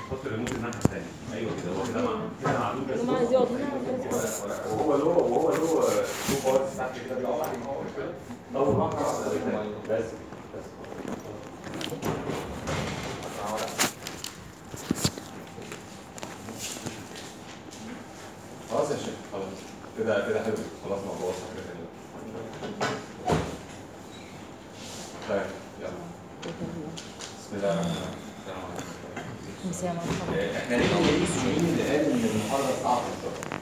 حط الريموت الناحيه الثانيه ايوه كده هو كده مع- كده معدول بس ما عايز يقعد هنا وهو له وهو له له بارتس تحت كده بيقف عليه هو مش كده اول مره بس بس خلاص يا شيخ خلاص كده كده حلو خلاص ما بوظش حاجه ثانيه طيب يلا بسم الله الرحمن الرحيم السلام عليكم مساء مرحبا آه، احنا ليه مين اللي قال ان المحاضره صعبه شويه؟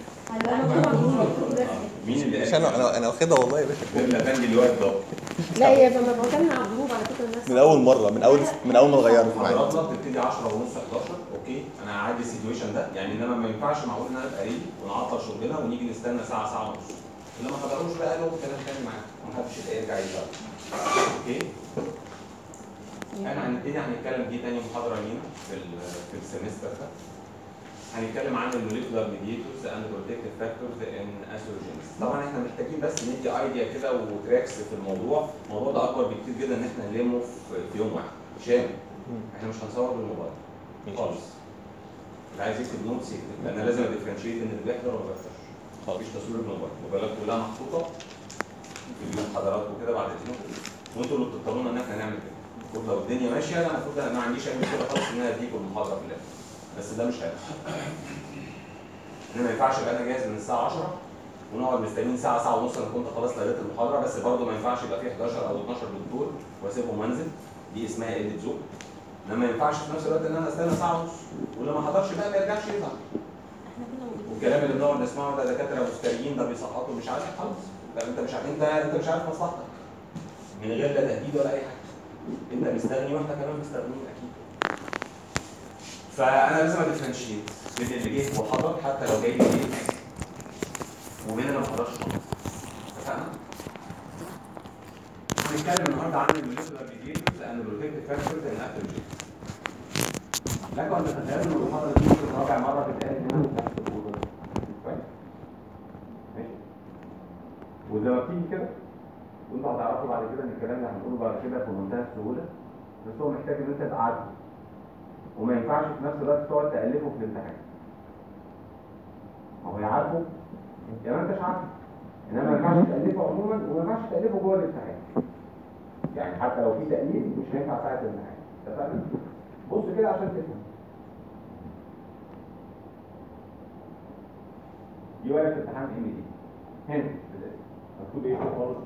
مين اللي مش قال انا انا انا واخدها والله يا باشا ده الافندي اللي واقف ده لا هي لما بكلم على الجروب على فكره الناس من اول مره من اول من اول ما اتغيرت معايا محاضراتنا بتبتدي 10 ونص 11 اوكي انا عادي السيتويشن ده يعني انما ما ينفعش معقول ان انا ابقى قايل ونعطل شغلنا ونيجي نستنى ساعه ساعه ونص اللي ما حضروش بقى لهم كلام تاني معاك محدش يبقى يرجع يزعل اوكي احنا هنبتدي هنتكلم دي تاني محاضره لينا في ال- في السمستر ده هنتكلم عن الموليكولار ميديتورز اند بروتكتيف فاكتورز ان اسوجينز طبعا احنا محتاجين بس ندي ايديا كده وتراكس في الموضوع الموضوع ده اكبر بكتير جدا ان احنا نلمه في في يوم واحد شامل احنا مش هنصور بالموبايل خالص اللي عايز يكتب نوتس يكتب لان لازم اديفرنشيت ان اللي بيحضر وما بيحضرش خالص. مفيش تصوير بالموبايل الموبايلات كلها محطوطه في اليوم حضرات وكده بعد اذنكم وانتوا اللي بتضطرونا ان احنا نعمل كده المفروض لو الدنيا ماشيه انا المفروض أنا ما عنديش اي مشكله خالص ان انا اديكم المحاضره في الاخر بس ده مش هيحصل انا ما ينفعش ابقى انا جاهز من الساعه 10 ونقعد مستنيين ساعه ساعه ونص انا كنت خلاص لغيت المحاضره بس برضه ما ينفعش يبقى في 11 او 12 دكتور واسيبهم انزل دي اسمها قله ذوق انما ما ينفعش في نفس الوقت ان انا استنى ساعه ونص واللي ما حضرش بقى ما يرجعش يزعل والكلام اللي بنقعد نسمعه ده دكاتره مفتريين ده بيسقطوا مش عارف خالص لا انت مش عارف انت انت مش عارف مصلحتك من غير لا تهديد ولا اي حاجه انت مستغني واحنا كمان مستغنيين اكيد فانا لازم اديفرنشيت بين اللي جه وحضر حتى لو جاي لي جه وبين اللي ما حضرش خالص اتفقنا؟ هنتكلم النهارده عن الموليكولار ميديتورز اند بروتكتيف فاكتورز ان اكتيف لكن ان تتخيلوا ان المحاضره دي ممكن رابع مره تتقال هنا في نفس الموضوع ده. كويس؟ ماشي وزي ما بتيجي كده وانتوا هتعرفوا بعد كده ان الكلام اللي هنقوله بعد كده في منتهى السهوله بس هو محتاج ان انت تبقى عارفه وما ينفعش في نفس الوقت تقعد تالفه في الامتحان ما هو يا عارفه يا ما انتش عارفه انما ما ينفعش تالفه عموما وما ينفعش تالفه جوه الامتحان يعني حتى لو في تاليف مش هينفع ساعه الامتحان اتفقنا؟ بص كده عشان تفهم دي ورقه امتحان ام دي هنا مكتوب ايه فوق خالص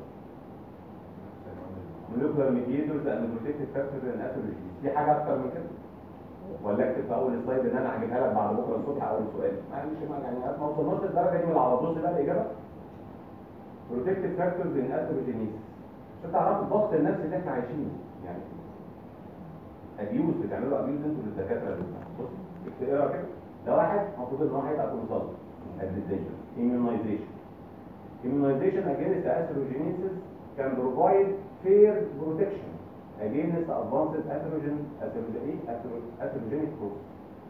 molecular mediators and protective factors in pathology في حاجه اكتر من كده ولا اكتب في اول سلايد ان انا هجيبها لك بعد بكره الصبح اول سؤال معلش ما يعني ما وصلناش للدرجه دي من العوض بص بقى الاجابه protective factors in pathogenesis عشان تعرفوا الضغط النفسي اللي احنا عايشينه يعني ابيوز بتعملوا ابيوز انتوا للدكاتره دول بص اقرا كده ده واحد المفروض ان هو هيبقى كونسلت ادمنستريشن immunization immunization against atherogenesis can provide fair protection against advanced atherogenic atherogenic process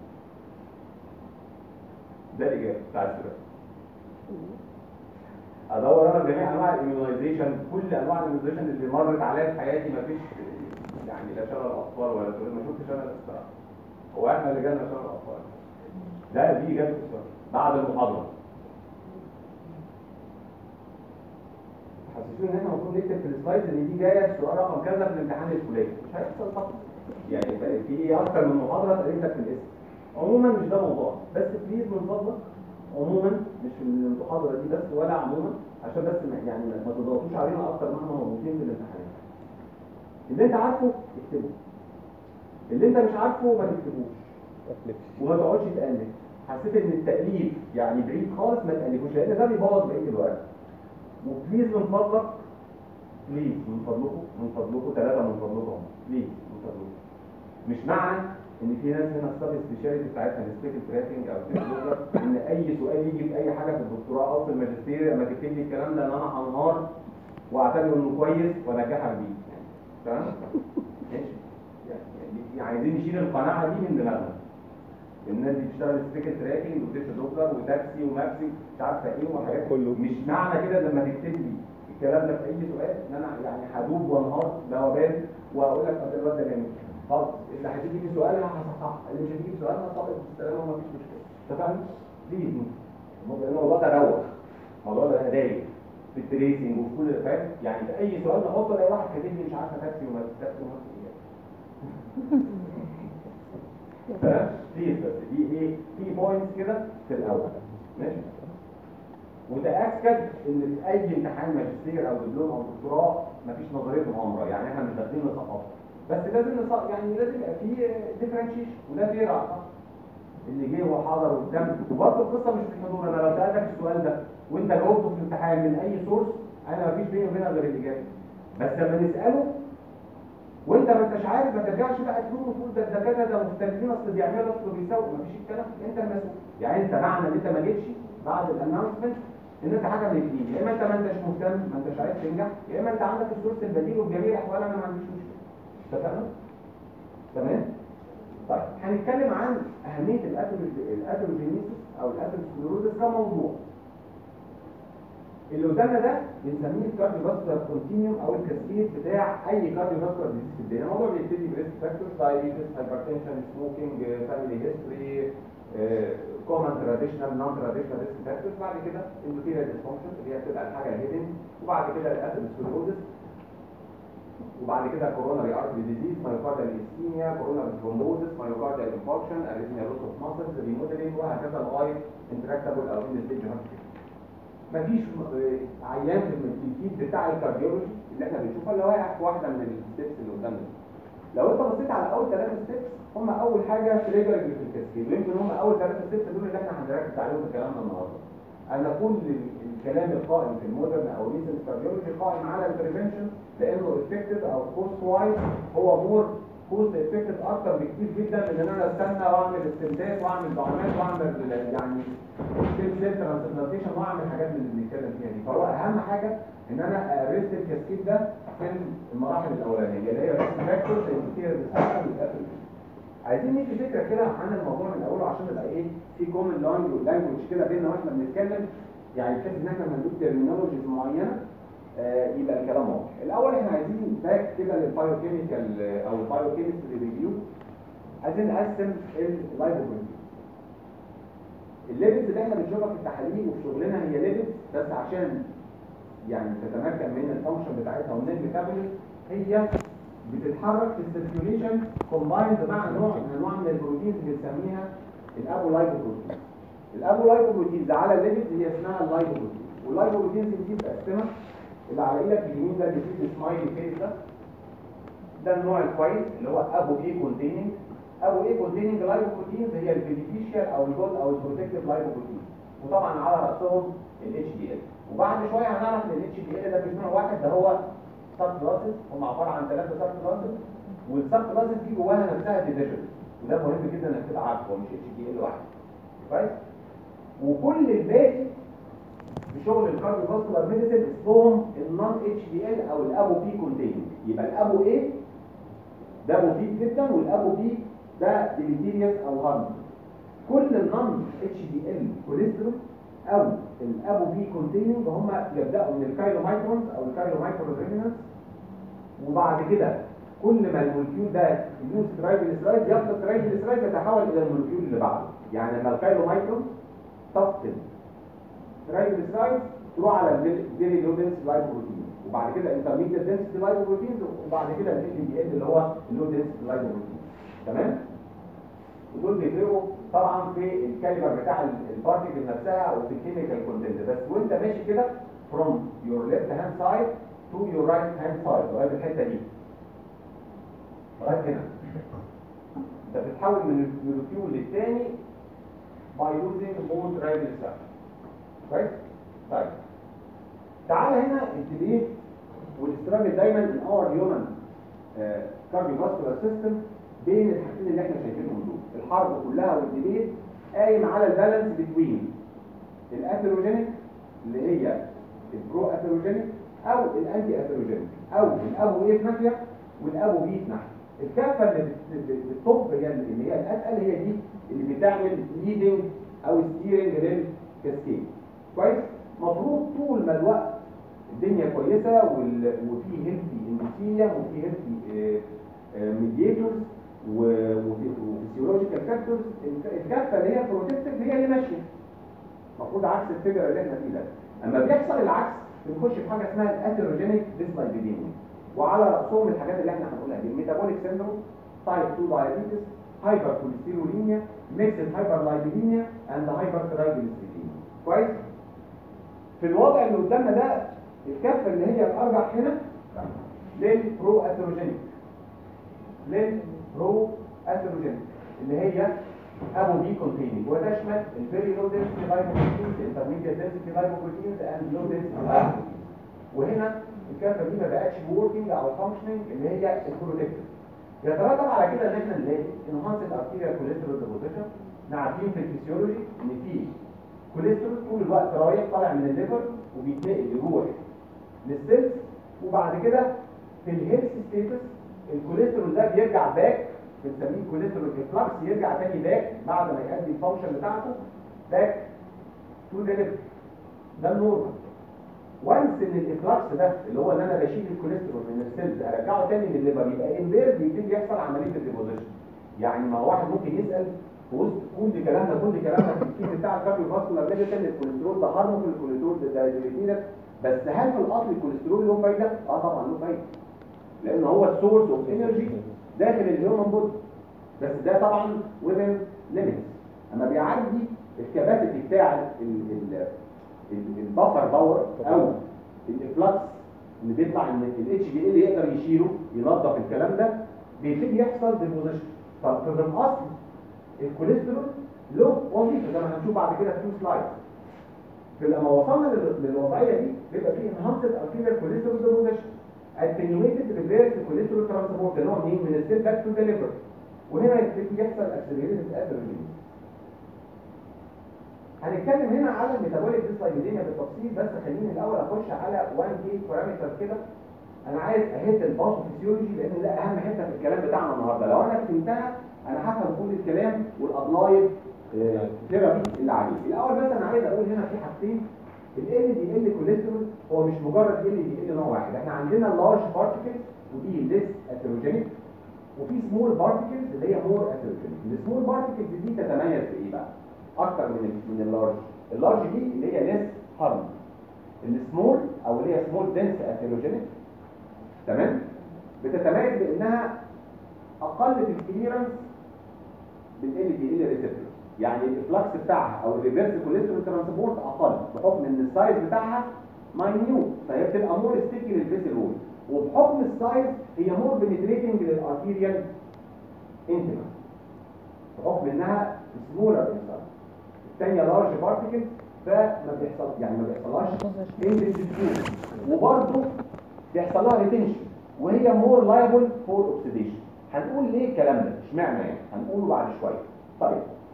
ده الاجابه بتاع السؤال ادور انا جميع انواع الاميونيزيشن كل انواع الاميونيزيشن اللي مرت عليا في حياتي ما فيش يعني لا شلل الاطفال ولا شلل ما شفتش انا الصراحه هو احنا اللي جالنا شلل الاطفال لا دي اجابه السؤال بعد المحاضره حسسوني ان احنا المفروض نكتب في السلايد ان دي جايه السؤال رقم كذا في الامتحان الفلاني مش هيحصل طبعا يعني بقى في اكتر من محاضره تقريبا في الاسم عموما مش ده موضوع بس بليز من فضلك عموما مش في المحاضره دي بس ولا عموما عشان بس ما- يعني ما ما تضغطوش علينا اكتر ما احنا موجودين في الامتحانات اللي انت عارفه اكتبه اللي انت مش عارفه ما تكتبوش وما تقعدش تألف حسيت ان التأليف يعني بعيد خالص ما تألفوش لان ده بيبوظ بقيه الورق وبليز من فضلك بليز من فضلكم من فضلكم ثلاثة من فضلكم بليز من فضلكم مش معنى ان في ناس هنا السب سبيشاليتي بتاعتها السبيكال تراكنج او السبيكال ان اي سؤال يجي في اي حاجه في الدكتوراه او في الماجستير لما تكتب لي الكلام ده ان انا هنهار واعتبره انه كويس وانجحك بيه يعني تمام؟ ماشي يعني يعني عايزين نشيل القناعه دي من دماغنا الناس دي بتشتغل سبيكال تراكنج وتيست دوبلر وتاكسي وماكسي مش عارفه ايه وحاجات كله. مش معنى كده لما تكتب لي الكلام ده في اي سؤال ان انا يعني هدوب وانهار بوابات واقول لك طب الواد ده جميل خالص اللي هتيجي في سؤال انا هصححها اللي مش هتيجي في سؤال انا هصحح السلام ومفيش مشكله اتفقنا؟ دي دي الموضوع ده روح الموضوع ده انا دايق في التريسنج وفي كل فاهم يعني في اي سؤال نحطه الاقي واحد كاتب لي مش عارفه تاكسي وما تاكسي وما تاكسي بليز بس دي ايه في بوينتس كده في الاول ماشي وتاكد ان في اي امتحان ماجستير او دبلوم او دكتوراه مفيش نظريه مؤامره يعني احنا مش داخلين نسقط بس لازم نسقط يعني لازم يبقى في ديفرنشيشن وده فير اعتقد اللي جه وحضر قدام وبرضه القصه مش في الحضور انا لو سالتك السؤال ده وانت جاوبته في الامتحان من اي سورس انا مفيش بيني وبينك غير الاجابه بس لما نساله وانت ما انتش عارف ما ترجعش بقى تلوم وتقول ده الدكاتره ده مختلفين اصل بيعملوا اصل بيساووا مفيش الكلام ده. انت المسؤول يعني انت معنى ان انت ما جيتش بعد الانونسمنت ان انت حاجه من الاثنين يا اما انت ما انتش مهتم ما انتش عايز تنجح يا اما انت عندك السورس البديل وفي جميع الاحوال انا ما عنديش مشكله اتفقنا؟ تمام؟ طيب هنتكلم عن اهميه الاتروجينيسيس او الاتروسكلروزس كموضوع اللي قدامنا ده بنسميه الكارديوفاسكولار كونتينيوم او الكاسكيد بتاع اي كارديوفاسكولار ديزيز في الدنيا الموضوع بيبتدي بريسك فاكتورز دايابيتس هايبرتنشن سموكينج فاميلي هيستوري كومن تراديشنال نون تراديشنال ريسك فاكتورز بعد كده اندوثيريال ديسفانكشن اللي هي بتبقى الحاجه الهيدن وبعد كده الاتروسكلروزس وبعد كده كوروناري ارتري ديزيز مايوكاردال اسكيميا كوروناري ثرومبوزس مايوكاردال انفاركشن اريثميا لوس اوف ماسلز ريموديلينج وهكذا لغايه انتراكتابل او ان ستيج هارت مفيش م- عيان في التنفيذ بتاع الكارديولوجي اللي احنا بنشوفها اللي واقع في واحده من الستبس اللي قدامنا لو انت بصيت على اول ثلاثه ستبس هم اول حاجه تريجر اللي في الكاسكيد ويمكن هم اول ثلاثه ستبس دول اللي احنا هنركز عليهم في كلامنا النهارده انا كل ال- الكلام القائم في المودرن او ريسنت كارديولوجي قائم على البريفنشن لانه افكتيف او كوست وايز هو مور كوست افكتيف اكتر بكتير جدا من ان انا استنى واعمل استنتاج واعمل دعامات واعمل يعني ستيل سيل ترانسبلانتيشن واعمل حاجات من اللي بنتكلم فيها دي فهو اهم حاجه ان انا ارست الكاسكيد ده في المراحل الاولانيه اللي هي ريسك فاكتورز الانتيريور عايزين ندي فكره كده عن الموضوع من اوله عشان نبقى ايه في كومن لانجوج كده بيننا واحنا بنتكلم يعني بحيث ان احنا هندوب ترمينولوجيز معينه آه، يبقى الكلام واضح. الاول احنا عايزين باك كده للبايوكيميكال او البايوكيمستري ريفيو عايزين نقسم اللايبوبروتين. الليبيدز اللي احنا بنشوفها في التحاليل وفي شغلنا هي ليبيدز بس عشان يعني تتمكن من الفانكشن بتاعتها ومن الميتابوليزم هي بتتحرك في السيركيوليشن كومبايند مع نوع من انواع من البروتينز بنسميها الابولايبوبروتين. الابولايبوبروتينز على الليبيدز هي اسمها اللايبوبروتين واللايبوبروتينز دي بتقسمها اللي على ايدك اليمين ده اللي فيه السمايلي فيس ده ده النوع الكويس اللي هو ابو ايه كونتيننج ابو ايه كونتيننج لايبوبروتينز هي البينيفيشال او الجود او البروتكتيف لايبوبروتين وطبعا على راسهم الاتش دي ال وبعد شويه هنعرف ان الاتش دي ال ده مش نوع واحد ده هو سب كلاسز هم عباره عن ثلاثه سب كلاسز والسب كلاسز دي جواها نفسها ديفيجن وده مهم جدا انك تبقى عارفه هو مش اتش دي ال واحد كويس وكل الباقي في شغل الكارديوفاسكولار ميديسن اسمهم النون اتش دي ال او الابو بي كونتيننج يبقى الابو ايه ده مفيد جدا والابو بي ده ديليتيريوس او هارم كل النون اتش دي ال كوليسترول او الابو بي كونتيننج هم يبداوا من الكايلومايكرونز او الكايلومايكرونز وبعد كده كل ما المولكيول ده يوز ترايجليسرايد يفقد ترايجليسرايد يتحول الى المولكيول اللي بعده يعني لما الكايلومايكرون تفقد ترايجليسرايد تروح على الفيري لو دنس لايبوبروتين وبعد كده انترميديت دنس لايبوبروتين وبعد كده ال دي ال اللي هو اللو دنس لايبوبروتين تمام ودول بيفرقوا طبعا في الكاليبر بتاع البارتيكل نفسها وفي الكيميكال كونتنت بس وانت ماشي كده from your left hand side to your right hand side لغايه الحته دي لغايه هنا انت بتتحول من المولكيول للثاني by using both radial كويس؟ طيب تعالى هنا الديبيت والاستراجل دايما ان اور هيومن كارديوفاسكولار سيستم بين الحاجتين اللي احنا شايفينهم دول الحرب كلها والديبيت قايم على البالانس بتوين الاثيروجينيك اللي هي البرو اثيروجينيك او الانتي اثيروجينيك او الابو ايه في ناحيه والابو بي في ناحيه الكافه اللي بت- بت- بالطب هي اللي هي الاتقل هي دي اللي بتعمل ليدنج او ستيرنج للكاسكيد كويس مفروض طول ما الوقت الدنيا كويسه وال- وفي هيلثي اندوثيليوم وفي هيلثي ميدياتورز وفيسيولوجيكال فاكتورز الكفه اللي هي بروتكتيف هي اللي ماشيه المفروض عكس الفكره اللي احنا فيه ده اما بيحصل العكس بنخش في حاجه اسمها الاثيروجينيك ديسلايبيديميا وعلى راسهم الحاجات اللي احنا هنقولها دي الميتابوليك سيندروم تايب 2 دايابيتس هايبر كوليستروليميا ميكسد هايبر لايبيديميا اند هايبر ترايجليسيريديميا كويس في الوضع اللي قدامنا ده الكفه اللي هي الارجح هنا للبرو اثيروجينيك للبرو اثيروجينيك اللي هي ابو بي كونتيننج وتشمل الفيري لو دنسيتي لايبوبروتينز انترميديت دنسيتي لايبوبروتينز اند لو دنسيتي وهنا الكفه دي ما بقتش وركينج او فانكشننج اللي هي البروتكتيف يترتب على كده ان احنا نلاقي انهانسد ارتيريال كوليسترول ديبوزيشن احنا عارفين في الفسيولوجي ان في كوليسترول طول الوقت رايح طالع من الليفر وبيتنقل يروح للسيلز وبعد كده في الهيلث ستيتس الكوليسترول ده بيرجع باك بنسميه كوليسترول افلاكس يرجع تاني باك بعد ما يؤدي الفانكشن بتاعته باك تو ذا ليفر ده النورمال وانس ان الافلاكس ده اللي هو ان انا بشيل الكوليسترول من السيلز ارجعه تاني للليفر يبقى امبير بيبتدي يحصل عمليه الديبوزيشن يعني ما واحد ممكن يسال في وسط كل كلامنا كل كلامنا في الكيس بتاع الكارديو فاسكولار ميديسن الكوليسترول ده هرمون الكوليسترول ده دايزوليتينس بس هل في الاصل الكوليسترول له فايده؟ اه طبعا له فايده لان هو السورس اوف انرجي داخل الهيومن بودي بس ده طبعا within limits اما بيعدي الكباسيتي بتاع البفر باور او الافلاكس اللي بيطلع ان الاتش دي ال يقدر يشيله ينظف الكلام ده بيبتدي يحصل ديبوزيشن طب في الاصل الكوليسترول له وظيفه زي ما هنشوف بعد كده في سلايد فلما وصلنا لل- للوضعيه دي بيبقى فيه enhanced arterial cholesterol deposition attenuated reverse cholesterol transport اللي هو منين من السيل باك تو ذا ليفر وهنا يبتدي يحصل accelerated atherogenic هنتكلم هنا على الميتابوليك ديسلايبيديميا بالتفصيل بس خليني الاول اخش على 1 كي بارامتر كده انا عايز اهد الباثوفيسيولوجي لان ده اهم حته في الكلام بتاعنا النهارده لو انا فهمتها انا هفهم كل الكلام والابلايد ثيرابي اللي عليه الاول بس انا عايز اقول هنا في حاجتين ال دي ال كوليسترول هو مش مجرد ال دي ال نوع واحد احنا عندنا لارج بارتكلز ودي ليس اثيروجينيك وفي سمول بارتكلز اللي هي مور اثيروجينيك السمول بارتكلز دي تتميز بايه بقى اكتر من ال من اللارج اللارج دي اللي هي ليس هارم السمول او اللي هي سمول دنس اثيروجينيك تمام بتتميز بانها اقل في الكليرنس بالال دي ال ريسبتور يعني الافلاكس بتاعها او الريفرس كوليسترول ترانسبورت اقل بحكم ان السايز بتاعها ماينيوت فهي بتبقى مور ستيكي للفيسل وول وبحكم السايز هي مور بنتريتنج للارتيريال انتما بحكم انها سمولر انسان الثانيه لارج بارتكل فما بيحصل يعني ما بيحصلهاش انتنسيف وبرضه بيحصل لها ريتنشن وهي مور لايبل فور اوكسيديشن هنقول ليه الكلام ده اشمعنى يعني هنقوله بعد شويه طيب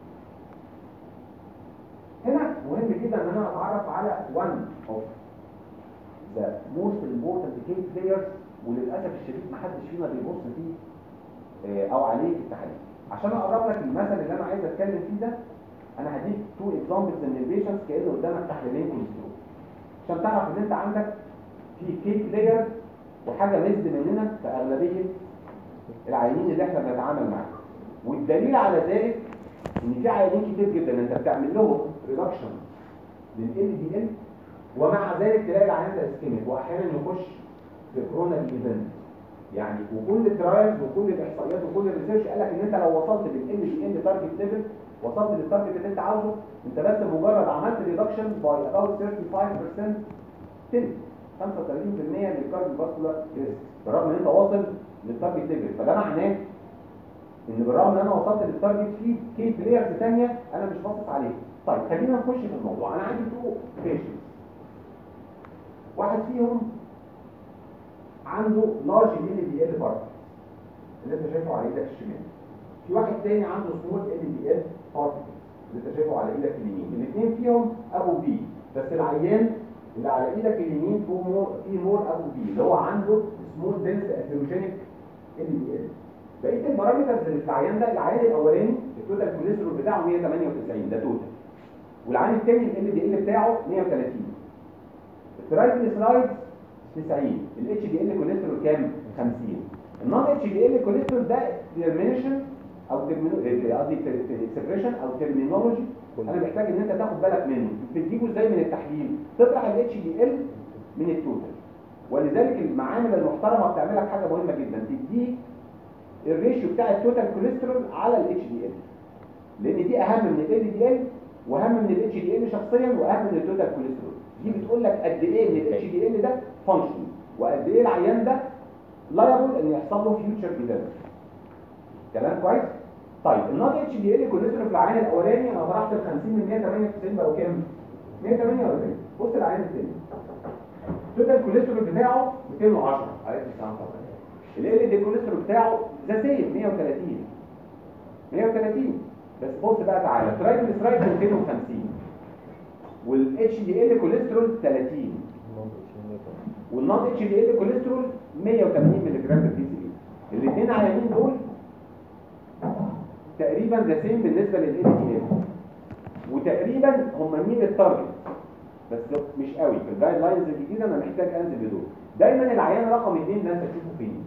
هنا مهم جدا ان انا اتعرف على one of the most important key players وللاسف الشديد ما حدش فينا بيبص فيه آه، او عليه في التحاليل عشان اقرب لك المثل اللي انا عايز اتكلم فيه ده انا هديك تو اكزامبلز من البيشنتس كانه قدامك تحليلين كوليسترول عشان تعرف ان انت عندك في كي بلاير وحاجه مزد مننا في اغلبيه العيانين اللي احنا بنتعامل معاهم والدليل على ذلك ان في عيانين كتير جدا انت بتعمل لهم ريدكشن لل دي ال ومع ذلك تلاقي العيان ده اسكيميك واحيانا يخش في كورونا ايفنت يعني وكل الترايلز وكل الاحصائيات وكل الريسيرش قال لك ان انت لو وصلت بالان دي ال تارجت ليفل وصلت للتارجت اللي انت عاوزه انت بس مجرد عملت ريدكشن باي about 35% تلت 35% من الكارديو فاسكولار ريسك بالرغم ان انت واصل للتارجت ليفل فده معناه ان بالرغم ان انا وصلت للتارجت في كي بلايرز ثانيه انا مش باصص عليها طيب خلينا نخش في الموضوع انا عندي تو بيشنتس واحد فيهم عنده لارج ال دي ال بارت اللي انت شايفه على ايدك الشمال في واحد تاني عنده سمول ال دي ال بارت اللي انت شايفه على ايدك اليمين الاثنين فيهم ابو بي بس العيان اللي على ايدك اليمين فيه مور فيه مور ابو بي اللي هو عنده سمول دنس اثيروجينيك ال دي ال بقيه البارامترز اللي في العيان ده العيان الاولاني التوتال كوليسترول بتاعه 198 ده توتال والعيان الثاني ال دي ال بتاعه 130 الترايجليسرايدز 90 الاتش دي ال كوليسترول كام 50 النون اتش دي ال كوليسترول ده ديرمينيشن او termino- قصدي اكسبريشن او ترمينولوجي انا محتاج ان انت تاخد بالك منه بتجيبه ازاي من التحليل تطرح الاتش دي ال من التوتال ولذلك المعامل المحترمه بتعمل لك حاجه مهمه جدا تديك الريشيو بتاع التوتال كوليسترول على الاتش دي ال لان دي اهم من ال دي ال واهم من الاتش دي ال شخصيا واهم من التوتال كوليسترول دي بتقول لك قد ايه من الاتش دي ال ده فانكشن وقد ايه العيان ده لايبل ان يحصل له فيوتشر ديفلوبمنت كلام كويس طيب النوت اتش دي ال كوليسترول في العيان الاولاني انا طرحت ال 50 من 198 بقوا كام 148 بص العيان الثاني التوتال كوليسترول بتاعه 210 عليه السلام ال ال دي كوليسترول بتاعه ذا سيم 130 130 بس بص بقى تعالى ترايجليسرايد 250 والاتش دي ال كوليسترول 30 والنون اتش دي ال كوليسترول 180 مللي جرام بر دي سي الاثنين عيانين دول تقريبا ذا سيم بالنسبه لل دي ال وتقريبا هم مين التارجت بس مش قوي في الجايد لاينز الجديده انا محتاج انزل بدول دايما العيان رقم اثنين ده انت تشوفه فين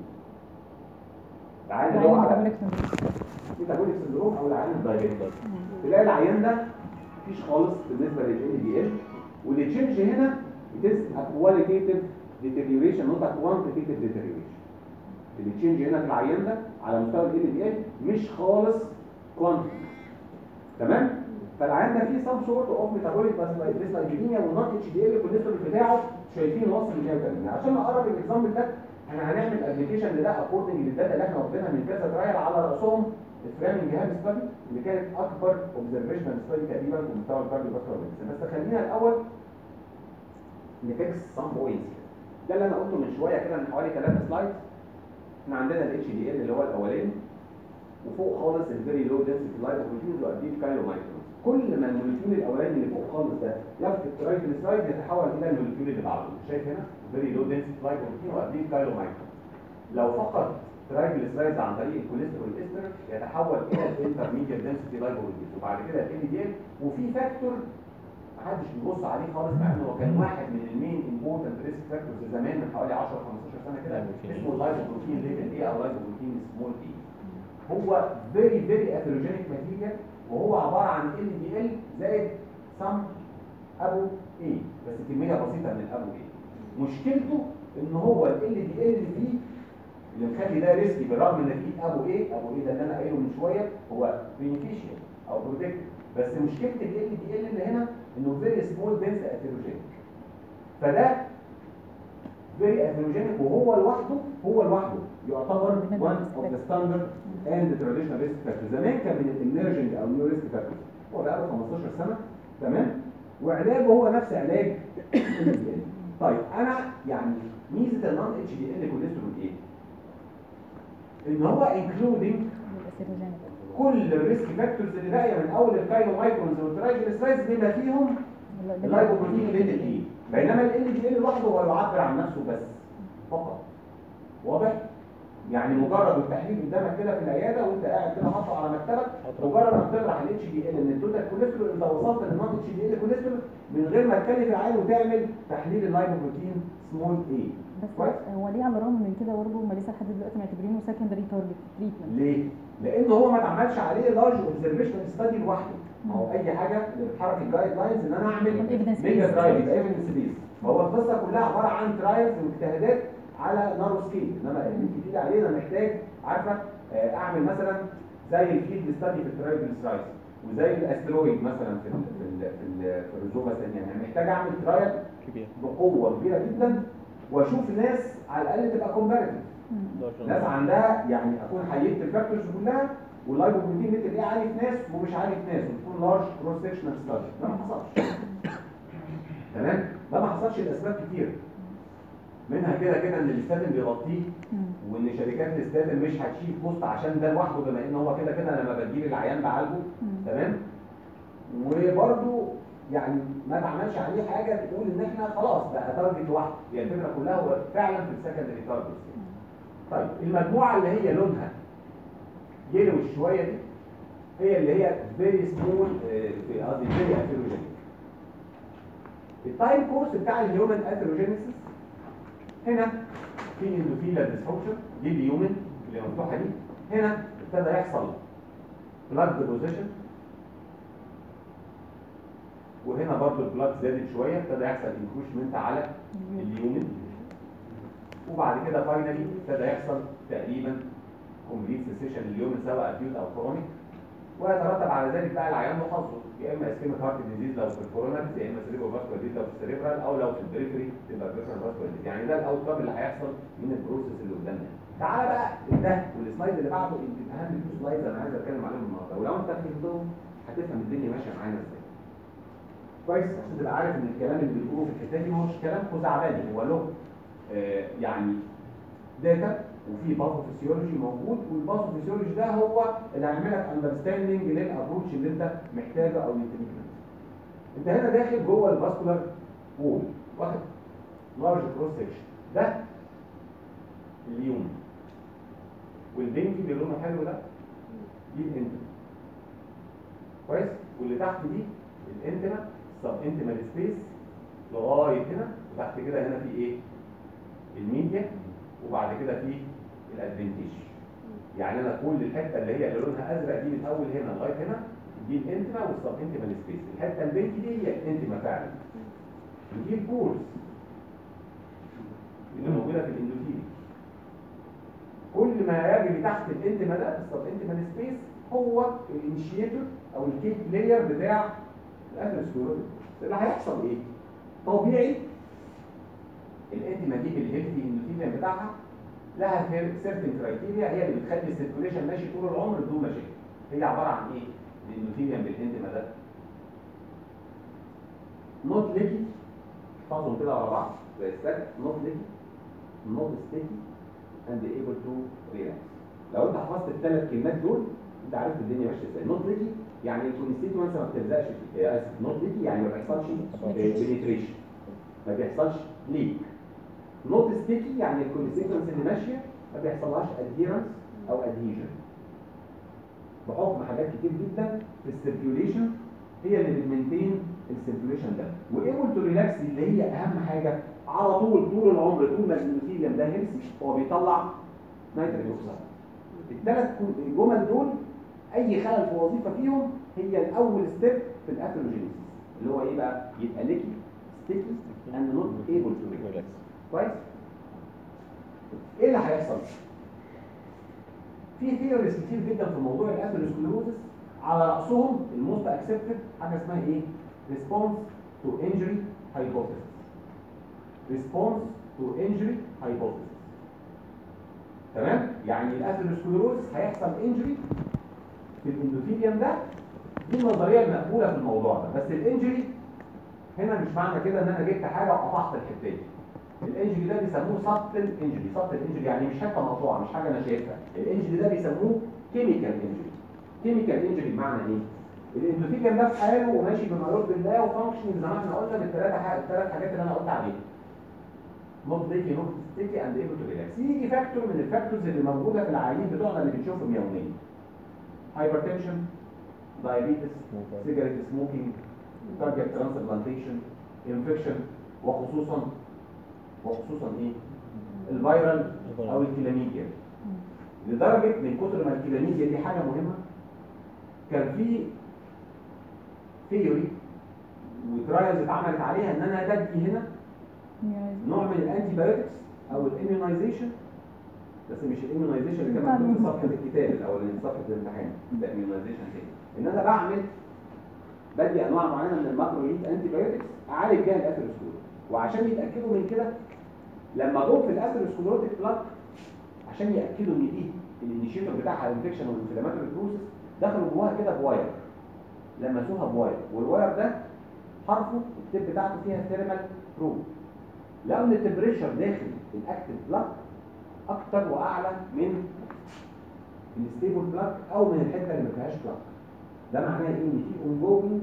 العيان اللي هو على ميتابوليك سندروم او العيان الدايبيتك تلاقي العيان ده مفيش خالص بالنسبه لل دي ال والتشينج هنا it is a qualitative deterioration not a quantitative deterioration التشينج هنا في العيان ده على مستوى ال دي ال مش خالص quantity تمام فالعيان ده فيه some sort of metabolic dyslipidemia والنوت اتش دي ال الكوليسترول بتاعه شايفين وصل ل 180 عشان اقرب الاكزامبل ده احنا هنعمل ابلكيشن لده اكوردنج للداتا اللي احنا واخدينها من كذا ترايل على راسهم الفرامنج هاب ستادي اللي كانت اكبر اوبزرفيشنال ستادي تقريبا في مستوى الكارديو فاسكولار بس خلينا الاول نفكس سام بوينتس ده اللي انا قلته من شويه كده من حوالي ثلاثة سلايدز احنا عندنا الاتش دي ال اللي هو الاولاني وفوق خالص الفيري لو دنسيتي لايبوبروتينز وقديه كايلو مايكرون كل ما الموليكيول الاولاني اللي فوق خالص ده يفقد ترايجليسرايد يتحول الى الموليكيول اللي بعده شايف هنا فيري لو دنسيتي لايبوبروتين وقديه كايلو مايكرون لو فقد ترايجليسرايد عن طريق الكوليسترول الاستر يتحول الى الانترميديت دنسيتي لايبوبروتين وبعد كده ال دي ال وفي فاكتور محدش بيبص عليه خالص مع انه كان واحد من المين امبورتنت ريسك فاكتورز زمان من حوالي 10 15 سنه كده اسمه اللايبوبروتين ليفل ايه او لايبوبروتين سمول اي هو فيري فيري اثيروجينيك ماتيريال وهو عباره عن ال دي ال زائد سم ابو اي بس كميه بسيطه من الابو اي مشكلته ان هو ال دي ال اللي فيه اللي مخلي ده ريسكي بالرغم ان فيه ابو ايه ابو ايه ده اللي انا قايله من شويه هو بينيفيشال او بروتكتيف بس مشكله ال دي ال اللي هنا انه فيري سمول دنس اثيروجينيك فده فيري اثيروجينيك وهو لوحده هو لوحده يعتبر one of the standard and traditional risk factors زمان كان من الاميرجنج او نيو ريسك فاكتورز هو بقاله 15 سنه تمام وعلاجه هو نفس علاج ال DL. طيب انا يعني ميزه النون اتش دي ال كوليسترول ايه؟ ان هو انكلودنج كل الريسك فاكتورز اللي باقيه من اول الكايلو مايكرونز والترايجليسرايدز بما فيهم اللايبوبروتين ليفل اي بينما ال دي ال لوحده هو يعبر عن نفسه بس فقط واضح يعني مجرد التحليل قدامك كده في العياده وانت قاعد كده حاطه على مكتبك مجرد ما بتطرح الاتش دي ال من التوتال كوليسترول انت وصلت للنون اتش دي ال كوليسترول من غير ما تكلف العيان وتعمل تحليل اللايبوبروتين سمول اي بس كويس هو ليه على الرغم من كده برضه هم لسه لحد دلوقتي معتبرينه سكندري تارجت تريتمنت ليه؟ لان هو ما اتعملش عليه لارج اوبزرفيشنال ستادي لوحده ما هو اي حاجه اللي بتحرك الجايد لاينز ان انا اعمل Evidence ميجا based. ترايل يبقى ايفيدنس بيز فهو القصه كلها عباره عن ترايلز واجتهادات على نارو سكيل انما اللي انت بتيجي عليه انا محتاج عارفه آه، اعمل مثلا زي الفيلد ستادي في الترايجليسرايدز وزي الاسترويد مثلا في ال في ال في, ال في الرزومه الثانيه يعني محتاج اعمل ترايل كبير بقوه كبيره جدا واشوف ناس على الاقل تبقى كومباريتيف ناس عندها يعني اكون حيدت الفاكتورز كلها واللايبوبروتين ليفل ايه عالي في ناس ومش عالي في ناس وتكون لارج كروس سيكشنال ستادي ده ما حصلش تمام ده ما حصلش لاسباب كتير منها كده كده ان الاستادن بيغطيه وان شركات الاستادن مش هتشيل كوست عشان ده لوحده بما ان هو كده كده لما بتجيب العيان بعالجه تمام وبرده يعني ما اتعملش عليه حاجه تقول ان احنا خلاص بقى تارجت لوحده هي الفكره كلها هو فعلا في السكندري تارجت طيب المجموعه اللي هي لونها يلو شويه دي هي اللي هي فيري سمول في قصدي فيري اثيروجينيك التايم كورس بتاع الهيومن اثيروجينيسيس هنا في اندوثيليال ديسفانكشن دي اليومن اللي مفتوحه دي هنا ابتدى يحصل بلاد ديبوزيشن وهنا برضو البلاد زادت شويه ابتدى يحصل انكروشمنت على اليومن وبعد كده فاينلي ابتدى يحصل تقريبا كومبليت سيشن اليومن سواء اكيوت او كرونيك ويترتب على ذلك بقى العيان له حظه يا اما اسكيميك هارت ديزيز لو في الكوروناريز يا اما سيريبرو فاسكولار ديزيز لو في السيريبرال او لو في البريفري تبقى بريفرال فاسكولار ديزيز يعني ده الاوت كام اللي هيحصل من البروسيس اللي قدامنا تعالى بقى ده والسلايد اللي بعده يمكن اهم تو سلايدز انا عايز اتكلم عليهم النهارده ولو انت فهمتهم هتفهم الدنيا ماشيه معانا ازاي كويس عشان تبقى عارف ان الكلام اللي بنقوله في الحته دي مش كلام خزعبلي هو له آه يعني داتا وفي باثوفيسيولوجي موجود والباثوفيسيولوجي ده هو اللي هيعمل لك اندرستاندنج للابروتش اللي انت محتاجه او للتريتمنت انت هنا داخل جوه الفاسكولار وول واخد لارج كروس سكشن ده اليوم والبنكي اللي لونه حلو ده دي الانتما كويس واللي تحت دي الانتما سب انتما سبيس لغايه هنا وتحت كده هنا في ايه الميديا وبعد كده في الادفنتيش يعني انا كل الحته اللي هي اللي لونها ازرق دي من اول هنا لغايه هنا دي الانتما والسب انتما سبيس الحته البنكي دي هي الانتما فعلا ودي البورز اللي موجوده في الاندوثيلي كل ما يجري تحت الانتما ده السب انتما سبيس هو الانيشيتور او الكيك لاير بتاع الاثيروسكليروتيك اللي هيحصل ايه؟ طبيعي الانتما دي بالهيلثي اندوثيليوم بتاعها لها سيرتن كرايتيريا هي اللي بتخلي السيركوليشن ماشي طول العمر بدون مشاكل هي عباره عن ايه؟ الاندوثيليوم بالانتما ده نوت ليكي احفظهم كده على بعض زي السك نوت ليكي نوت ستيكي اند ايبل تو ريلاكس لو انت حفظت الثلاث كلمات دول انت عارف الدنيا ماشيه ازاي نوت ليكي يعني الكونستيتوانس ما بتلزقش في اسف نوت ليكي يعني ما بيحصلش بنتريشن ما بيحصلش ليك نوت ستيكي يعني الكونستيتوانس اللي ماشيه ما بيحصلهاش ادهيرنس او ادهيجن بحكم حاجات كتير جدا في السيركيوليشن هي اللي بتمنتين السيركيوليشن ده وايبل تو ريلاكس اللي هي اهم حاجه على طول طول العمر طول ما الانوثيليوم ده هيلثي هو بيطلع نيتريك اوكسيد الثلاث جمل دول اي خلل في وظيفه فيهم هي الاول ستيب في الاثيروجينيسيس اللي هو ايه بقى يبقى ليكي ستيكي اند نوت ايبل تو ريلاكس كويس ايه اللي هيحصل في ثيوريز كتير جدا في موضوع الاثيروسكليروزس على راسهم الموست اكسبتد حاجه اسمها ايه ريسبونس تو انجري هايبوثيسيس ريسبونس تو انجري هايبوثيسيس تمام يعني الاثيروسكليروزس هيحصل انجري في الاندوثيليوم ده دي النظريه المقبوله في الموضوع ده بس الانجري هنا مش معنى كده ان انا جبت حاجه وقطعت الحته دي الانجري ده بيسموه سبتل انجري سبتل انجري يعني مش حته مقطوعه مش حاجه انا شايفها الانجري ده بيسموه كيميكال انجري كيميكال انجري بمعنى ايه الاندوثيليوم ده في حاله وماشي بما يرضي الله وفانكشننج زي ما احنا قلنا بالثلاثه حاجات الثلاث حاجات اللي انا قلت عليها نوت ليكي نوت ستيكي اند ايبل تو ريلاكس يجي فاكتور من الفاكتورز اللي موجوده في العيانين بتوعنا اللي بنشوفهم يوميا هايبرتنشن دايابيتس سيجاريت سموكينج كاردياك ترانسبلانتيشن انفكشن وخصوصا وخصوصا ايه الفيرال او الكلاميديا لدرجه من كتر ما الكلاميديا دي حاجه مهمه كان في ثيوري وترايلز اتعملت عليها ان انا بدي هنا نوع من الانتي بايوتكس او الاميونايزيشن بس مش الاميونايزيشن اللي كان مكتوب في صفحه الكتاب الاولانيه صفحه الامتحان ده اميونايزيشن تاني ان انا بعمل بدي انواع معينه من الماكروليد انتي بايوتكس اعالج بيها الاثيروسكليروز وعشان يتاكدوا من كده لما جم في الاثيروسكليروتيك بلاك عشان ياكدوا ان دي الانيشيتور بتاعها الانفكشن والانفلاماتوري بروسيس دخلوا جواها كده بواير لمسوها بواير والواير ده حرفه التب بتاعته فيها ثيرمال بروب لقوا ان التمبريتشر داخل الاكتف بلاك اكتر واعلى من الستيبل بلاك او من الحته اللي ما فيهاش بلاك ده معناه ايه ان في اونجوينج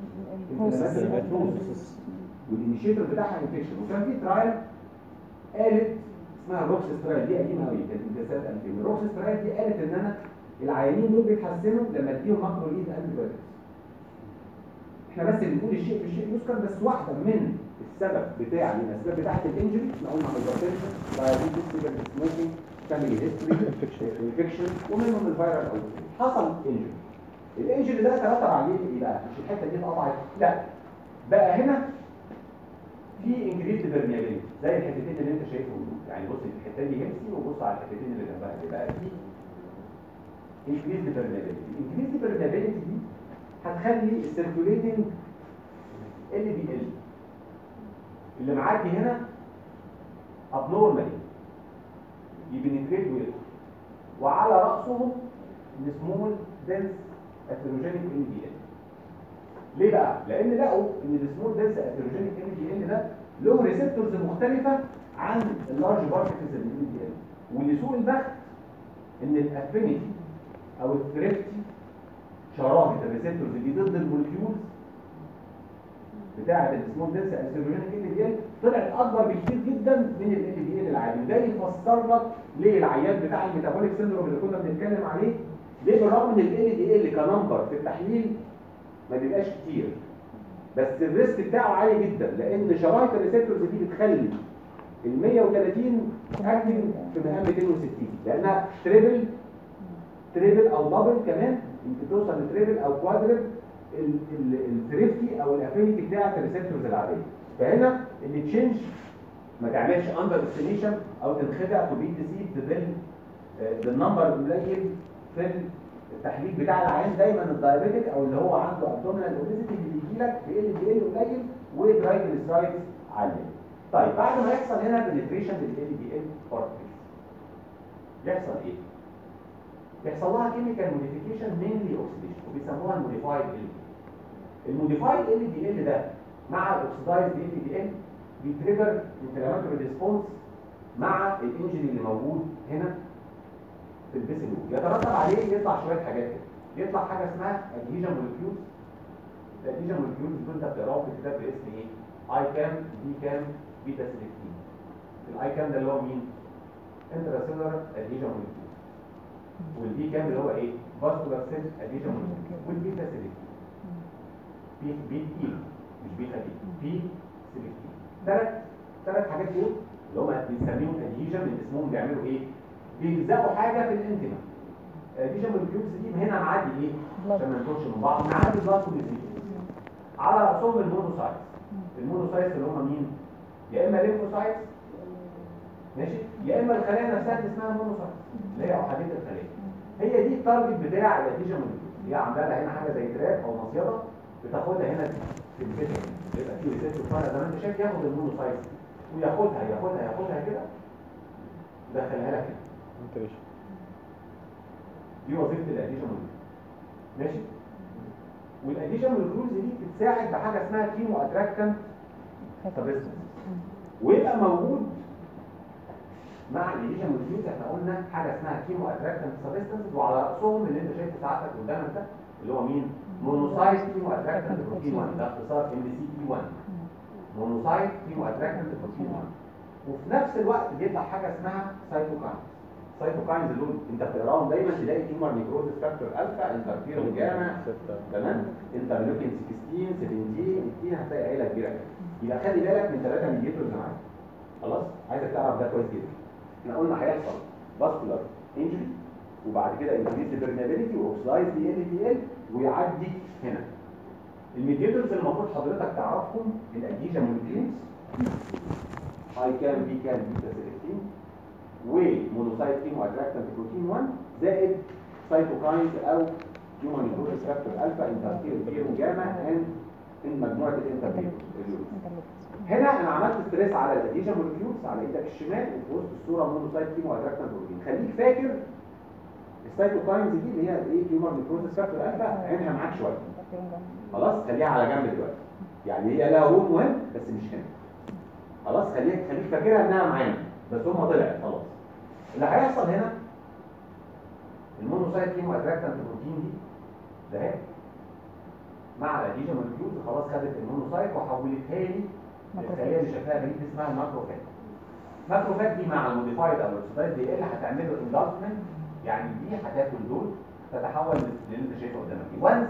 والانيشيتور بتاعها انفكشن وكان في ترايل قالت اسمها روكس ترايل دي قديمه قوي كانت من سنه 2000 الروكس ترايل دي قالت ان انا العيانين دول بيتحسنوا لما اديهم ماكرو ليد انتي بايوتكس احنا بس بنقول الشيء بالشيء يذكر بس واحده من السبب بتاع من الاسباب بتاعه الانجري احنا قلنا هايبرتنشن دايابيتس سيجارة سموكينج فاميلي هيستوري انفكشن ومنهم الفيرال او حصل انجري الانجري ده ترتب عليه ايه بقى؟ مش الحته دي اتقطعت لا بقى هنا في انكريز برميابيلتي زي الحتتين اللي انت شايفهم دول يعني بص الحته دي هيمسي وبص على الحتتين اللي جنبها يبقى في انكريز برميابيلتي الانكريز برميابيلتي دي هتخلي السيركوليتنج ال بي ال اللي معدي هنا ابنورمالي يبنتريت ويدخل وعلى راسهم السمول دنس اثيروجينيك ال بي ال ليه بقى؟ لان لقوا ان السمول دنس اثيروجينيك ال بي ال ده له ريسبتورز مختلفه عن اللارج بارتكلز ال بي ال واللي سوء البخت ان الافينيتي او الثريفتي شراهه الريسبتورز دي ضد المولكيولز بتاعه السمول دنس اثيروجينيك ال بي ال طلعت اكبر بكتير جدا من ال بي ال العادي وده يفسر لك ليه العيان بتاع الميتابوليك سيندروم اللي كنا بنتكلم عليه ليه بالرغم ان ال بي ال كنمبر في التحليل ما بيبقاش كتير بس الريسك بتاعه عالي جدا لان شرايط الريسبتورز دي بتخلي ال 130 اكتف في مقام 260 لانها تريبل تريبل او دبل كمان يمكن توصل لتريبل او كوادرل الثريفتي او الافينيتي بتاعت الريسبتورز العاديه فهنا اللي تشينج ما تعملش اندر استيميشن او تنخدع تو بي ديسيفد بال بالنمبر القليل في التحليل بتاع العيان دايما الدايابيتك او اللي هو عنده ابدومينال اوبيزيتي اللي بيجي لك في ال دي ال قليل وترايجليسرايدز عاليه. طيب بعد ما يحصل هنا بنتريشن لل دي ال بارتكلز يحصل ايه؟ يحصل لها كيميكال موديفيكيشن مينلي اوكسيديشن وبيسموها الموديفايد ال الموديفايد ال دي ال ده مع الاوكسيدايزد ال دي ال بيتريجر انفلاماتوري ريسبونس مع الانجري اللي موجود هنا في البيسل يترتب عليه يطلع شويه حاجات كده يطلع حاجه اسمها ادهيجن مولكيولز الادهيجن مولكيولز دول انت بتقراهم في الكتاب باسم ايه؟ اي كام بي كام بيتا سيلكتين الاي كام ده اللي هو مين؟ انتراسيلر ادهيجن مولكيول والبي كام اللي هو ايه؟ فاسكولار سيل ادهيجن مولكيول والبيتا سيلكتين بي بي تي مش بيتا بي بي سيلكتين ثلاث ثلاث حاجات دول اللي هم بنسميهم ادهيجن من اسمهم بيعملوا ايه؟ بيلزقوا حاجه في الانتما دي جنب الكيوبس دي هنا معدي ايه عشان ما نتوهش من بعض معدي بلاد على راسهم المونوسايتس المونوسايتس اللي هم مين يا اما ليمفوسايتس ماشي يا اما الخلايا نفسها اللي اسمها مونوسايتس اللي هي احاديه الخلايا هي دي التارجت بتاع الاديشن مولكيول هي عامله لها هنا حاجه زي تراك او مصيده بتاخدها هنا في الفيتر يبقى في ريسيت فانا زي ما انت شايف ياخد المونوسايتس وياخدها ياخدها ياخدها كده يدخلها لك كده دي وظيفه الاديشن مولكيول ماشي والاديشن مولكيولز دي بتساعد بحاجه اسمها كيمو اتراكتنت سبستنس ويبقى موجود مع الاديشن مولكيولز احنا قلنا حاجه اسمها كيمو اتراكتنت سبستنس وعلى راسهم اللي انت شايفه ساعتك قدامك ده اللي هو مين؟ مونوسايت كيمو اتراكتنت بروتين 1 ده اختصار ام سي تي 1 مونوسايت كيمو اتراكتنت بروتين 1 وفي نفس الوقت بيطلع حاجه اسمها سايتوكاين سايتوكاينز دول انت بتقراهم دايما تلاقي تيومر نيكروزس فاكتور الفا انترفيرون جاما تمام انترلوكين 16 17 18 هتلاقي عيله كبيره كده يبقى خلي بالك من ثلاثه ميديتورز معاك خلاص عايزك تعرف ده كويس جدا احنا قلنا هيحصل فاسكولار انجري وبعد كده انكريز بيرميابيليتي واوكسلايز دي ال دي ال ويعدي هنا الميديتورز اللي المفروض حضرتك تعرفهم الاديشن مولكيولز اي كام بي كام بيتا 16 ومونوسايت كيمو اتراكتنت بروتين 1 زائد سايتوكاينز او هيومن نيكروز فاكتور الفا انترفيرون جاما ان ان مجموعه الانترفيرون هنا انا عملت ستريس على الاديشن مولكيولز على ايدك الشمال وفي وسط الصوره مونوسايت كيمو اتراكتنت بروتين خليك فاكر السايتوكاينز دي اللي هي الايه هيومن نيكروز فاكتور الفا عينها معاك شويه خلاص خليها على جنب دلوقتي يعني هي لها رول مهم بس مش هنا خلاص خليك خليك فاكرها انها معانا بس هم طلعت خلاص اللي هيحصل هنا المونوسايت كيمو اتراكتنت بروتين دي ده اهي مع الاديشن مولكيولز خلاص خدت المونوسايت وحولتها لي الخليه اللي شكلها غريب اسمها الماكروفاج الماكروفاج دي مع الموديفايد او الاكسدايز دي اللي هتعمل له انجلفمنت يعني دي هتاكل دول تتحول للي انت شايفه قدامك دي وانس ان دي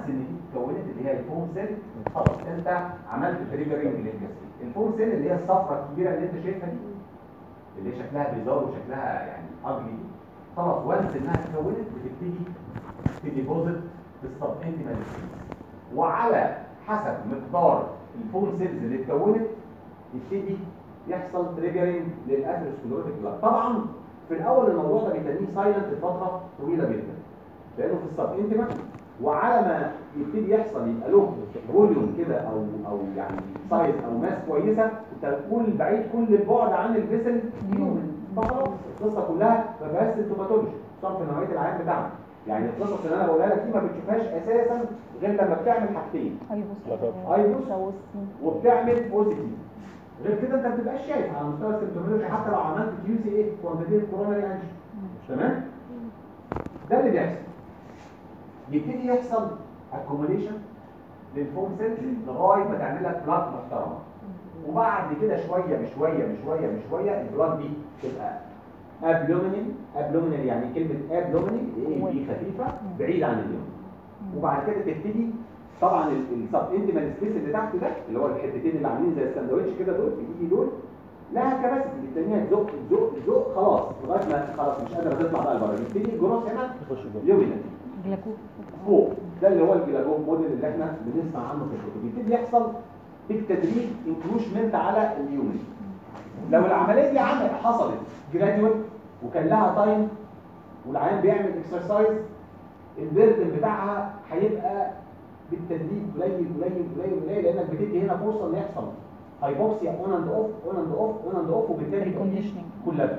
اتكونت اللي هي الفوم سيل خلاص انت عملت تريجرنج للجسم الفوم سيل اللي هي الصفرة الكبيرة اللي انت شايفها دي اللي هي شكلها بيزار وشكلها يعني اجلي خلاص وانس انها اتكونت بتبتدي تديبوزيت في السب انتيمال وعلى حسب مقدار الفوم سيلز اللي اتكونت يبتدي يحصل تريجرنج للاثيروسكليروتيك بلاك طبعا في الاول الموضوع ده بيتنيه سايلنت لفتره طويله جدا لانه في السب انتيما وعلى ما يبتدي يحصل يبقى له فوليوم كده او او يعني سايز او ماس كويسه انت كل بعيد كل البعد عن الفيسل يومن فخلاص القصه كلها ما فيهاش سيمتوماتولوجي خصوصا في نوعيه العيان بتاعنا يعني القصص اللي انا بقولها لك دي ما بتشوفهاش اساسا غير لما بتعمل حاجتين ايبوس وبتعمل اوسيتي غير كده انت ما بتبقاش شايف على مستوى السيمتومولوجي حتى لو عملت كيو سي ايه كوانتيتيف كوروناري انجن تمام ده اللي بيحصل يبتدي يحصل اكوميليشن للفوم سيلز لغايه ما تعمل لك بلاك محترمه وبعد كده شويه بشويه بشويه بشويه البلاك دي تبقى ابلومينال ابلومينال يعني كلمه ابلومينال ايه دي خفيفه بعيد عن اليوم وبعد كده تبتدي طبعا السب انتيمال سبيس اللي تحت ده اللي هو الحتتين اللي عاملين زي الساندوتش كده دول بتيجي دول لها كباسيتي الثانيه تزق تزق تزق خلاص لغايه ما خلاص مش قادره تطلع بقى لبره يبتدي الجروس هنا يومينال جلاكو فوق ده اللي هو الجلاجون موديل اللي احنا بنسمع عنه في الكتب يبتدي يحصل بالتدريج انكروشمنت على اليومن لو العمليه دي عمل حصلت جراديوال وكان لها تايم والعيان بيعمل اكسرسايز البيردن بتاعها هيبقى بالتدريج قليل قليل قليل قليل لانك بتدي هنا فرصه ان يحصل هايبوكسيا اون اند اوف اون اند اوف اون اند اوف وبالتالي Conditioning. كلها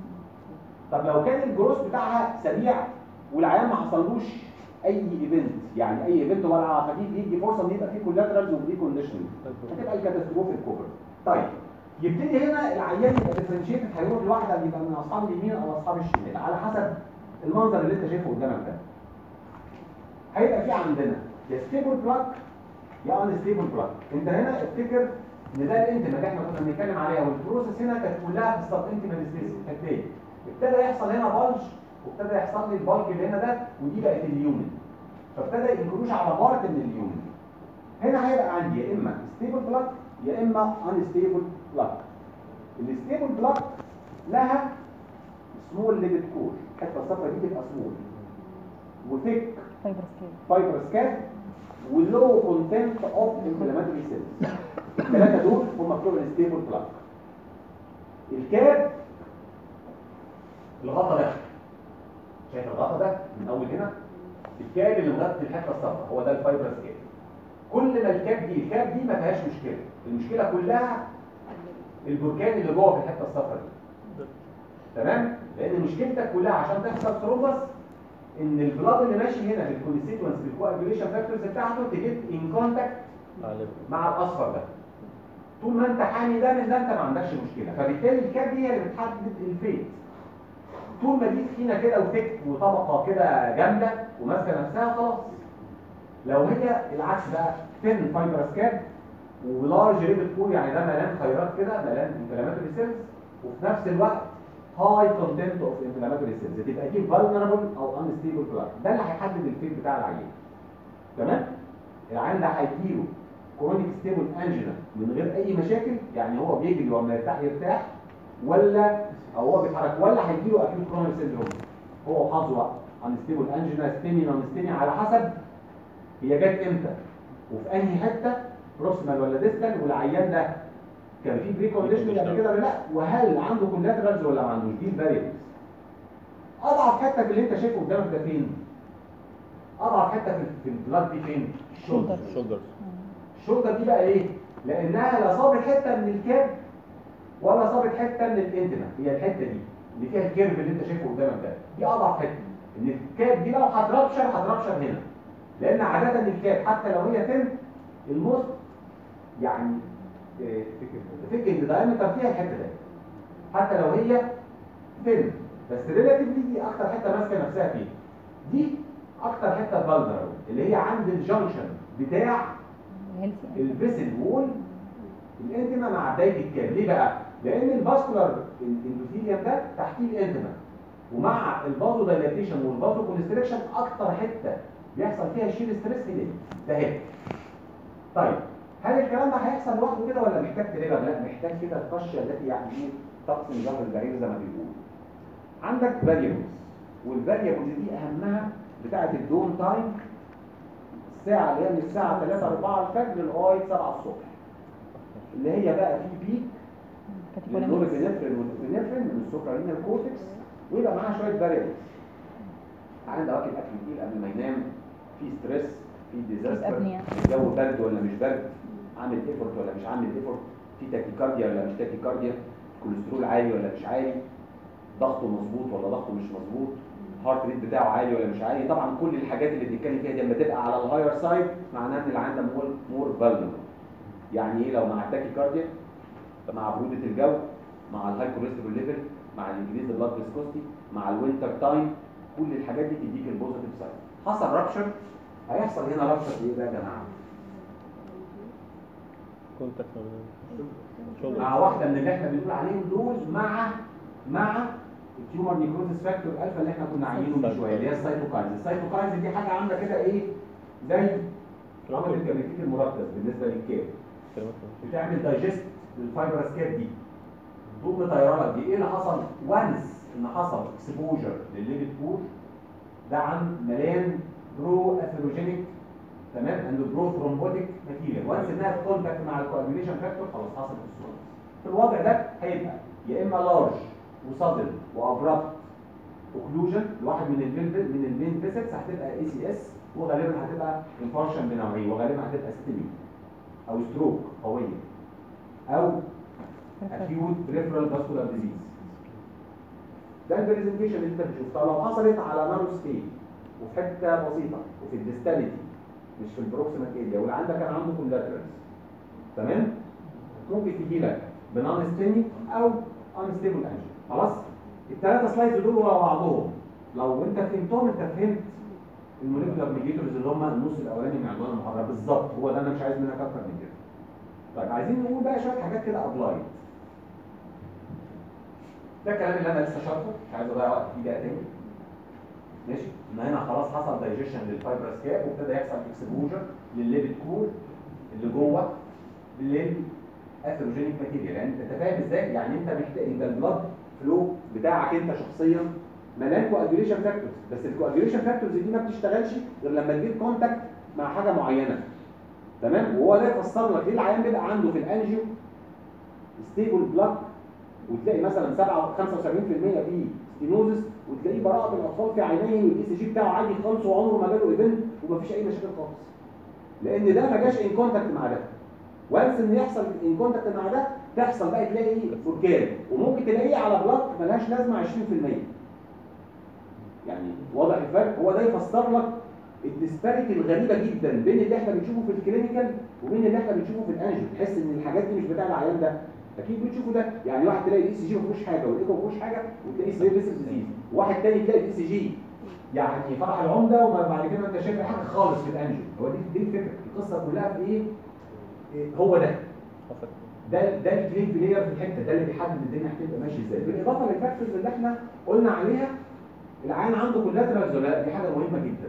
طب لو كان الجروس بتاعها سريع والعيان ما حصلوش اي ايفنت يعني اي ايفنت ولا على خفيف يدي فرصه ان يبقى فيه كولاترالز وفيه كونديشننج هتبقى الكاتاستروفيك كوبر طيب يبتدي هنا العيان يبقى ديفرنشيتد هيروح لواحده يبقى من اصحاب اليمين او اصحاب الشمال على حسب المنظر اللي انت شايفه قدامك ده هيبقى في عندنا يا ستيبل بلاك يا ان ستيبل بلاك انت هنا افتكر ان ده الانتما اللي احنا كنا بنتكلم عليها والبروسيس هنا كانت كلها في السب انتما سبيس الحتتين ابتدى يحصل هنا بلج وابتدى يحصل لي البلج اللي هنا ده ودي بقت اليومن فابتدى ينكروش على بارت من اليومن هنا هيبقى عندي يا اما ستيبل بلاك يا اما ان ستيبل بلاك الستيبل بلاك لها سمول ليبت كور الحته الصفرا دي تبقى سمول وثيك فايبر سكيل فايبرس كاب ولو كونتنت اوف انفلاماتوري سيلز الثلاثه دول هم بتوع الستيبل بلاك الكاب الغطا ده شايف الغطا ده من اول هنا الكاب اللي مغطي الحته الصفراء هو ده الفايبرس كاب كل ما الكاب دي الكاب دي ما فيهاش مشكله المشكله كلها البركان اللي جوه في الحته الصفراء دي تمام لان مشكلتك كلها عشان تحصل ثرومبس ان البلاد اللي ماشي هنا بالكونستيتوينس بالكواجوليشن فاكتورز بتاعته تجيب ان كونتاكت مع الاصفر ده طول ما انت حامي ده من ده انت ما عندكش مشكله فبالتالي الكاب دي هي اللي بتحدد الفيت طول ما دي تخينه كده وتك وطبقه كده جامده وماسكه نفسها خلاص لو هي العكس بقى ثين فايبرس كاب ولارج ريبت كور يعني ده مليان خيرات كده مليان انفلاماتوري سيلز وفي نفس الوقت هاي كونتنت اوف انفلاماتوري سيلز تبقى دي فالنربل او انستيبل بلاك ده اللي هيحدد الفيت بتاع العيان تمام العيان ده هيجيله كرونيك ستيبل انجينا من غير اي مشاكل يعني هو بيجري وما يرتاح يرتاح ولا او هو بيتحرك ولا هيجيله اكيوت كرونيك سيندروم هو وحظه بقى انستيبل انجينا ستيمي نون ستيمي على حسب هي جت امتى وفي انهي حته بروكسيمال ولا ديستال والعيان ده كان في بري كونديشن قبل كده ولا لا وهل عنده كولاترالز ولا ما عندوش دي الفاريبلز اضعف حته في اللي انت شايفه قدامك ده فين اضعف حته في في البلاد دي فين الشولدر شولدر الشولدر دي بقى ايه لانها لا صابت حته من الكاب ولا صابت حته من الانتما هي الحته دي اللي فيها الكيرف اللي انت شايفه قدامك ده دي اضعف حته ان الكاب دي لو هتربشر هتربشر هنا لان عاده الكاب حتى لو هي تم الموست يعني فكر الدايمتر فيها الحته دي حتى لو هي تم بس ريلاتيفلي دي اكتر حته ماسكه نفسها فيها دي اكتر حته فالنربل اللي هي عند الجنكشن بتاع هيلثي الفيسل وول الانتما مع بدايه الكاب ليه بقى؟ لان الفاسكولار اندوثيليوم ده تحتيه الانتما ومع الفازو دايلاتيشن والفازو كونستريكشن اكتر حته بيحصل فيها شيل ستريس هيدين ده هيك طيب هل الكلام ده هيحصل لوحده كده ولا محتاج تريجر؟ لا محتاج كده القشه التي يعني ايه تقسم ظهر البعير زي ما بيقولوا. عندك فاريبلز والفاريبلز دي اهمها بتاعه الدوم تايم الساعه اللي هي من الساعه 3 4 الفجر لغايه 7 الصبح. اللي هي بقى في بيك للنورابينفرين والابنفرين من السوبرالينال كورتكس ويبقى معاها شويه فاريبلز. عنده واكل اكل تقيل قبل ما ينام في ستريس في ديزاستر أبنية. الجو برد ولا مش برد عامل ايفورت ولا مش عامل ايفورت في تاكيكارديا ولا مش تاكيكارديا كوليسترول عالي ولا مش عالي ضغطه مظبوط ولا ضغطه مش مظبوط هارت ريت بتاعه عالي ولا مش عالي طبعا كل الحاجات اللي بنتكلم فيها دي لما تبقى على الهاير سايد معناها ان العيان ده مور مور فالنربل يعني ايه لو مع التاكيكارديا مع برودة الجو مع الهاي كوليسترول ليفل مع الانكريز بلاد فيسكوستي مع الوينتر تايم كل الحاجات دي تديك البوزيتيف سايد حصل رابشر هيحصل هنا رابشر ايه بقى يا جماعه كونتاكت ما بين شغل مع واحده من اللي احنا بنقول عليهم دول مع مع التيومر نيكروزس فاكتور الفا اللي احنا كنا عاملينه من شويه اللي هي السايتوكاينز السايتوكاينز دي حاجه عامله كده ايه زي عمل الكبريتيك المركز بالنسبه للكاب بتعمل دايجست للفايبرس كاب دي ضوء مطيرانك دي ايه اللي حصل وانس ان حصل اكسبوجر للليبيد بور ده عن مليان برو اثيروجينيك تمام اند برو ثرومبوتيك ماتيريال وانس انها كونتاكت مع الكوagulation فاكتور خلاص حصل الصوره في الوضع ده هيبقى يا اما لارج وصدل وابرابت اوكلوجن لواحد من الفين من الفين فيسكس هتبقى اي سي اس وغالبا هتبقى انفارشن بنوعيه وغالبا هتبقى ستيمي او ستروك قويه او acute peripheral vascular disease ده البرزنتيشن اللي انت بتشوفها لو حصلت على نانو سكيل وفي حته بسيطه وفي الديستاليتي مش في البروكسيمال اريا والعيان ده كان عنده كولاترالز تمام ممكن تجي لك بنان ستيمي او انستيبل انجل خلاص الثلاثه سلايدز دول ورا بعضهم لو انت فهمتهم انت فهمت الموليكولار ميديتورز اللي هم النص الاولاني من عنوان المحاضره بالظبط هو ده انا مش عايز منك اكتر من كده طيب عايزين نقول بقى شويه حاجات كده ابلايد ده الكلام اللي انا لسه شرحه مش عايز اضيع وقت فيه بقى تاني ماشي ان هنا خلاص حصل دايجيشن للفايبرس كاب وابتدى يحصل اكسبوجر للليبيد كور اللي جوه للاثيروجينيك ماتيريال يعني انت فاهم ازاي يعني انت محتاج انت البلاد فلو بتاعك انت شخصيا مليان كواجوليشن فاكتورز بس الكواجوليشن فاكتورز دي ما بتشتغلش غير لما تجيب كونتاكت مع حاجه معينه تمام وهو ده يفسر لك ليه العيان بيبقى عنده في الانجيو ستيبل بلاك وتلاقي مثلا 7 75% فيه ستينوزس وتلاقيه براءه الاطفال في عينيه والاي سي جي بتاعه عادي خالص وعمره ما جاله ايفنت ومفيش اي مشاكل خالص لان ده ما جاش ان كونتاكت مع ده وانس ان يحصل ان كونتاكت مع ده تحصل بقى تلاقي ايه بركان وممكن تلاقيه على بلاك ملهاش لازمه 20% يعني واضح الفرق هو ده يفسر لك الديسباريتي الغريبه جدا بين اللي احنا بنشوفه في الكلينيكال وبين اللي احنا بنشوفه في الانجل تحس ان الحاجات دي مش بتاع العيان ده اكيد بتشوفوا ده يعني واحد تلاقي الاي سي جي ما فيهوش حاجه والايكو ما فيهوش حاجه وتلاقيه سبير فيسل ديزيز واحد تاني تلاقي الاي سي جي يعني فرح العمده وبعد كده انت شايف حاجه خالص في الانجل هو دي دي الفكره القصه كلها في ايه إيه، هو ده ده ده الكلين بلاير في الحته ده اللي بيحدد الدنيا هتبقى ماشيه ازاي بالاضافه للفاكتورز اللي احنا قلنا عليها العيان عنده كولاترالز ولا لا دي حاجه مهمه جدا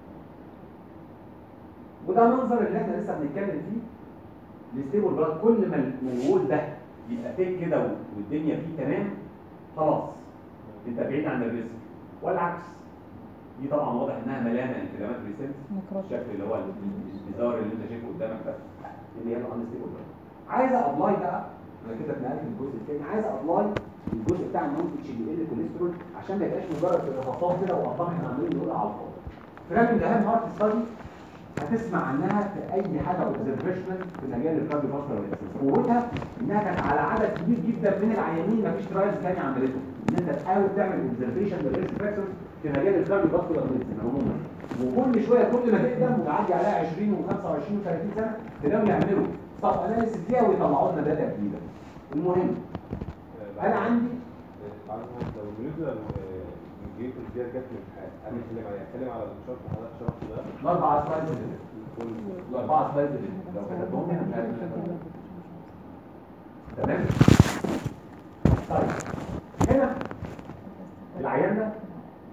وده منظر اللي احنا لسه بنتكلم فيه الستيبل بلاد كل ما ما الوول ده يبقى فيك كده و- والدنيا فيه تمام خلاص انت بعيد عن الريسك والعكس دي طبعا واضح انها مليانه انفلاماتوري سيلز ميكروب الشكل اللي هو البيزار اللي انت شايفه قدامك ده اللي هي الانستيبل بلاد عايزه ابلاي بقى انا كده اتنقلت للجزء الثاني عايزه ابلاي الجزء بتاع النون اتش دي ال كوليسترول عشان ما يبقاش مجرد ارهاصات كده وارقام احنا عاملين نقولها على الفاضي فراجل اهم هارت ستادي هتسمع عنها في اي حاجه اوبزرفيشنال في مجال الكارديو فاسكولار قوتها انها كانت على عدد كبير جدا من العيانين مفيش ترايلز ثانيه عملته ان انت تحاول تعمل اوبزرفيشن للريسك فاكتورز في مجال الكارديو فاسكولار ميديسن عموما وكل شويه كل ما تقدم وتعدي عليها 20 و25 و30 سنه تلاقيهم يعملوا طب اناليسيس فيها ويطلعوا لنا داتا جديده المهم انا عندي بعد ما لو الموليكولار ميديتور دي جت من الحياه انا اتكلم عليها اتكلم على الشرط اللي حضرتك شرحته ده الاربع سلايدز اللي كل الاربعه سلايدز اللي لو كتبتهم هنا مش عارف كتبتهم. تمام طيب هنا العيان ده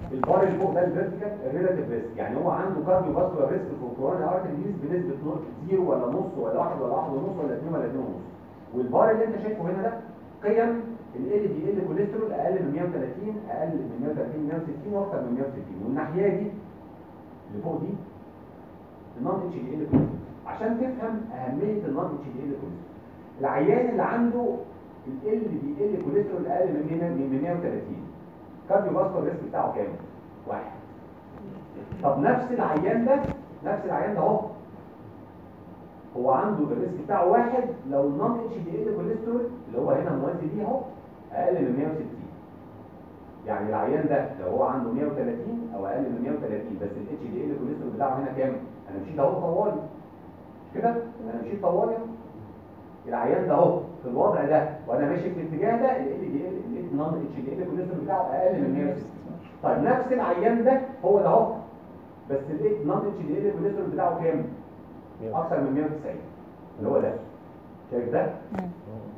البار اللي فوق ده الفيرتيكال الريلاتيف ريسك يعني هو عنده كارديو فاسكولار ريسك في الكورونا ارتري ديز بنسبه نص زيرو ولا نص ولا واحد ولا واحد ونص ولا اثنين ولا اثنين ونص والبار اللي انت شايفه هنا ده قيم ال دي ال كوليسترول اقل من 130 اقل من 130 160 واكثر من 160 والناحيه دي اللي فوق دي النون اتش دي ال كوليسترول عشان تفهم اهميه النون اتش دي ال كوليسترول العيان اللي عنده ال دي ال كوليسترول اقل من 100 من 130 كارديو فاسكولار ريسك بتاعه كام؟ واحد طب نفس العيان ده نفس العيان ده اهو هو عنده الريسك بتاعه واحد لو النون اتش دي ال كوليسترول اللي هو هنا موازي ليه اهو اقل من 160 يعني العيان ده لو هو عنده 130 او اقل من 130 بس الاتش دي ال كوليسترول بتاعه هنا كام؟ انا مشيت اهو طوالي مش كده؟ انا مشيت طوالي اهو العيان ده اهو في الوضع ده وانا ماشي في الاتجاه ده ال دي ال النون اتش دي ال كوليسترول بتاعه اقل من 160 طيب نفس العيان ده هو ده اهو بس الايه نون اتش دي ال كوليسترول بتاعه كام؟ اكثر من 190 اللي هو ده شايف ده؟ مم.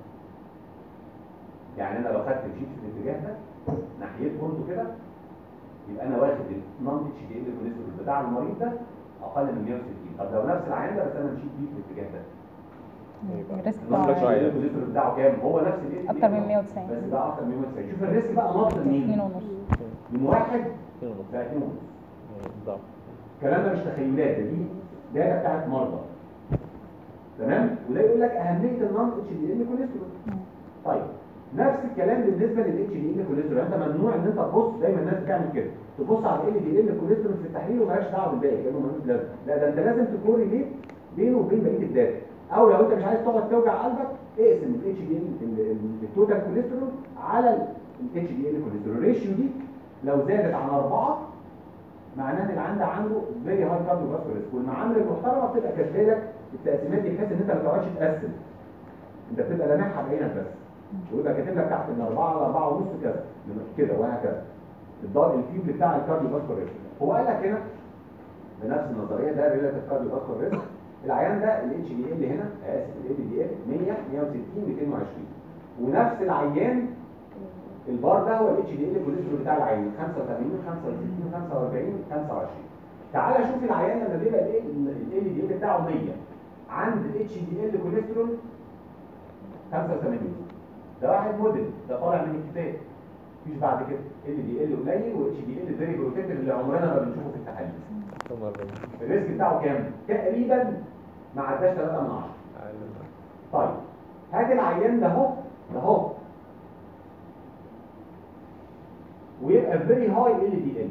يعني انا لو خدت مشيت في الاتجاه ده ناحيته برضه كده يبقى انا واخد النون اتش دي ال كوليسترول بتاع المريض ده اقل من 160 طب لو نفس العيان ده بس انا مشيت بيه في الاتجاه ده الريسك النون اتش بتاعه دي ال كوليسترول بتاعه كام؟ هو نفس الايه اكتر من 190 بس ده اكتر من 190 شوف الريسك بقى نط اتنين منين؟ ونص من واحد اتنين ونص ل 2 ونص ضعف الكلام ده مش تخيلات ده دي داتا بتاعت مرضى تمام وده يقول لك اهميه النون اتش دي ال كوليسترول مم. طيب نفس الكلام بالنسبه للاتش دي ال كوليسترول انت ممنوع ان انت تبص دايما الناس بتعمل كده تبص على ال دي ال كوليسترول في التحليل ومالكش دعوه بالباقي كانه ملوش لازمه لا ده انت لازم تكوريليت بينه وبين بقيه الداتا او لو انت مش عايز تقعد توجع قلبك اقسم الاتش دي ال التوتال كوليسترول على الاتش دي ال كوليسترول ريشيو دي لو زادت عن اربعه معناه ان العند عنده فيري هاي كارديو فاسكولار ريسك والمعامل المحترمه بتبقى كاتبه لك التقسيمات دي بحيث ان انت ما تقعدش تقسم انت بتبقى لامحها بعينك بس ويبقى كاتب لك تحت من 4 ل 4 ونص كذا كده وهكذا الضغط الفيوب بتاع الكارديو فاسكولار ريسك هو قال لك هنا بنفس النظريه ده ريلاتيف كارديو فاسكولار ريسك العيان ده الاتش دي ال هنا اسف ال دي ال 100 160 220 ونفس العيان البار ده هو الاتش دي ال كوليسترول بتاع العين 85 65 45 25 تعالى شوف العيان لما بيبقى الايه ال دي ال بتاعه 100 عند الاتش دي ال كوليسترول 85 ده واحد موديل ده طالع من الكتاب مفيش بعد كده ال دي ال قليل واتش دي ال فيري بروتكتيف اللي عمرنا ما بنشوفه في التحاليل ثم أربعين الريسك بتاعه كام؟ تقريبا ما عداش 3 من 10 أقل من طيب هات العيان ده اهو ده اهو ويبقى فيري هاي ال دي ال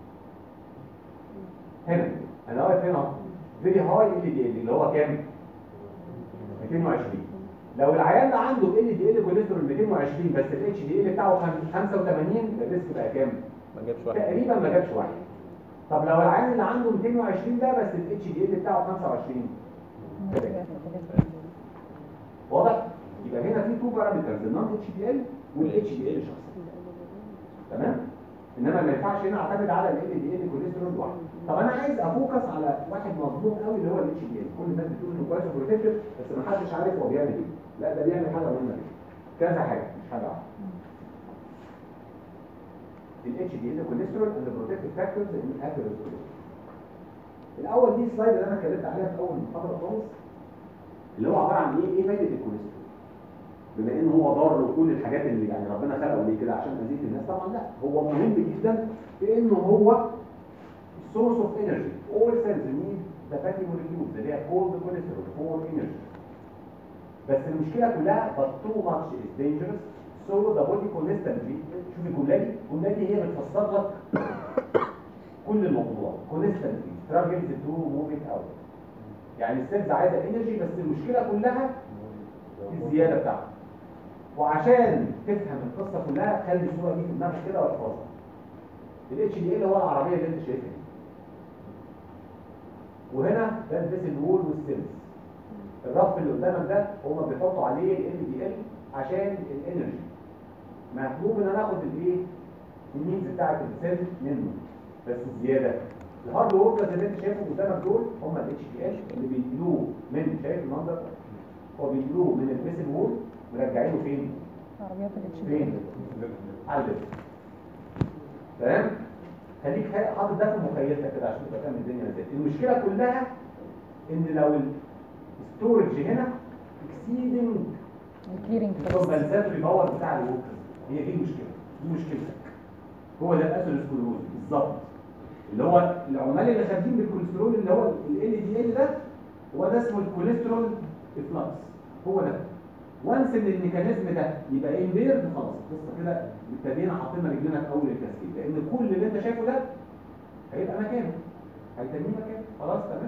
هنا انا واقف هنا اهو فيري هاي ال دي ال اللي هو كام 220 لو العيان ده عنده ال دي ال كوليسترول 220 بس الاتش دي ال بتاعه خم- 85 الريسك بقى كام ما جابش واحد تقريبا ما جابش واحد طب لو العيان اللي عنده 220 ده بس الاتش دي ال بتاعه 25 واضح يبقى هنا في تو بارامترز النون اتش دي ال والاتش دي ال شخصي تمام انما ما ينفعش هنا اعتمد على ال دي ال كوليسترول لوحده طب انا عايز افوكس على واحد مظلوم قوي اللي هو الاتش دي ال كل الناس بتقول انه كويس وبروتكتيف بس ما حدش عارف هو بيعمل ايه لا ده بيعمل حاجه مهمه جدا كذا حاجه مش حاجه واحده الاتش دي ال كوليسترول اند بروتكتيف فاكتورز ان اثيروسكليروز الاول دي سلايد اللي انا اتكلمت عليها في اول محاضره خالص اللي هو عباره عن ايه ايه فايده الكوليسترول بما ان هو ضار وكل الحاجات اللي يعني ربنا خلقه ليه كده عشان اذيه الناس طبعا لا هو مهم جدا في انه هو source of energy all cells need the fatty molecules اللي هي called cholesterol for energy بس المشكله كلها but too much is dangerous so the body constantly شوف الجمله دي الجمله دي هي بتفسر لك كل الموضوع constantly struggles to move it out يعني السيلز عايزه انرجي بس المشكله كلها في الزياده بتاعته وعشان تفهم القصه كلها خلي الصوره دي في دماغك كده واحفظها الاتش دي ال هو العربيه اللي انت شايفها دي وهنا ده الفيسل وول والسيلز الرف اللي قدامك ده هما بيحطوا عليه ال دي ال عشان الانرجي مطلوب ان انا اخد الايه النيدز بتاعت السيل منه بس الزياده الهارد ووركرز اللي انت شايفهم قدامك دول هم الاتش دي ال اللي بيدلوه من شايف المنظر ده؟ هو بيدلوه من الفيسل وول مرجعينه فين؟ عربيات الاتش فين؟ على الليفت. تمام خليك حاطط ده في مخيلتك كده عشان تبقى فاهم الدنيا ازاي المشكله كلها ان لو الستورج هنا اكسيدنج الكليرنج الكومبنساتوري باور بتاع الوكر هي دي المشكله دي مشكلتك هو ده الاسيروسكلروز بالظبط اللي هو العمال اللي خارجين بالكوليسترول اللي هو ال دي ال ده هو ده اسمه الكوليسترول افلاكس هو ده وانس ان الميكانيزم ده يبقى امبيرد خلاص القصه كده ابتدينا حاطين رجلنا في اول الكاسكيد لان كل اللي انت شايفه ده هيبقى مكانه هيتنيه مكانه خلاص تمام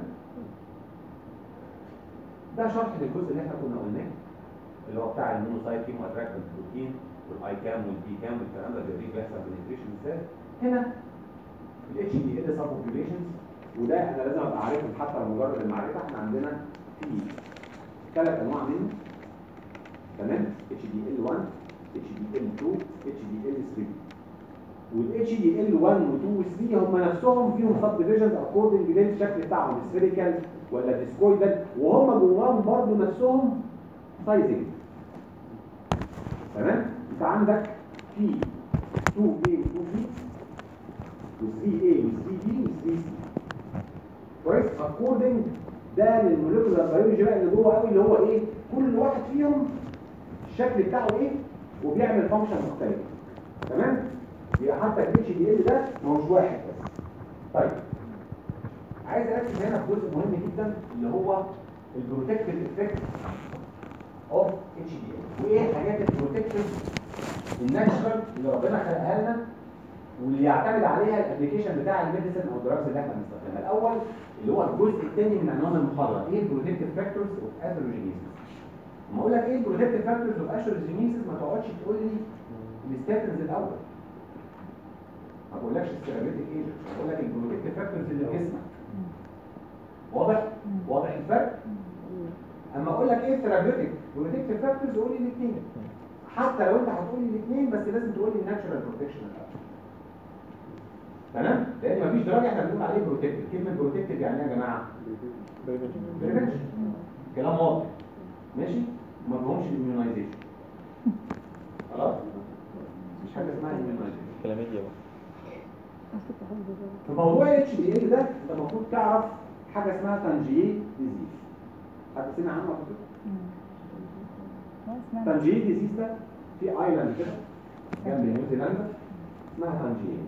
ده شرح للجزء اللي احنا كنا قلناه اللي هو بتاع المونوسايت كيمو اتراكتد بروتين والاي كام والبي كام والكلام ده بيوريك بيحصل بنتريشن ازاي هنا الاتش دي ال سب بوبيوليشنز وده انا لازم ابقى عارفهم حتى لو مجرد المعرفه احنا عندنا في ثلاث انواع منه تمام اتش دي ال 1 اتش دي ال 2 اتش دي ال 3 والاتش دي ال 1 و 2 و 3 هم نفسهم فيهم سب ديفيجنز اكوردنج للشكل بتاعهم سفيريكال ولا ديسكويدال وهم جواهم برضه نفسهم سايزنج تمام انت عندك في 2A و 2B و 3A و 3B و 3C كويس اكوردنج ده للموليكولار بيولوجي بقى اللي جوه قوي اللي هو ايه كل واحد فيهم الشكل بتاعه ايه وبيعمل فانكشن مختلف تمام يبقى حتى الاتش دي ال ده ما هوش واحد بس طيب عايز اركز هنا في جزء مهم جدا اللي هو البروتكتيف افكت اوف اتش دي ال وايه الحاجات البروتكتيف الناتشرال اللي ربنا خلقها لنا واللي يعتمد عليها الابلكيشن بتاع الميديسن او الدراجز اللي احنا بنستخدمها الاول اللي هو الجزء الثاني من عنوان المحاضره ايه البروتكتيف فاكتورز اوف اثيروجينيسيس لما اقول لك ايه البروتكتيف فاكتورز اوف اثيروجينيسيس ما تقعدش تقول لي الستاتنز الاول ما بقولكش السيرابيتيك ايجنت بقول لك البروتكتيف فاكتورز اللي في جسمك واضح واضح الفرق اما اقول لك ايه الثيرابيوتيك بروتكتيف فاكتورز قول لي الاثنين حتى لو انت هتقول لي الاثنين بس لازم تقول لي الناتشرال بروتكشن تمام لان مفيش درجه احنا بنقول عليه بروتكتيف كلمه بروتكتيف يعني ايه يا جماعه بريفنشن كلام واضح ماشي وما فيهمش الاميونايزيشن خلاص مش حاجه اسمها immunization كلامية بقى في موضوع الاتش دي ال ده انت المفروض تعرف حاجه اسمها تانجيي ديزيز حد سمع عنه قبل كده؟ تانجيي ديزيز ده في ايلاند كده جنب نيوزيلندا اسمها تانجيي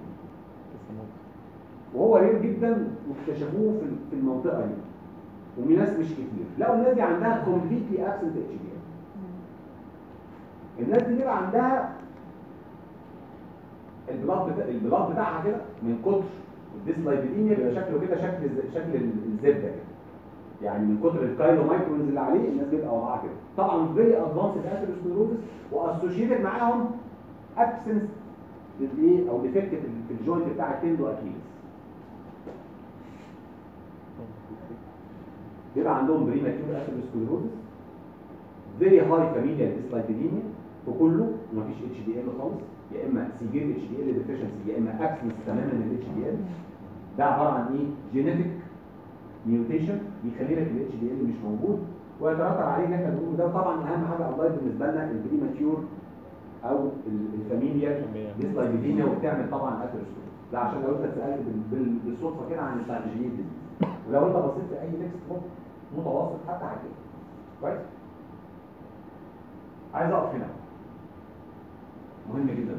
وهو رير جدا واكتشفوه في في المنطقه دي ومن ناس مش كتير لقوا الناس دي عندها كومبليتلي ابسنت اتش دي الناس دي بيبقى عندها البلاط بتا... البلاط بتاعها كده من كتر الديسلايبيديميا بيبقى شكله كده شكل الز- شكل الزبده كده يعني من كتر الكايلو مايكرونز اللي عليه الناس بيبقى وضعها كده طبعا فيري ادفانسد اثيروسكلروزس واسوشيتد معاهم ابسنس للايه او ديفكت في الجوينت بتاع التندو اكيلس بيبقى عندهم بريماتيور اثيروسكلروزس فيري هاي فاميليال ديسلايبيديميا في كله ومفيش اتش دي ال خالص يا اما سيفير اتش دي ال ديفيشنسي يا اما ابسنس تماما من الاتش دي ال ده عباره عن ايه جينيتك ميوتيشن يخلي لك الاتش دي ال مش موجود ويترتب عليه ان احنا بنقول ده طبعا اهم حاجه الله بالنسبه لنا البريماتيور او ال- الفاميليال ديسلايبيديميا وبتعمل طبعا اثيروسكلروز ده عشان لو انت اتسالت بال- بال- بالصدفه كده عن التعالجيين دي ولو انت بصيت في اي تكست بوك متوسط حتى هتلاقيه كويس عايز اقف هنا مهم جدا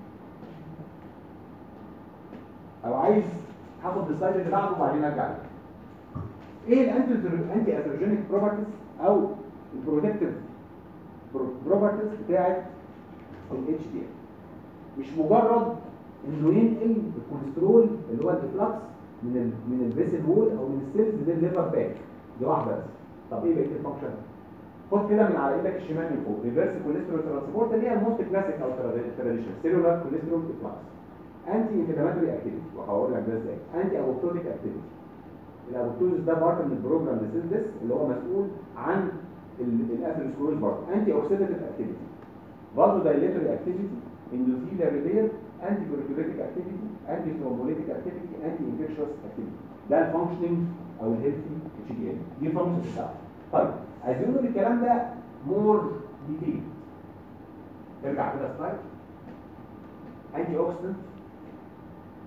او عايز هاخد السلايد اللي بعده وبعدين ارجع له ايه الانتي انتي اثروجينيك بروبرتيز او البروتكتيف بروبرتيز بتاعت الاتش دي مش مجرد انه ينقل الكوليسترول اللي هو الافلاكس من ال من الفيسل وول او من السيلز للليفر باك دي واحده بس طب ايه بقيه الفانكشن خد كده من على ايدك الشمال من فوق ريفرس كوليسترول ترانسبورت اللي هي الموست كلاسيك او تراديشنال سيلولار كوليسترول افلاكس انتي انفلاماتوري اكتيفيتي وهقول لك ده ازاي انتي ابوبتوتيك اكتيفيتي الابوبتوزيس ده بارت من البروجرام ديسيس اللي هو مسؤول عن الاثيروسكلوز بارت انتي اوكسيداتيف اكتيفيتي برضه دايليتوري اكتيفيتي اندوثيليال ريبير انتي بروتيوليتيك اكتيفيتي انتي ثرومبوليتيك اكتيفيتي انتي انفكشوس اكتيفيتي ده الفانكشننج او الهيلثي اتش دي ال دي الفانكشن بتاعته طيب عايزين نقول الكلام ده مور ديتيل ارجع كده سلايد انتي اوكسيدنت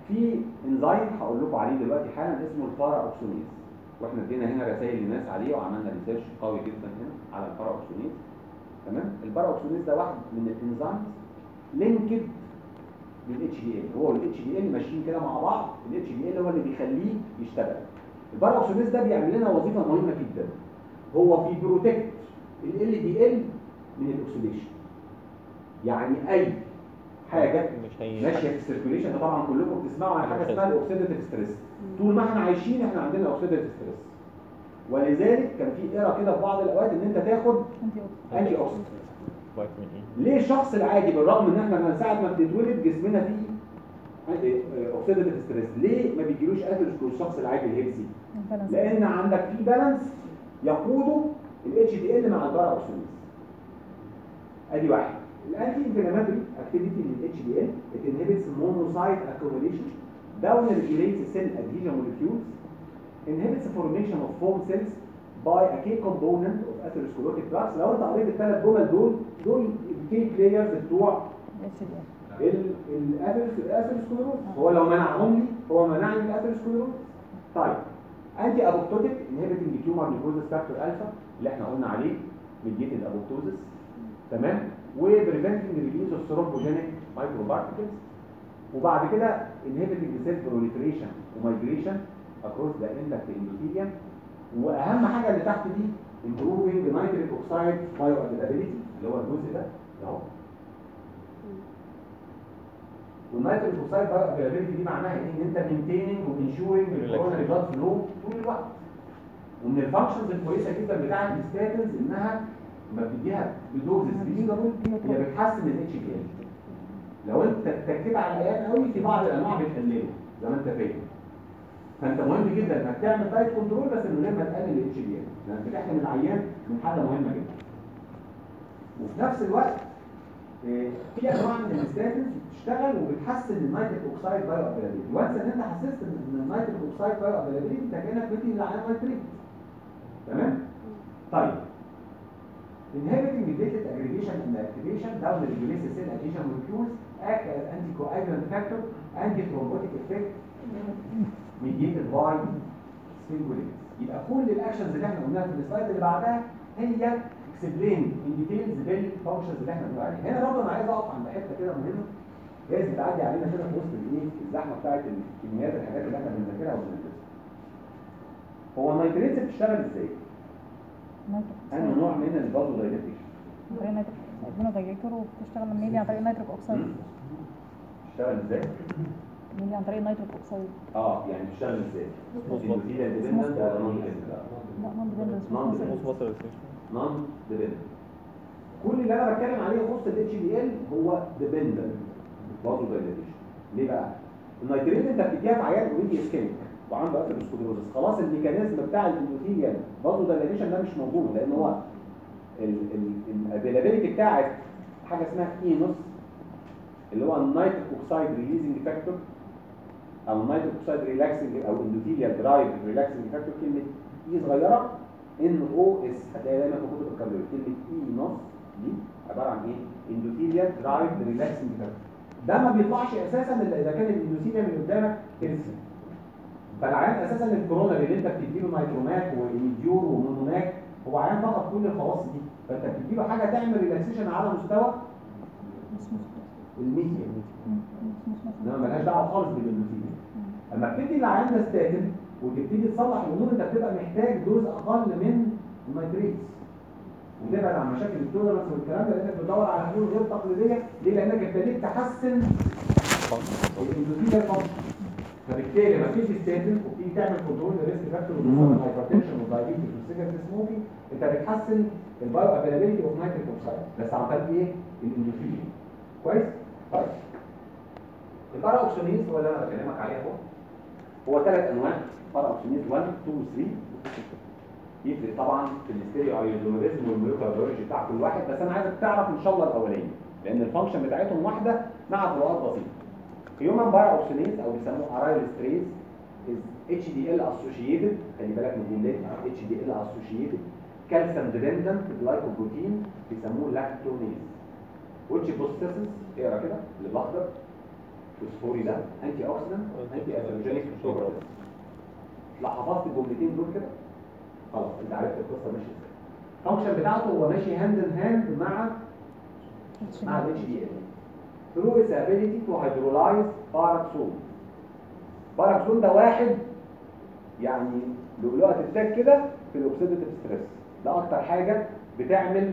في انزيم هقول لكم عليه دلوقتي حالا اسمه البارا اوكسونيز واحنا ادينا هنا رسائل للناس عليه وعملنا ريسيرش قوي جدا هنا على البارا اوكسونيز تمام البارا اوكسونيز ده واحد من الانزيمز لينكد للاتش دي ال هو والاتش دي ال ماشيين كده مع بعض الاتش دي ال هو اللي بيخليه يشتغل البارا اوكسونيز ده بيعمل لنا وظيفه مهمه جدا هو بيبروتكت ال دي ال من الاكسيديشن يعني اي حاجه مش هي ماشيه في السيركيوليشن طبعا كلكم بتسمعوا عن حاجه اسمها الاوكسيديتيف ستريس طول ما احنا عايشين احنا عندنا اوكسيديتيف ستريس ولذلك كان في ايرا كده في بعض الاوقات ان انت تاخد انتي اوكسيدنت انتي اوكسيدنت فيتامين اي ليه الشخص العادي بالرغم ان احنا من ساعه ما بنتولد جسمنا فيه اوكسيديتيف ستريس ليه ما بيجيلوش اثيروسكلوز الشخص العادي الهيلثي البالانس لان عندك في بالانس يقوده الاتش دي ال مع البارا اوكسيدنت ادي واحد الانتي انفلاماتوري اكتيفيتي للاتش دي ال it inhibits monocyte accumulation down regulates cell adhesion molecules inhibits formation of foam cells by a key component of atherosclerotic drugs لو انت قريت الثلاث جمل دول دول الكي بلايرز بتوع اتش دي الاثيروسكليروز هو لو منعهم لي هو منعني من الاثيروسكليروز طيب انتي ابوبتوتيك انهبيتنج تيومر نيكروزس فاكتور الفا اللي احنا قلنا عليه ميديتد ابوبتوزس تمام وبريفنتنج ريليز اوف ثرومبوجينيك مايكرو بارتكلز وبعد كده انهبيتنج سيل بروليفريشن ومايجريشن اكروس ذا اندكت اندوثيليوم واهم حاجه اللي تحت دي improving nitric oxide bioavailability اللي هو الجزء ده اهو والنيتروجين اوكسايد بioavailability دي معناها ايه؟ ان انت مينتيننج وانشورنج الكورونري بلاد فلو طول الوقت ومن الفانكشنز الكويسه جدا بتاعت الستاتنز انها لما بتديها بدوز ريزونبل هي بتحسن الاتش دي ال لو انت اتكيت على العيان قوي في بعض الانواع بتقلله زي ما انت فاهم فانت مهم جدا انك تعمل دايت كنترول بس من غير ما تقلل الاتش دي ال لانك بتحمي العيان من حاجه مهمه جدا وفي نفس الوقت إيه، في انواع من الستاتنز بتشتغل وبتحسن النيتريك اوكسايد بايو افيلابيلتي وانس ان انت حسست ان النيتريك اوكسايد بايو افيلابيلتي انت كانك بتدي للعيان نيتريت تمام طيب inhibiting related aggregation and activation down the regulated cell adhesion molecules act as anticoagulant factor anti-thrombotic effect mediated by stimulants يبقى كل الاكشنز اللي احنا قلناها في السلايد اللي بعدها هي اكسبلين ان ديتيلز بالفانكشنز اللي احنا بنقول عليها هنا برضه انا عايز اقف عند حته كده مهمه جايز بتعدي علينا كده في وسط الايه الزحمه بتاعت الكميات الحاجات اللي احنا بنذاكرها وبندرسها هو النيتريتس بتشتغل ازاي؟ انهي نوع من الفازو دايليتيشن طريق نيتريك ادينا دايركتور وبتشتغل ميلي عن طريق النيتريك اوكسيد بتشتغل ازاي؟ ميلي عن طريق النيتريك اوكسيد اه يعني بتشتغل ازاي؟ مظبوط. اندوثيليال ديبندنت ولا نون ديبندنت؟ لا نون ديبندنس Non بص بص الرسم. نون ديبندنت كل اللي انا بتكلم عليه يخص الاتش دي ال هو ديبندنت فازو دايليتيشن ليه بقى؟ النيتريت انت بتديها في عيان اوريدي اسكيميك وعنده اثيروسكليروزس خلاص الميكانيزم بتاع الاندوثيليال فازو دايليتيشن ده مش موجود لان هو الافيلابيلتي بتاعت حاجه اسمها اينوس اللي هو النيتريك اوكسايد ريليزنج فاكتور او النيتريك اوكسايد ريلاكسنج او اندوثيليال درايف ريلاكسنج فاكتور كلمه اي صغيره ان او اس هتلاقي دايما في كتب الكارديولوجي كلمه اي نص دي عباره عن ايه؟ اندوثيليال درايف ريلاكسنج فاكتور ده ما بيطلعش اساسا الا اذا كان الاندوثيليا من قدامك كريسي فالعيان اساسا الكورونا اللي انت بتديله نيتروماك وميديور ومونوماك هو عيان فقط كل الخواص دي فانت بتديله حاجه تعمل ريلاكسيشن على مستوى مش مش الميديا مش مش انما ملهاش دعوه خالص بالاندوثيليا اما بتدي العيان ده ستاتين وتبتدي تصلح الامور انت بتبقى محتاج دوز اقل من النيتريتس وتبعد عن مشاكل التولرنس والكلام ده لانك بتدور على حلول غير تقليديه ليه؟ لانك ابتديت تحسن الاندوثيليا فانكشن فبالتالي لما تيجي ستاتين وتيجي تعمل كنترول للريسك فاكتور والهايبرتنشن والدايابيتس والسيجرت سموكينج انت بتحسن البايو افيلابيلتي اوف نيتريك اوكسايد بس عن طريق ايه؟ الاندوثيليا كويس؟ طيب البارا اوكسونيز هو اللي انا بكلمك عليه اهو هو ثلاث انواع بارا اوكسونيز 1 2 3 يفرق طبعا في الاستيريو ايزوميريزم والموليكولار بيولوجي بتاع كل واحد بس انا عايزك تعرف ان شاء الله الاولاني لان الفانكشن بتاعتهم واحده مع فروقات بسيطه هيومن بارا اوكسونيز او بيسموه ارايل ستريز is HDL associated خلي بالك من الجملات HDL associated calcium dependent glycoprotein بيسموه لاكتونيز which processes اقرا كده اللي بالاخضر فوسفوري ده انتي اوكسيدنت انتي اثيروجينيك بروبرتيز لا حفظت الجملتين دول كده خلاص انت عرفت القصه ماشيه ازاي الفانكشن بتاعته هو ماشي هاند ان هاند مع مع ال HDL through its ability to hydrolyze paraxone paraxone ده واحد يعني لؤلؤة التاج كده في الاوكسيديتيف ستريس ده اكتر حاجه بتعمل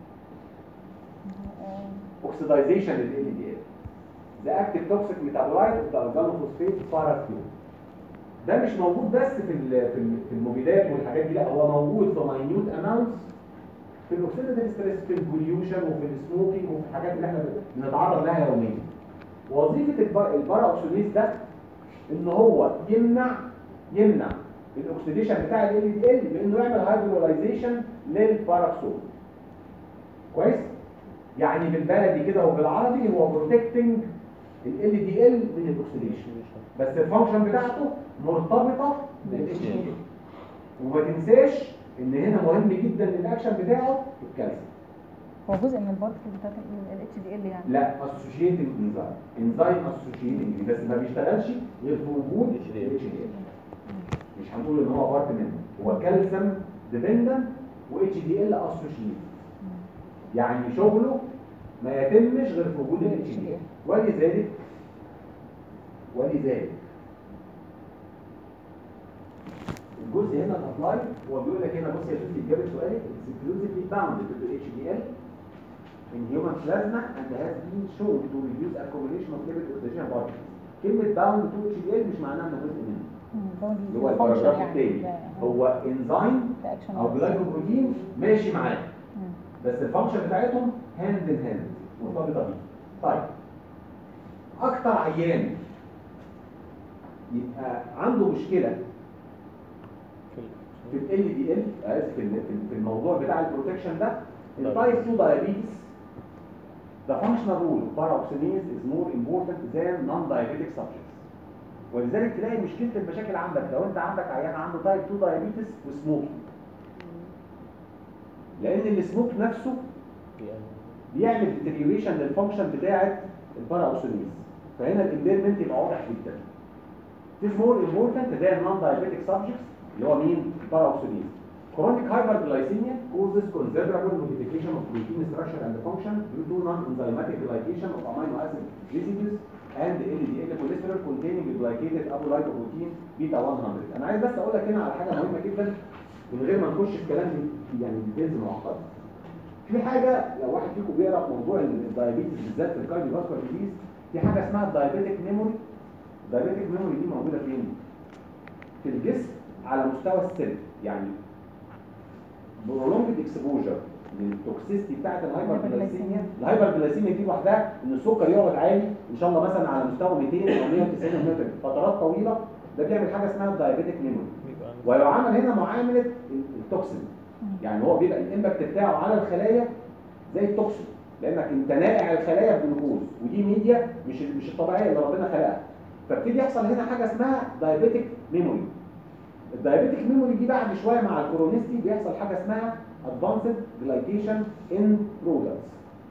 اوكسيدايزيشن لل LDL ده اكتيف توكسيك ميتابولايت اوف ذا اورجانوفوسفيت باراثيون ده مش موجود بس في ال- في ال- في المبيدات والحاجات دي لا هو موجود في ماينيوت اماونتس في الاوكسيديتيف ستريس في البوليوشن وفي السموكينج وفي الحاجات اللي احنا بنتعرض لها يوميا وظيفه البا- البارا اوكسيديز ده ان هو يمنع يمنع الاكسيديشن بتاع ال LDL بانه يعمل هيدروليزيشن للباراكسون كويس يعني بالبلدي كده وبالعربي هو بروتكتنج ال LDL من الاكسيديشن بس الفانكشن بتاعته مرتبطه بال HDL وما تنساش ان هنا مهم جدا الاكشن بتاعه الكالسيوم هو جزء من البارتكل بتاعت ال اتش دي ال يعني لا اسوشيتنج انزيم انزيم اسوشيتنج بس ما بيشتغلش غير في وجود HDL. ال HDL مش هنقول ان هو بارت منه هو كالسيوم ديبندنت و اتش دي ال اسوشيت يعني شغله ما يتمش غير في وجود ال اتش دي ولذلك ولذلك الجزء هنا الابلاي هو بيقول لك هنا بص يا سوسي اجابه سؤالك exclusively bound to the HDL in human plasma and has been shown to reduce accumulation of lipid oxidation particles كلمة bound to HDL مش معناها انه جزء منه اللي هو الباراجراف التاني هو انزيم او جلايكوبروتين ماشي معاه بس الفانكشن بتاعتهم هاند ان هاند مرتبطه بيه طيب اكتر عيان يبقى عنده مشكله في ال دي ال اسف في ال- في- في الموضوع بتاع البروتكشن ده التايب 2 diabetes the functional rule of paraoxidase is more important than non-diabetic subjects ولذلك تلاقي مشكله المشاكل عندك لو انت عندك عيان عنده تايب 2 diabetes وسموكينج لان السموك نفسه بيعمل deterioration للفانكشن بتاعه الباراوسينيز فهنا الامبيرمنت يبقى واضح جدا It is more important than non-diabetic subjects اللي هو مين؟ الباراوسينيز Chronic hyperglycemia causes considerable modification of protein structure and function due to non-enzymatic glycation of amino acid residues and LDL cholesterol containing glycated apolipoprotein beta 100 انا عايز بس اقول لك هنا على حاجه مهمه جدا من غير ما نخش في كلام يعني ديتيلز معقده في حاجه لو واحد فيكم بيقرا في موضوع الدايابيتس بالذات في الكارديو فاسكولار ديزيز في حاجه اسمها الدايابيتك ميموري الدايابيتك ميموري دي موجوده فين في الجسم على مستوى السيل يعني برولونجد اكسبوجر للتوكسيستي بتاعت الهايبرجلايسيميا الهايبرجلايسيميا دي لوحدها ان السكر يقعد عالي ان شاء الله مثلا على مستوى 200 او 190 او 130 فترات طويله ده بيعمل حاجه اسمها الدايابيتك ميموري ويعامل هنا معامله التوكسين يعني هو بيبقى الامباكت بتاعه على الخلايا زي التوكسين لانك انت نائع الخلايا بجلوكوز ودي ميديا مش مش الطبيعيه اللي ربنا خلقها فابتدي يحصل هنا حاجه اسمها دايابيتك ميموري الدايابيتك ميموري دي بعد شويه مع الكرونيستي بيحصل حاجه اسمها ادفانسد جلايكيشن ان برودكتس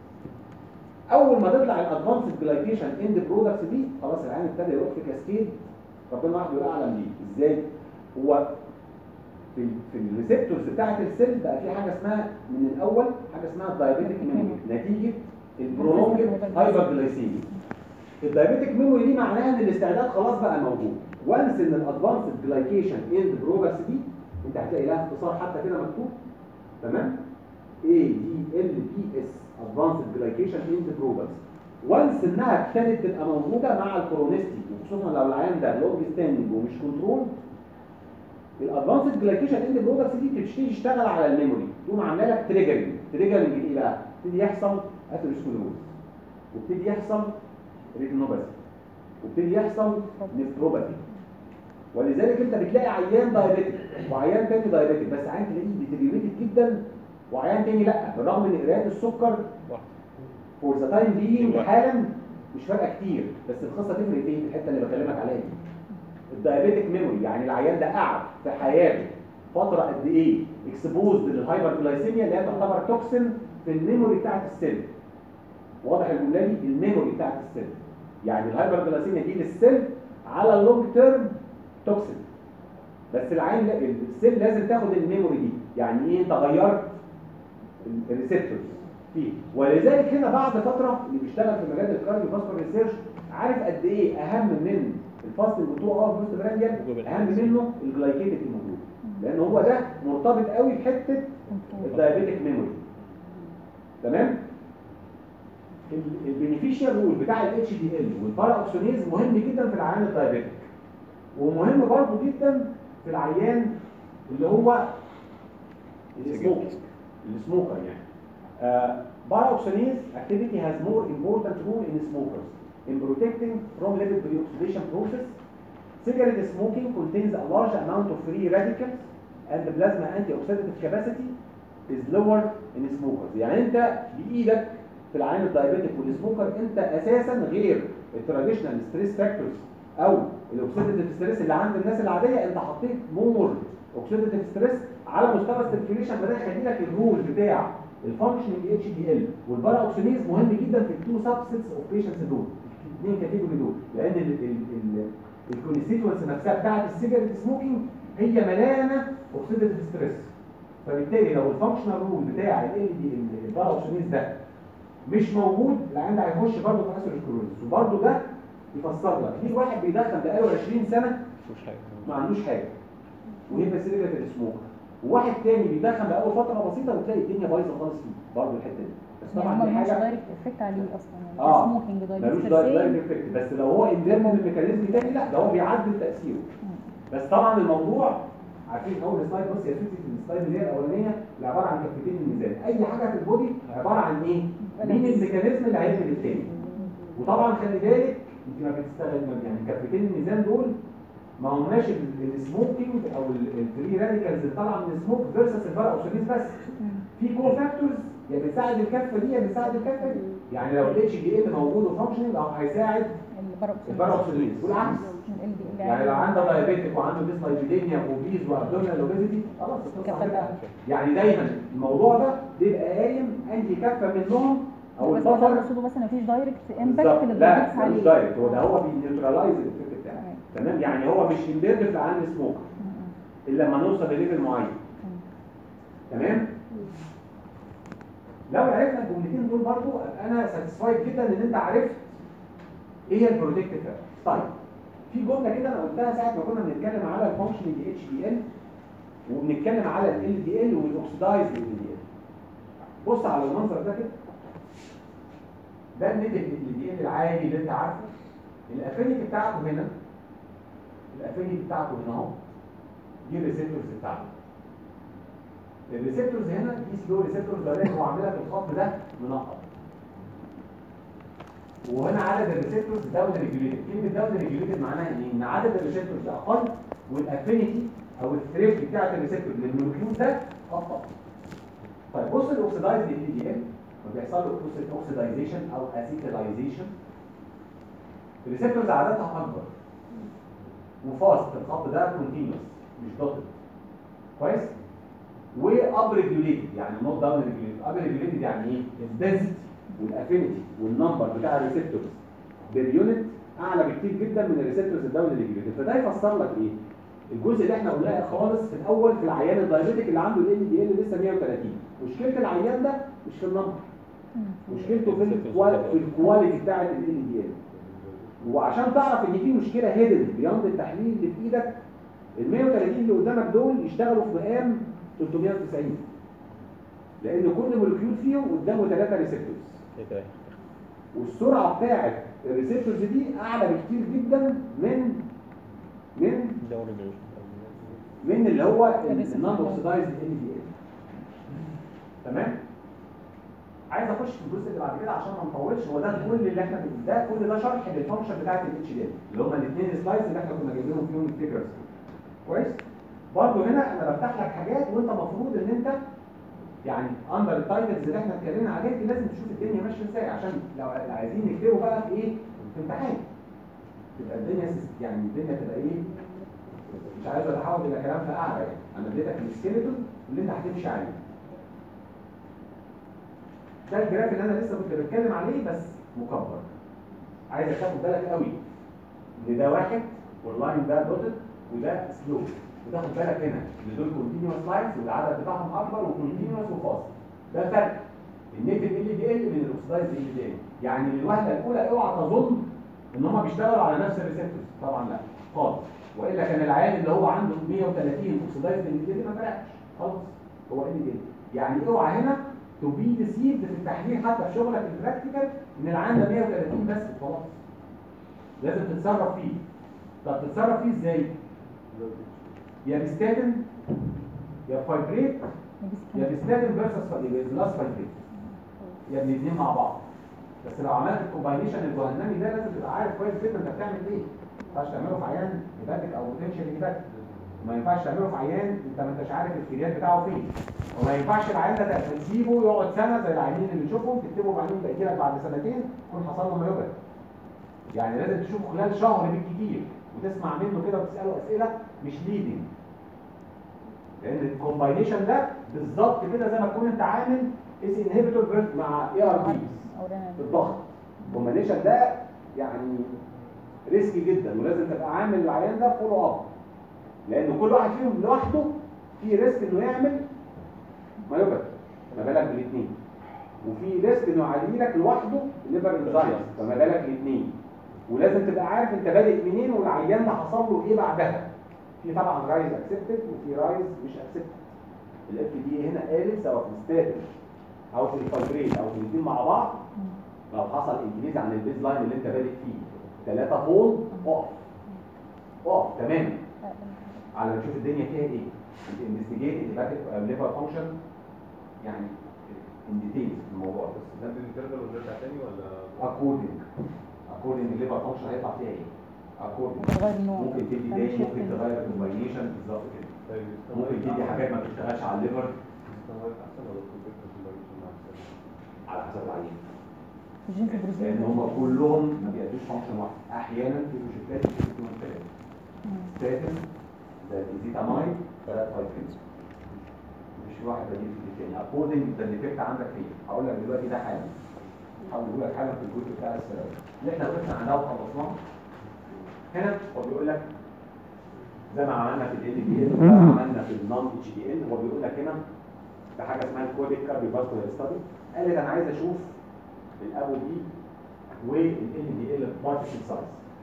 اول ما تطلع الادفانسد جلايكيشن ان برودكتس دي خلاص العين ابتدى يروح في كاسكيد ربنا وحده اعلم بيه ازاي هو في في الريسبتورز بتاعه السيل بقى في حاجه اسمها من الاول حاجه اسمها الدايابيتك ميموري نتيجه البرولونجد هايبرجلايسيميا الدايابيتك ميموري دي معناها ان الاستعداد خلاص بقى موجود وانس ان الادفانسد جلايكيشن ان برودكتس دي انت هتلاقي لها اختصار حتى كده مكتوب تمام اي دي ال بي اس ادفانسد جلايكيشن ان برودكتس وانس انها ابتدت تبقى موجوده مع الكرونستي وخصوصا لو العيان ده لونج ستاندنج ومش كنترول الادفانسد جلايكيشن اند برودكتس دي بتبتدي تشتغل على الميموري تقوم عامله لك تريجرنج تريجرنج ايه بقى؟ يبتدي يحصل اثيروسكلوز وابتدي يحصل ريتينوباثي وابتدي يحصل نفروباثي ولذلك انت بتلاقي عيان دايابيتك وعيان تاني دايابيتك بس عيان تلاقيه ديتريوريتد جدا وعيان تاني لا بالرغم ان قراءات السكر فور ذا تايم بينج حالا مش فارقه كتير بس القصه تفرق فين في الحته اللي بكلمك عليها دي الدايابيتك ميموري يعني العيان ده قعد في حياته فتره قد ايه اكسبوزد للهايبرجلايسيميا اللي هي تعتبر توكسين في الميموري بتاعت السيل واضح الجمله دي الميموري بتاعت السيل يعني الهايبرجلاسيميا دي للسيل على اللونج تيرم توكسيك بس العين لا- السيل لازم تاخد الميموري دي يعني ايه انت غيرت الريسبتورز فيه ولذلك هنا بعد فتره اللي بيشتغل في مجال الكارديو فاسكولار ريسيرش عارف قد ايه اهم من الفاست بتوع اه بوست برانديال اهم منه الجلايكيتد هيموجلوبين لان هو ده مرتبط قوي بحته الدايابيتك ميموري تمام البينيفيشال رول بتاع الاتش دي ال والبارا اوكسونيز مهم جدا في العيان الدايابيتك ومهم برضه جدا في العيان اللي هو السموكر السموكر يعني uh, Paroxysmase activity has more important role in smokers in protecting from lipid preoxidation process. Cigarette smoking contains a large amount of free radicals and the plasma antioxidant capacity is lower in smokers. يعني انت بايدك في العين الدايابيتك والسموكر انت اساسا غير التراديشنال ستريس فاكتورز او الاوكسيديتيف ستريس اللي عند الناس العاديه انت حطيت مور اوكسيديتيف ستريس على مستوى السيركيوليشن فده يخلي لك الرول بتاع الفانكشننج اتش دي ال والبارا اوكسينيز مهم جدا في التو سبسيتس اوف بيشنتس دول الاثنين كاتيجوري دول لان الكونستيتوانس نفسها بتاعت السيجاريت سموكينج هي مليانه اوكسيديتيف ستريس فبالتالي لو الفانكشنال رول بتاع ال دي البارا اوكسينيز ده مش موجود العيان ده هيخش برضه في اثيروسكلوروزس وبرضه ده يفسر لك في واحد بيدخن بقاله 20 سنه مش حاجه ما عندوش حاجه ويبقى سيجاره السموك وواحد تاني بيدخن بقاله فتره بسيطه وتلاقي الدنيا بايظه خالص فيه برضه الحته دي بس يعني طبعا هما دي ملوش حاجه دايركت افكت عليه اصلا يعني آه. سموكينج ملوش دايركت دايركت افكت بس لو هو انديرم من ميكانيزم تاني لا ده هو بيعدل تاثيره بس طبعا الموضوع عارفين اول سلايد بص يا سيدي في السلايد اللي هي الاولانيه اللي عباره عن كفتين الميزان اي حاجه في البودي عباره عن ايه؟ مين الميكانيزم اللي هيعمل التاني وطبعا خلي بالك انت ما بتستغل يعني كفتين الميزان دول ما هماش ال- السموكينج او ال- الفري راديكالز اللي طالعه من السموك فيرسس البارا اوكسيديز بس في كو فاكتورز يا بتساعد الكفه دي يا بتساعد الكفه دي يعني لو الاتش دي ال موجود وفانكشنال او هيساعد البارا اوكسيديز والعكس يعني لو عنده دايابيتك وعنده ديسلايبيديميا وبيز وابدومينال اوبيزيتي خلاص القصة كفة هتبقى. بقى. يعني دايما الموضوع ده بيبقى قايم انهي كفه منهم او بس هو ده البفر مقصوده بس ان مفيش دايركت بالظبط. امباكت لا للدايركت ده مش عليه دايركت هو ده هو بينيوترلايز الافكت بتاعه تمام يعني هو مش امبيرد في العين سموك الا لما نوصل لليفل معين تمام لو عرفنا الجملتين دول برضو أبقى انا ساتيسفايد جدا ان انت عرفت ايه هي البروتكتيف طيب في جمله كده انا قلتها ساعه ما كنا بنتكلم على الفانكشننج اتش دي ال وبنتكلم على ال دي ال والاكسدايز ال دي ال بص على المنظر ده كده ده النتج ال دي ال العادي اللي انت عارفه الافينيتي بتاعته هنا الافينيتي بتاعته هنا اهو دي الريسبتورز بتاعته الريسبتورز هنا دي سلو ريسبتورز ده هو عاملها في الخط ده منقط وهنا عدد الريسبتورز داون ريجوليتد كلمه داون ريجوليتد معناها ايه ان عدد الريسبتورز اقل والافينيتي او الثريف بتاعت الريسبتور للمولكيول ده ابطا طيب بص الاوكسيدايز دي دي ام ما بيحصل له اوكسيدايزيشن او اسيتيلايزيشن الريسبتورز عددها اكبر وفاست الخط ده كونتينوس مش دوتد كويس واب ريجوليتد يعني نوت داون ريجوليتد اب ريجوليتد يعني ايه الدنسيتي والافينيتي والنمبر بتاع الريسبتورز باليونت اعلى بكتير جدا من الريسبتورز الداون ريجوليتد فده يفسر لك ايه الجزء اللي احنا قلناه خالص في الاول في العيان الدايابيتك اللي عنده ال دي ال لسه 130 مشكله العيان ده مش في النمبر مشكلته في الكوا- في الكواليتي بتاعه ال دي ال وعشان تعرف ان في مشكله هيدن بياند التحليل اللي في ايدك ال 130 اللي قدامك دول يشتغلوا في مقام 390 لان كل مولكيول فيهم قدامه ثلاثه ريسبتورز ايه كده والسرعه بتاعه الريسبتورز دي اعلى بكتير جدا من من ده اوريجينال من اللي هو الريسبتور. النون اوكسيدايزد ال دي ال تمام عايز اخش في الجزء اللي بعد كده عشان ما نطولش هو ده كل اللي احنا بن- ده كل ده شرح للفانكشن بتاعت الاتش دي اللي هم الاثنين سلايدز اللي احنا كنا جايبينهم فيهم الفيجرز كويس برضه هنا انا بفتح لك حاجات وانت المفروض ان انت يعني اندر التايتلز اللي احنا اتكلمنا عليها دي لازم تشوف الدنيا ماشيه ازاي عشان لو عايزين نكتبه بقى في ايه في امتحان تبقى الدنيا سيس- يعني الدنيا تبقى ايه مش عايز اتحول الى كلام في قاعده يعني انا اديتك السكيلتون اللي انت هتمشي عليه ده الجراف اللي انا لسه كنت بتكلم عليه بس مكبر عايزك تاخد بالك قوي ان ده واحد واللاين ده دوتد وده سلو وتاخد بالك هنا ان دول كونتينوس لاينز والعدد بتاعهم اكبر وكونتينوس وفاصل ده الفرق النيتف ال دي ال من الاوكسدايز ال دي ال يعني الوهله الاولى اوعى تظن ان هم بيشتغلوا على نفس الريسبتورز طبعا لا خالص والا كان العيان اللي هو عنده 130 اوكسدايز ال دي ال ما فرقش خالص هو ال دي ال يعني اوعى هنا تو بي ديسيفد في التحليل حتى في شغلك البراكتيكال ان العيان ده 130 بس خلاص لازم تتصرف فيه طب تتصرف فيه ازاي؟ يا بستاتين يا فايبريت يا بستاتين فيرسس بلس فايبريت يا الاثنين مع بعض بس لو عملت الكومباينيشن الجهنمي ده لازم تبقى عارف كويس جدا انت بتعمل ايه ما ينفعش تعمله في عيان هيباتيك او بوتنشال هيباتيك وما ينفعش تعمله في عيان انت ما انتش عارف الكريات بتاعه فين وما ينفعش العيان ده تسيبه يقعد سنه زي العيانين اللي بنشوفهم تكتبه بعدين تأتي لك بعد سنتين يكون حصل له مايوباتي يعني لازم تشوفه خلال شهر بالكتير وتسمع منه كده وتساله اسئله مش ليدنج لان الكومباينيشن ده بالظبط كده زي ما تكون انت عامل اس انهبيتور مع اي ار بي في الضغط الكومباينيشن ده يعني ريسكي جدا ولازم تبقى عامل العيان ده فولو اب لان كل واحد فيهم لوحده في ريسك انه يعمل مايوباتي ما بالك بالاثنين وفي ريسك انه يعدي لك لوحده ليفر انزايمز فما بالك الاثنين ولازم تبقى عارف انت بادئ منين والعيان ده حصل له ايه بعدها في طبعا رايز اكسبتد وفي رايز مش اكسبتد الاف دي هنا قالت سواء في الستاتين او في الفايبريت او في الاثنين مع بعض لو حصل انكريز عن البيز لاين اللي انت بادئ فيه ثلاثة فولد اقف اقف تماما على ما تشوف الدنيا فيها ايه انفستيجيت الليفر فانكشن يعني ان ديتيلز في الموضوع بس ده بنترجم ونرجع تاني ولا اكوردنج اكوردنج الليفر فانكشن هيطلع فيها ايه اكوردنج تغير النوع ممكن تدي تعمل تاني shift ممكن تغير الكومباينيشن بالظبط كده طيب ممكن تدي حاجات ما بتشتغلش على الليفر استمرت احسن ولا الكمبيوتر كومباينيشن مع السلامه على حسب العيان الجينز لان بروتين هم كلهم ما بيأدوش فانكشن واحد احيانا في روشتات بتكون ثلاثه ستاتين زي الزيتامايد ثلاث فايتين مش في واحد بديل في الثاني اكوردنج ذا الايفكت عندك فين هقول لك دلوقتي ده حاجه هقول لك حاجه في الجزء بتاع السلام اللي احنا وقفنا عندها وخلصناها هنا هو بيقول لك زي ما عملنا في ال دي ال زي ما عملنا في النون اتش دي ال هو بيقول لك هنا في حاجه اسمها الكوديك كارديوفاسكولار ستادي قال لك انا عايز اشوف الابو دي والال دي ال بارتيكل سايز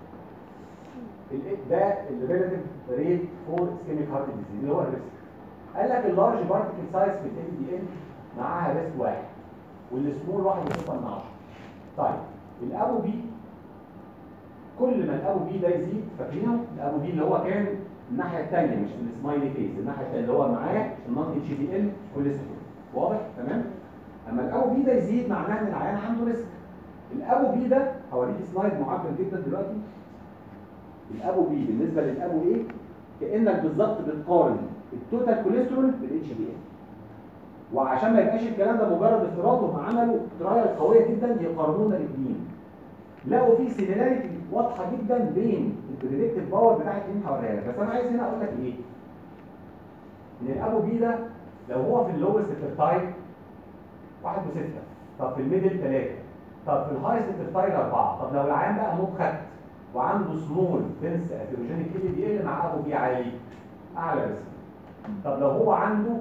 ال- ده الريلاتيف ريت فور اسكيميك هارت ديزيز اللي هو الريسك قال لك اللارج بارتيكل سايز في ال دي ال معاها ريسك واحد والسمول واحد وصفر من عشرة طيب الابو بي كل ما الابو بي ده يزيد فاكرينه الابو بي اللي هو كان الناحيه الثانيه مش السمايلي فيس الناحيه الثانيه اللي هو معاه النون اتش دي ال كوليسترول واضح تمام اما الابو بي ده يزيد معناه ان العيان عنده ريسك الابو بي ده هوريك سلايد معبر جدا دلوقتي الابو بي بالنسبه للابو ايه كانك بالظبط بتقارن التوتال كوليسترول بالاتش دي ال وعشان ما يبقاش الكلام ده مجرد افتراض هم عملوا ترايل قويه جدا يقارنون الاثنين لقوا في سيميلاريتي واضحه جدا بين البريدكتيف باور بتاعت اللي انت هوريها لك بس انا عايز هنا اقول لك ايه ان الابو بي ده لو هو في اللوست ترتايل واحد وستة طب في الميدل ثلاثة طب في الهايست ترتايل أربعة طب لو العيان بقى مخت وعنده سمول دنس اثيروجينيك ال دي ال مع ابو بي عالي اعلى ريسك طب لو هو عنده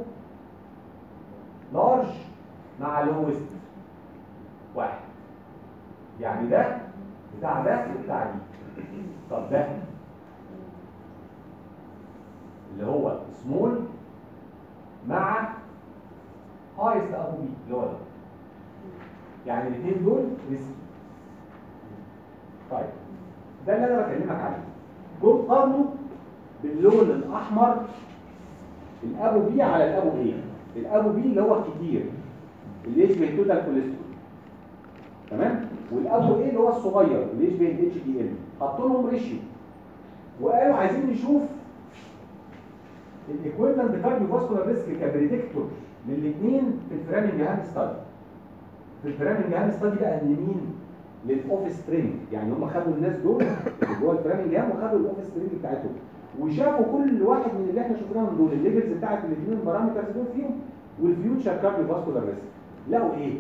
لارج مع لوست واحد يعني ده بتاع ده وبتاع دي طب ده اللي هو سمول مع هايست ابو بي اللي هو ده يعني الاثنين دول ريسكي طيب ده اللي انا بكلمك عليه جم قارنوا باللون الاحمر الابو بي على الابو ايه الابو بي اللي هو الكتير اللي يشبه التوتال كوليسترول تمام والابو ايه اللي هو الصغير اللي يشبه الاتش دي ال حطوا لهم ريشيو وقالوا عايزين نشوف الايكويفالنت كارديوفاسكولار ريسك كبريدكتور للاثنين في الفرامنجهام ستادي في الفرامنجهام ستادي بقى لمين للاوف سترينج يعني هم خدوا الناس دول اللي جوه الفرامنجهام وخدوا الاوف سترينج بتاعتهم وشافوا كل واحد من اللي احنا شفناهم دول الليفلز بتاعت الاثنين بارامترز دول فيهم والفيوتشر كارديوفاسكولار ريسك لقوا ايه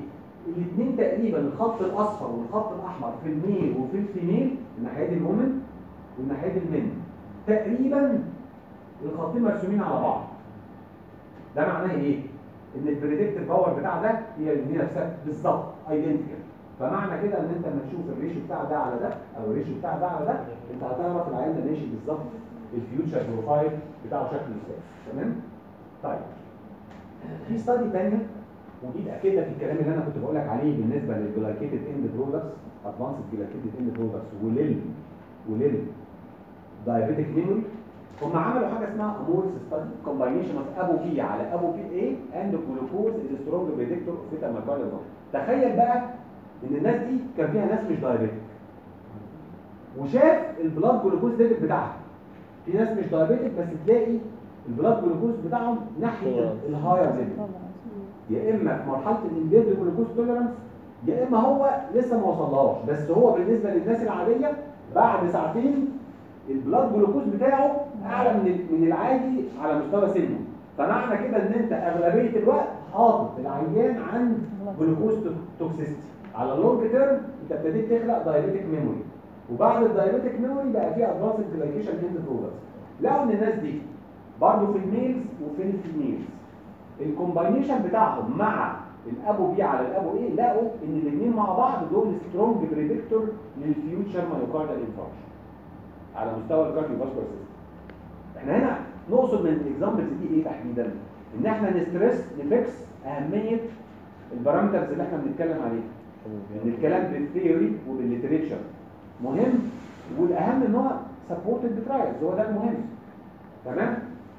الاثنين تقريبا الخط الاصفر والخط الاحمر في الميل وفي الفيميل الناحيه دي الومن والناحيه دي المن تقريبا الخطين مرسومين على بعض ده معناه ايه؟ ان البريدكتيف باور بتاع ده هي هي نفسها بالظبط ايدنتيكال فمعنى كده ان انت لما تشوف الريشيو بتاع ده على ده او الريشيو بتاع ده على ده انت هتعرف العيان ده ماشي بالظبط الفيوتشر بروفايل بتاعه شكله ازاي تمام؟ طيب في ستادي ثانيه ودي تاكد لك الكلام اللي انا كنت بقول لك عليه بالنسبه للجلايكيتد اند برودكتس ادفانسد جلايكيتد اند برودكتس ولل ولل دايابيتيك ميموري هم عملوا حاجه اسمها امورس ستادي كومباينيشن اوف ابو بي على ابو بي اي اند جلوكوز از سترونج بريدكتور اوف فيتا مايكارديال تخيل بقى ان الناس دي كان فيها ناس مش دايابيتيك وشاف البلاد جلوكوز ليفل بتاعها في ناس مش دايابيتيك بس تلاقي البلاد جلوكوز بتاعهم ناحيه الهاير ليفل يا اما في مرحله الامبيرد جلوكوز توليرانس يا اما هو لسه ما وصلهاش بس هو بالنسبه للناس العاديه بعد ساعتين البلاد جلوكوز بتاعه اعلى من من العادي على مستوى سنه فمعنى كده ان انت اغلبيه الوقت حاطط العيان عند جلوكوز توكسيستي على اللونج تيرم انت ابتديت تخلق دايابيتيك ميموري وبعد الدايابيتيك ميموري بقى في ادفانسد جلايكيشن اند برودكتس لقوا ان الناس دي برضه في الميلز وفي الفيميلز الكومباينيشن بتاعهم مع الابو بي على الابو ايه لقوا ان الاثنين مع بعض دول سترونج بريدكتور للفيوتشر مايوكاردال انفاركشن على مستوى الكارديو فاسكولار سيستم احنا هنا نقصد من الاكزامبلز دي ايه تحديدا ان احنا نستريس نفكس اهميه البارامترز اللي احنا بنتكلم عليها ان الكلام بالثيوري وبالليتريتشر مهم والاهم ان هو سبورتد بترايلز هو ده المهم تمام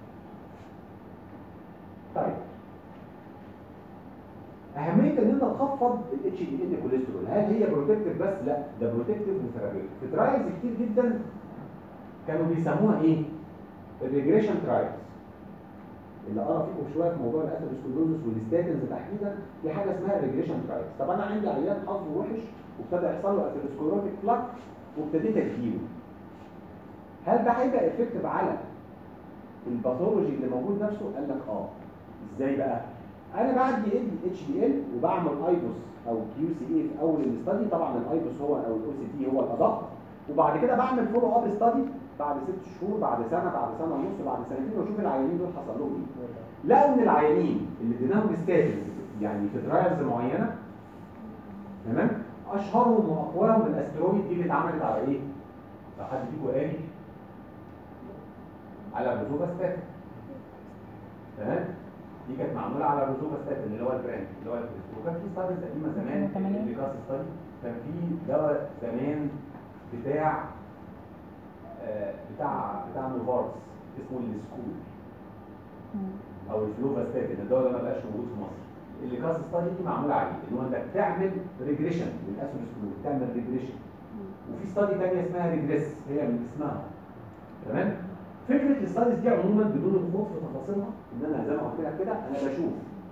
طيب اهميه ان انت تخفض الاتش دي ان كوليسترول هل هي بروتكتيف بس لا ده بروتكتيف وثيرابيوتيك في ترايلز كتير جدا كانوا بيسموها ايه الريجريشن ترايلز اللي قرا فيكم شويه في موضوع الاثيروسكلوزس والستاتنز تحديدا في حاجه اسمها ريجريشن ترايلز طب انا عندي عيان حظه وحش وابتدى يحصل له اثيروسكلوروتيك بلاك وابتديت اديله هل ده هيبقى افكتيف على الباثولوجي اللي موجود نفسه قال لك اه ازاي بقى انا بعدي اتش دي ال وبعمل ايبوس او كيو سي اي في اول الاستادي طبعا الايبوس هو او الاو سي تي هو الادق وبعد كده بعمل فولو اب استادي بعد ست شهور بعد سنه بعد سنه ونص بعد سنتين واشوف العيانين دول حصل لهم ايه لقوا ان العيانين اللي اديناهم ستاتين يعني في ترايلز معينه تمام اشهرهم واقواهم الاسترويد دي اللي اتعملت على ايه؟ لو حد فيكم قاري على الروزوفاستات تمام دي كانت معموله على الروزوفاستات اللي هو البراند اللي هو البريست وكان في ستاديز قديمه زمان تمانين. اللي كاس ستادي كان في دواء زمان بتاع آه، بتاع بتاع نوفارس اسمه السكول او الفلوفاستات الدواء ده ما بقاش موجود في مصر اللي كاس ستادي دي معموله عليه ان هو انت بتعمل ريجريشن للاسولسكول بتعمل ريجريشن وفي ستادي ثانيه اسمها ريجريس هي من اسمها تمام فكره الستاديز دي عموما بدون الخوض في تفاصيلها ان انا زي ما قلت لك كده انا بشوف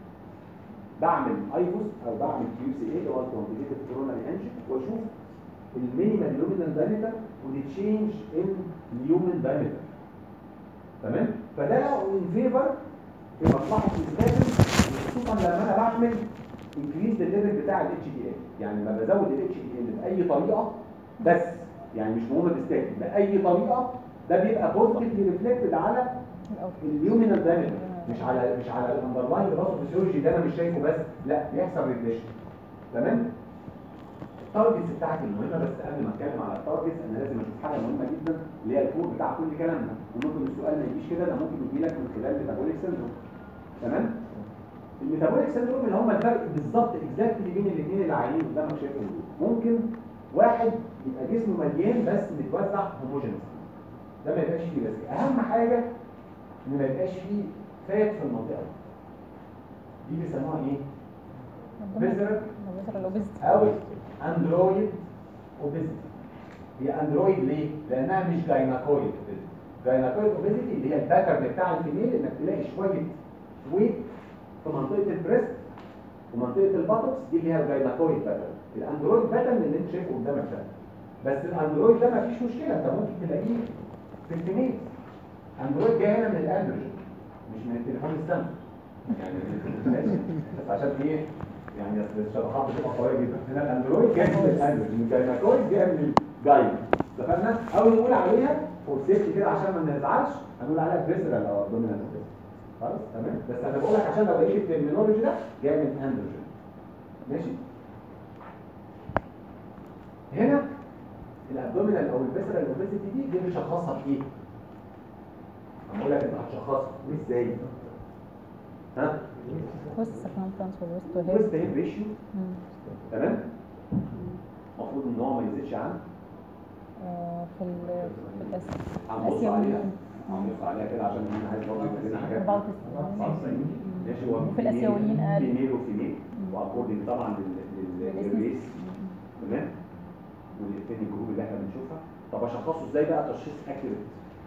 بعمل ايبوس او بعمل كيو سي اي اللي هو الكوانتيتيف كوروناري انجن واشوف المينيمال لومينال دايمتر والتشينج ان اليومن دايمتر تمام فده ان فيفر في مصلحه الستاتين خصوصا لما انا بعمل انكريز الليفل بتاع الاتش دي ال يعني لما بزود الاتش دي ال باي طريقه بس يعني مش مهم الستاتين باي طريقه ده بيبقى بوزيتيفلي ريفلكتد على اليومينال دايمتر مش على مش على الاندرلاين باثوفيسيولوجي ده انا مش شايفه بس لا بيحصل ريفليشن تمام التارجتس بتاعتي المهمه بس قبل ما اتكلم على التارجتس انا لازم اشوف حاجه مهمه جدا اللي هي الكور بتاع كل كلامنا وممكن السؤال ما يجيش كده ده ممكن يجي لك من خلال ميتابوليك سيندروم تمام الميتابوليك سيندروم اللي هم الفرق بالظبط اكزاكتلي بين الاثنين اللي عايزين قدامك شايفهم دول ممكن واحد يبقى جسمه مليان بس متوزع هوموجينس ده ما يبقاش فيه ريسك اهم حاجه ان ما يبقاش فيه فات في المنطقه دي دي بيسموها ايه؟ فيزرال او اندرويد اوبيزيتي هي اندرويد ليه؟ لانها مش جايناكويد جايناكويد اوبيزيتي اللي هي الباترن بتاع الفيميل انك تلاقي شويه ويت في منطقه البريست ومنطقه الباتوكس دي اللي هي الجايناكويد باترن الاندرويد باترن اللي انت شايفه قدامك ده بس الاندرويد ده مفيش مشكله انت ممكن تلاقيه في الفيميل اندرويد جاي هنا من الاندروجين مش من التليفون السامسونج يعني بس عشان ايه يعني أصل الشروحات بتبقى قويه جدا هنا الاندرويد جاي من الاندرويد من الجايناكويد جاي من الجاين اتفقنا او نقول عليها فور سيفتي كده عشان ما نزعلش هنقول عليها فيسرال او ابدومينال خلاص تمام بس انا بقول لك عشان لو لقيت الترمينولوجي ده جاي من اندروجين ماشي هنا الابدومينال او الفيسرال اوبيسيتي دي دي بنشخصها بايه؟ انا بقول لك انت هتشخصها ازاي؟ ها؟ وسط circumference والوسط ويست هيد هيد ريشيو مم. تمام؟ المفروض ان هو ما يزيدش عن آه، في ال في الأس هنبص عليها الآسيويين هنبص عليها كده عشان احنا عايز برضه يبقى لنا حاجات 94 ماشي هو وفي الآسيويين أقل. في ميل وفي ميل مم. واكوردنج طبعا لل- لل- بالاسم. للريس تمام والاثنين الجروب اللي احنا بنشوفها طب اشخصه ازاي بقى تشخيص اكيوريت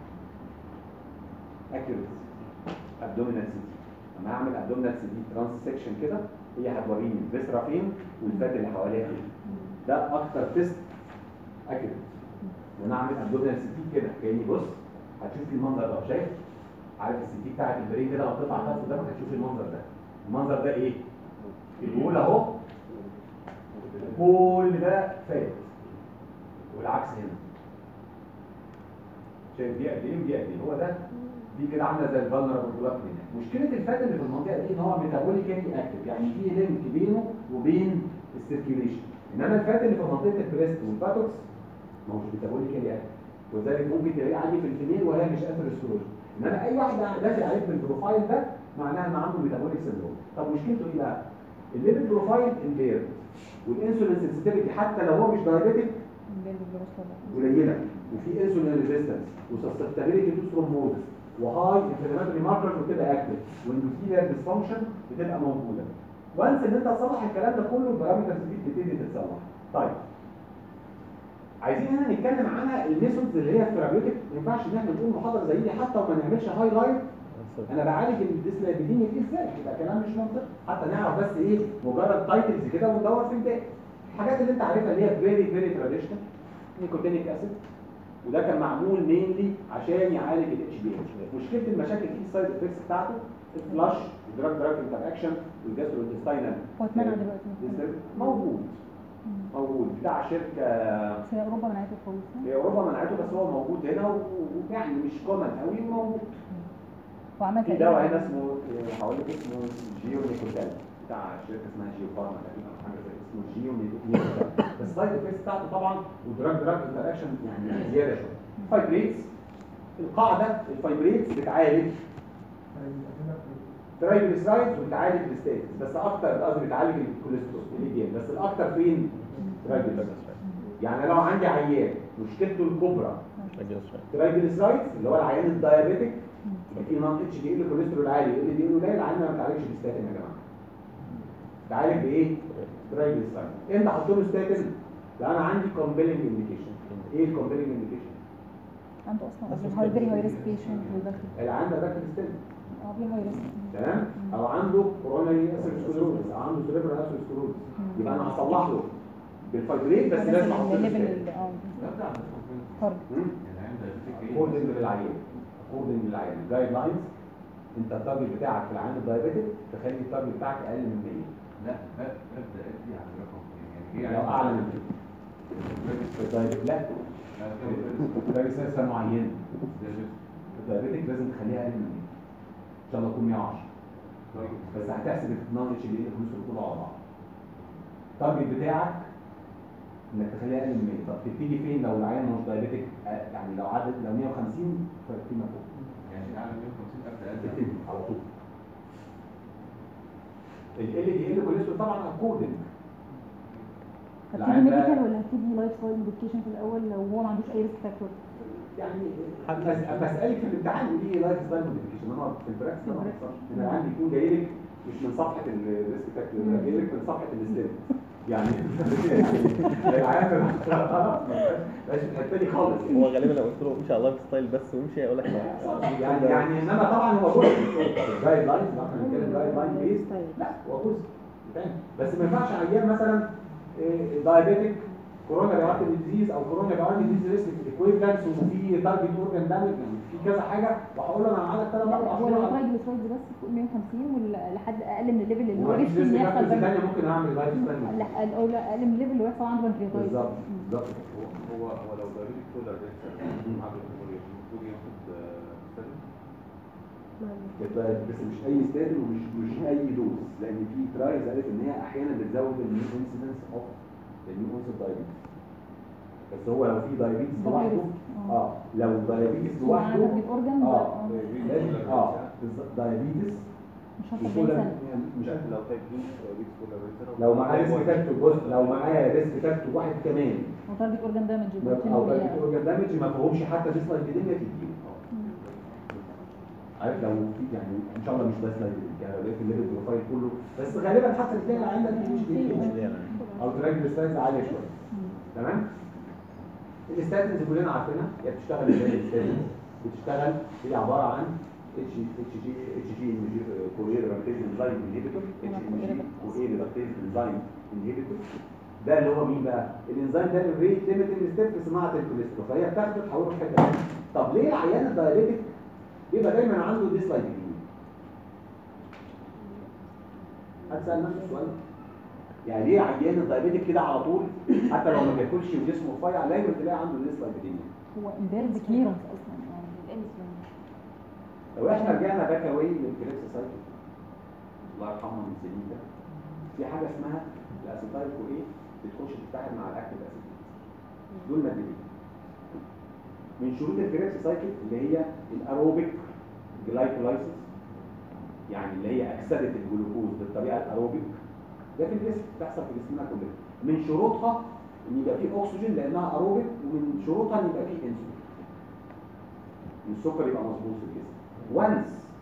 اكيوريت ابدومينال سي تي لما اعمل ابدومينال سي تي ترانس سيكشن كده هي هتوريني الفيسرا فين والفات اللي حواليها فين ده اكتر تيست اكيوريت وانا اعمل ابدومينال سي تي كده كاني بص هتشوف المنظر ده شايف عارف السي تي بتاعت البرين كده لما بتطلع خالص قدامك هتشوف المنظر ده المنظر ده ايه؟ الجول اهو كل ده فات والعكس هنا شايف دي قد ايه ودي قد ايه هو ده دي كده عامله زي الفالنربل بلوك هنا مشكله الفات اللي في المنطقه دي ان هو ميتابوليكالي اكتف يعني في لينك بينه وبين السيركيوليشن انما الفات اللي في منطقه البريست والباتوكس ما هوش ميتابوليكالي اكتف وذلك ممكن تلاقيه عادي في الفيميل وهي مش اثيروسكلوز انما اي واحد داخل عليك بالبروفايل ده معناها ان عنده ميتابوليك سندروم طب مشكلته ايه بقى؟ الليبيد بروفايل امبيرد والانسولين سنسيتيفيتي حتى لو هو مش دايابيتك قليله وفي انسولين ريزيستنس وسستابيليتي تو ثرومبوزس وهاي انفلاماتوري ماركرز بتبقى اكتف واندوثيليال ديسفانكشن بتبقى موجوده وانس ان انت تصلح الكلام ده كله البارامترز دي بتبتدي تتصلح طيب عايزين هنا نتكلم عنها الميثودز اللي هي الثيرابيوتيك ما ينفعش ان احنا نقول محاضره زي دي حتى وما نعملش هايلايت انا بعالج الديسلابيديميا دي ازاي يبقى كلام مش منطقي حتى نعرف بس ايه مجرد تايتلز كده وندور في الباقي الحاجات اللي انت عارفها اللي هي فيري فيري تراديشنال نيكوتينيك اسيد وده كان معمول مينلي عشان يعالج الاتش بي مشكله المشاكل دي السايد افكتس بتاعته الفلاش الدراج دراج انتر اكشن والجاسترو هو اتمنع دلوقتي موجود موجود بتاع شركه بس هي اوروبا منعته خالص هي اوروبا منعته بس هو موجود هنا و- ويعني مش كومن قوي موجود وعمل في دواء هنا اسمه هقول لك اسمه جيو نيكوتال بتاع شركه اسمها جيو فارما تقريبا أو حاجه زي اسمه جيو نيكوتال بس السايد افكتس بتاعته طبعا والدراج دراج انتر اكشن يعني زياده شويه فايبريتس القاعده الفايبريتس بتعالج ترايجليسرايدز وبتعالج الستاتس بس اكتر قصدي بتعالج الكوليسترول الليبيان بس الاكتر فين؟ ترايجليسرايدز يعني لو عندي عيان مشكلته الكبرى ترايجليسرايدز اللي هو العيان الدايابيتيك في نون اتش دي ال كوليسترول عالي ال دي ال قليل العيان ما بتعالجش بالستاتين يا جماعه تعالج بايه؟ ترايجليسرايدز امتى احط له ستاتين؟ لو انا عندي كومبيلنج انديكيشن ايه الكومبيلنج انديكيشن؟ عنده اصلا هاي فيري هاي ريسك بيشنت وداخل العيان ده داخل ستاتين اه في هاي ريسك تمام او عنده كوروناري اسيروسكلروز او عنده سيريبرال اسيروسكلروز يبقى انا هصلح له بالفايبريت بس لازم احط له الليفل ستاتين. اللي اه تارجت اكوردنج للعيان اكوردنج للعيان الجايد لاينز انت التارجت بتاعك في العيان الدايابيتك تخلي التارجت بتاعك اقل من 100 لا لا ابدا ادي على رقم يعني يعني لو اعلى من 100 في الدايابيتك لا الدايابيتك سلسله معينه الدايابيتك لازم تخليها اقل من 100 ان شاء الله تكون 110 بس هتحسب النون اتش دي الفلوس كله على بعض التارجت بتاعك انك تخليها اقل من 100 طب تبتدي فين لو العيان مش دايابيتك آه، يعني لو عدت لو 150 فيما فوق يعني اعلى من 150 ابدا ادي تبتدي على طول ال دي ال كوليسترول طبعا اكوردنج هتبتدي العيان ده- ميديكال ولا هتبتدي لايف ستايل موديفيكيشن في الاول لو هو ما عندوش اي ريسك فاكتور يعني بس- بسالك في الامتحان ودي لايف ستايل موديفيكيشن انما في البراكتس ما البراكتس. بيحصلش ان العيان بيكون جاي لك مش من صفحه الريسك فاكتور ده جاي لك من صفحه الستيب يعني العيان خلاص مش في الحته دي خالص يعني. هو غالبا لو قلت له امشي على اللايف ستايل بس وامشي هيقول لك يعني يعني انما طبعا هو جزء الجايد لاينز لو احنا بنتكلم جايد لاين بيس لا هو جزء فاهم بس ما ينفعش عيان مثلا دايابيتك كورونا ارتري ديزيز او كورونا ارتري ديزيز ريسك ايكويفالنس وفي تارجت اورجان دامج يعني في كذا حاجه وهقول له انا عندك ثلاث اربع هو لو شهور الترايجليسرايد بس فوق 150 ولا لحد اقل من الليفل اللي هو ومفيش ريسك ان ريسك يحصل فاكتورز بنك- ثانيه ممكن اعمل لايف ستايل لا او لا اقل من الليفل اللي هو يحصل عنده بنكرياتايتس بالظبط بالظبط هو هو لو دايركت كولر ريتسر عنده هيموريج المفروض ياخد ستاتين يبقى بس مش اي ستادي ومش مش اي دوز لان في ترايلز قالت ان هي احيانا بتزود النيو انسيدنس اوف النيو اونست دايابيتس بس هو لو في دايابيتس ده لوحده فيروس. آه. اه لو دايابيتس مع لوحده تارجت اورجان اه لازم اه بالظبط دايابيتس مش عارفه وكل 40 سنه يعني مش عارف لو تايب 2 دايابيتس كولر ريتسر لو معاه ريسك فاكتور جزء لو معاه ريسك فاكتور واحد كمان هو تارجت اورجان دامج او تارجت اورجان دامج ما فيهمش حتى ديسلايك epidemia تديله عارف لو في يعني ان شاء الله مش ديسلايك يعني لو لقيت الليفل بروفايل كله بس غالبا حتى تلاقي عندك مش او تراجل عاليه شويه تمام الاستاتنز كلنا عارفينها هي بتشتغل ازاي الاستاتنز بتشتغل هي عباره عن اتش اتش جي اتش جي كورير ريبارتيز انزايم انهبيتور اتش ام جي كورير ريبارتيز انزايم انهبيتور ده اللي هو مين بقى الانزيم ده الريت ليميتنج ستيب في صناعه الكوليسترول فهي بتاخده تحوله في حته ثانيه طب ليه العيان الدايابيتيك بيبقى دايما عنده ديسلايبيديميا هتسال نفس السؤال ده. يعني ليه عيان الدايابيتيك كده على طول حتى لو ما بياكلش وجسمه رفيع دايما تلاقي عنده ديسلايبيديميا هو امبيرد كليرنس اصلا يعني الانسولين لو احنا رجعنا باك اواي للكريبس سايكل الله يرحمه من سنين ده في حاجه اسمها الاسيتايل كو ايه بتخش تتحد مع الاكتيف اسيد دول مادتين من شروط الكريبس سايكل اللي هي الاروبيك جلايكولايسيس يعني اللي هي اكسده الجلوكوز بالطريقه الاروبيك ده في الجسم بتحصل في جسمنا كلنا من شروطها ان يبقى فيه اكسجين لانها اروبيك ومن شروطها ان يبقى فيه انسولين السكر يبقى مظبوط في الجسم وانس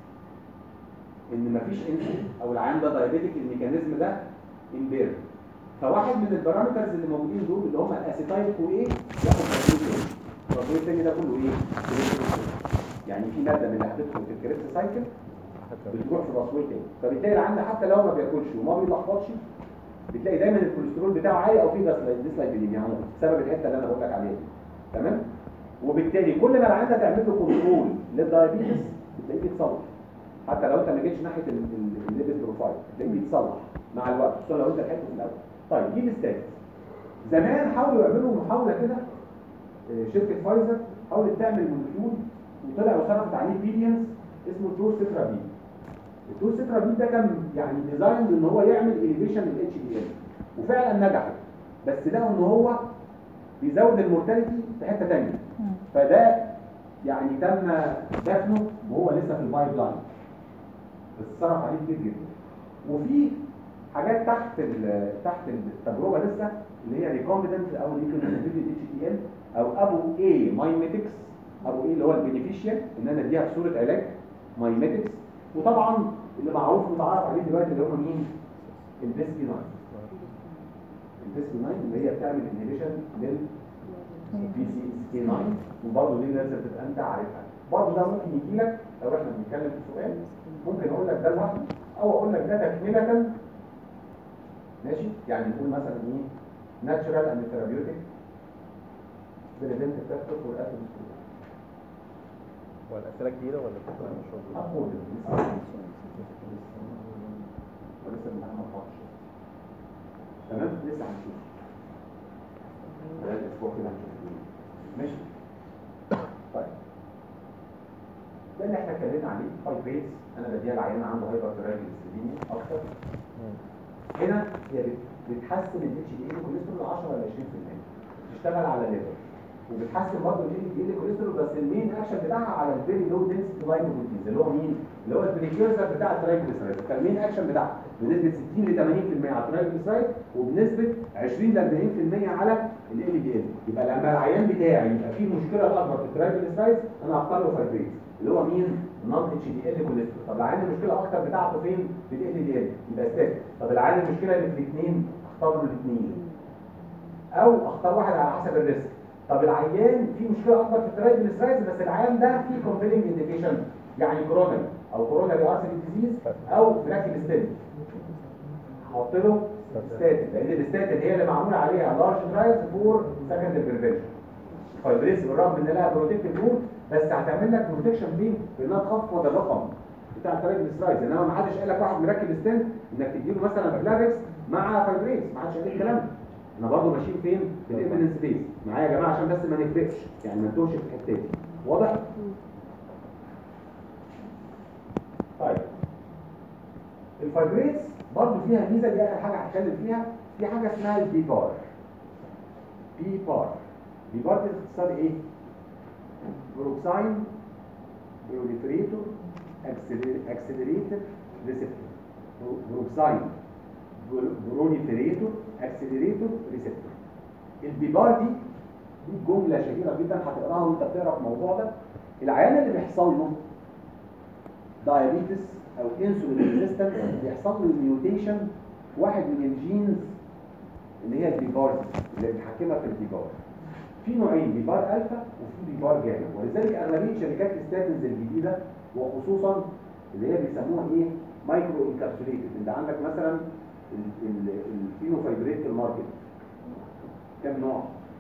ان مفيش انسولين او العيان ده دايابيتيك الميكانيزم ده امبير فواحد من البارامترز اللي موجودين دول اللي هم الاسيتايل كو ايه ياخد تركيز التركيز الثاني ده كله ايه كوليسترول. يعني في ماده من اللي هتدخل في الكريبس سايكل بتروح في الراسويل تاني فبالتالي العيان ده حتى لو ما بياكلش وما بيلخبطش بتلاقي دايما الكوليسترول بتاعه عالي او في ديسلايبيديميا عموما بسبب الحته اللي انا بقول لك عليها دي تمام وبالتالي كل ما العيان ده تعمل له كنترول للدايابيتس بتلاقيه بيتصلح حتى لو انت ما جيتش ناحيه الليبيد بروفايل تلاقيه بيتصلح مع الوقت خصوصا لو انت لحقته في الاول طيب دي الستاتس زمان حاولوا يعملوا محاوله كده آه، شركه فايزر حاولت تعمل مولكيول وطلع وصرفت عليه بيليونز اسمه الدورسيترابين الدورسيترابين ده كان يعني ديزاين ان هو يعمل اليفيشن للاتش دي ال وفعلا نجحت بس لقوا ان هو بيزود المورتاليتي في حته ثانيه فده يعني تم دفنه وهو لسه في البايب لاين بس صرف عليه كتير جدا وفي حاجات تحت ال- تحت التجربه لسه اللي هي ريكومبيدنت او ريكومبيدنت اتش تي ال او ابو اي مايميتكس ابو ايه اللي هو البينيفيشيال ان انا اديها في صوره علاج مايميتكس وطبعا اللي معروف متعارف عليه دلوقتي اللي هم مين؟ البيسبي 9 البيسبي 9 اللي هي بتعمل انهبيشن لل بي سي اس كي 9 وبرضه دي لازم تبقى انت عارفها برضه ده ممكن يجي لك لو احنا بنتكلم في سؤال ممكن اقول لك ده لوحده او اقول لك ده تكمله ماشي يعني نقول مثلا ايه ناتشرال اند ثيرابيوتيك بريفنتيف فاكتور فور اتوم هو الاسئله كتيره ولا بتبقى مش موجوده؟ اقول لسه ولسه الامتحان ما خلصش تمام لسه هنشوف خلال اسبوع كده هنشوف الدنيا. ماشي طيب ده اللي احنا اتكلمنا عليه فايبريتس انا بديها العيان عنده هايبر ترايجليسيديميا اكتر هنا هي بت- بتحسن الاتش دي ال كوليسترول 10 ولا 20% بتشتغل على ليفر وبتحسن برضه الاتش دي ال كوليسترول بس المين اكشن بتاعها على الفيري لو دنسيتي لايبوبروتينز اللي هو مين؟ اللي هو البريكيرسر بتاع الترايجليسيرايد فالمين اكشن بتاعها بنسبه 60 ل 80% على الترايجليسيرايد وبنسبه 20 ل 40% على ال دي ال يبقى لما العيان بتاعي يبقى فيه مشكله اكبر في الترايجليسيرايد انا هختار له فايبريت اللي هو مين؟ نون اتش دي ال كوليسترول طب العيان المشكله اكتر بتاعته فين؟ في ال دي ال يبقى ستات طب العيان المشكله اللي في الاثنين اختار له الاثنين او اختار واحد على حسب الريسك طب العيان في مشكله اكبر في الترايجليسيرايدز بس العيان ده فيه كومبيلنج انديكيشن يعني كورونري او كورونري ارتري ديزيز او براكيب ستين هحط له ستاتين لان الستاتين هي اللي معمول عليها لارج ترايلز فور سكندري بريفنشن فايبريس بالرغم ان لها بروتكتيف رول بس هتعمل لك بروتكشن فين؟ بانها تخفض الرقم بتاع الترايجليسرايدز انما ما حدش قال لك واحد مركب ستنت انك تديله مثلا فلافكس مع فايبريز ما حدش قال الكلام ده احنا برضه ماشيين فين؟ في الايفيدنس بيس معايا يا جماعه عشان بس ما نفرقش يعني ما نتوهش في الحته دي واضح؟ طيب الفايبريز برضه فيها ميزه دي اخر حاجه هتكلم فيها في حاجه اسمها البي بار بي بار بي بار دي بتختصر ايه؟ بروكساين بروليفريتور اكسلريتور ريسبتور بروكساين بروليفريتور اكسلريتور ريسبتور البيبار دي دي جمله شهيره جدا هتقراها وانت بتقرا في الموضوع ده العيان اللي بيحصل له دايابيتس او انسولين ريزيستنس بيحصل له ميوتيشن في واحد من الجينز اللي هي البيبار اللي متحكمه في البيبار في نوعين بيبار الفا وفي بيبار جاما ولذلك اغلبيه شركات الستاتنز الجديده وخصوصا اللي هي بيسموها ايه مايكرو انكابسوليتد انت عندك مثلا ال- ال- الفينوفايبريت في الماركت كام نوع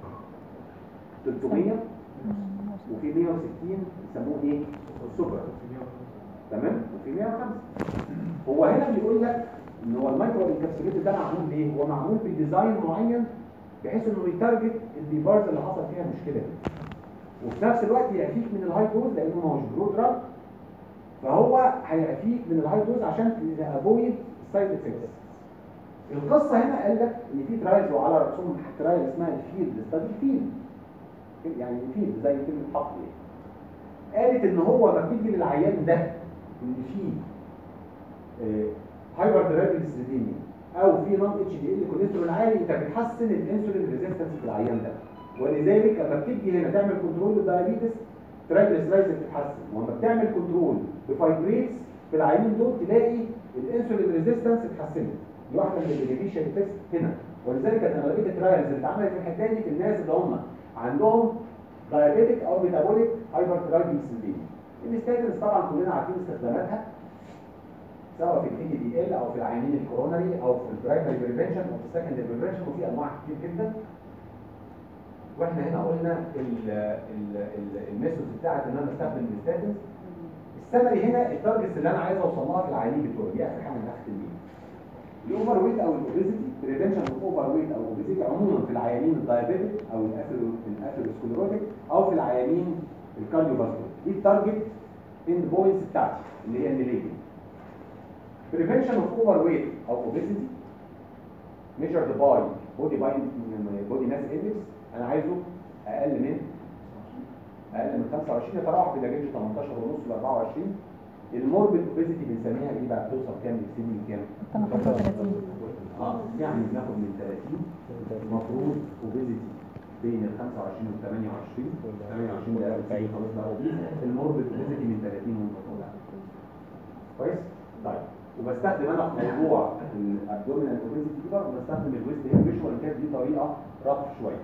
300 وفي 160 يسموه ايه سوبر تمام وفي 105 هو هنا بيقول لك ان هو المايكرو انكابسوليتد ده معمول ليه هو معمول بديزاين معين بحيث انه يتارجت الديفايس اللي حصل فيها مشكله دي وفي نفس الوقت يعفيك من الهاي دوز لانه ما هوش برو دراج فهو هيعفيك من الهاي دوز عشان تافويد سايد افكتس القصه هنا قال لك ان في ترايلز وعلى راسهم ترايل اسمها الفيلد ستادي فيلد يعني فيلد زي كلمه حق يعني قالت ان هو لما بتيجي للعيان ده ان في هايبر درايفلسليديميا او في نون اتش دي ال كوليسترول عالي انت بتحسن الانسولين ريزيستنس في العيان ده ولذلك لما بتيجي هنا تعمل كنترول للدايابيتس ترايجليسرايدز بتتحسن ولما بتعمل كنترول بفايبريتس في العيانين دول تلاقي الانسولين ريزيستنس اتحسنت دي واحده من البينيفيشال افكتس هنا ولذلك كانت اغلبيه الترايلز اللي اتعملت في الحته دي في الناس اللي هم عندهم دايابيتك او ميتابوليك هايبر ترايجليسيديميا الستاتنز طبعا كلنا عارفين استخداماتها سواء في الدي دي ال او في العيانين الكورونري او في البرايمري بريفنشن او في السكندري بريفنشن وفي انواع كتير جدا واحنا هنا قلنا الميثود بتاعت ان انا استخدم الستاتنز السمري هنا التارجتس اللي انا عايز اوصل لها في العيانين بتوعي دي اخر حاجه انا هختم بيها الاوفر ويت او الاوبيزيتي بريفنشن اوف اوفر ويت او اوبيزيتي عموما في العيانين الدايابيتك او الاثيروسكليروتيك او في العيانين الكارديوفاسكولار دي التارجت اند بوينتس بتاعتي اللي هي النيليتي prevention of overweight او obesity measured by body by body mass index انا عايزه اقل من اقل من 25 يتراوح بين رينج 18 ونص ل 24 الموربيد اوبيزيتي بنسميها ايه بقى بتوصل كام بتسيب من كام 35 اه يعني بناخد من 30 المفروض اوبيزيتي بين ال 25 وال 28 28 ده 40 خلاص بقى obese. الموربيد اوبيزيتي من 30 وانت طالع كويس طيب وبستخدم انا في موضوع الابدومينال اوبيزيتي كده بستخدم الويست هير ريشيو وان كانت دي طريقه رفع شويه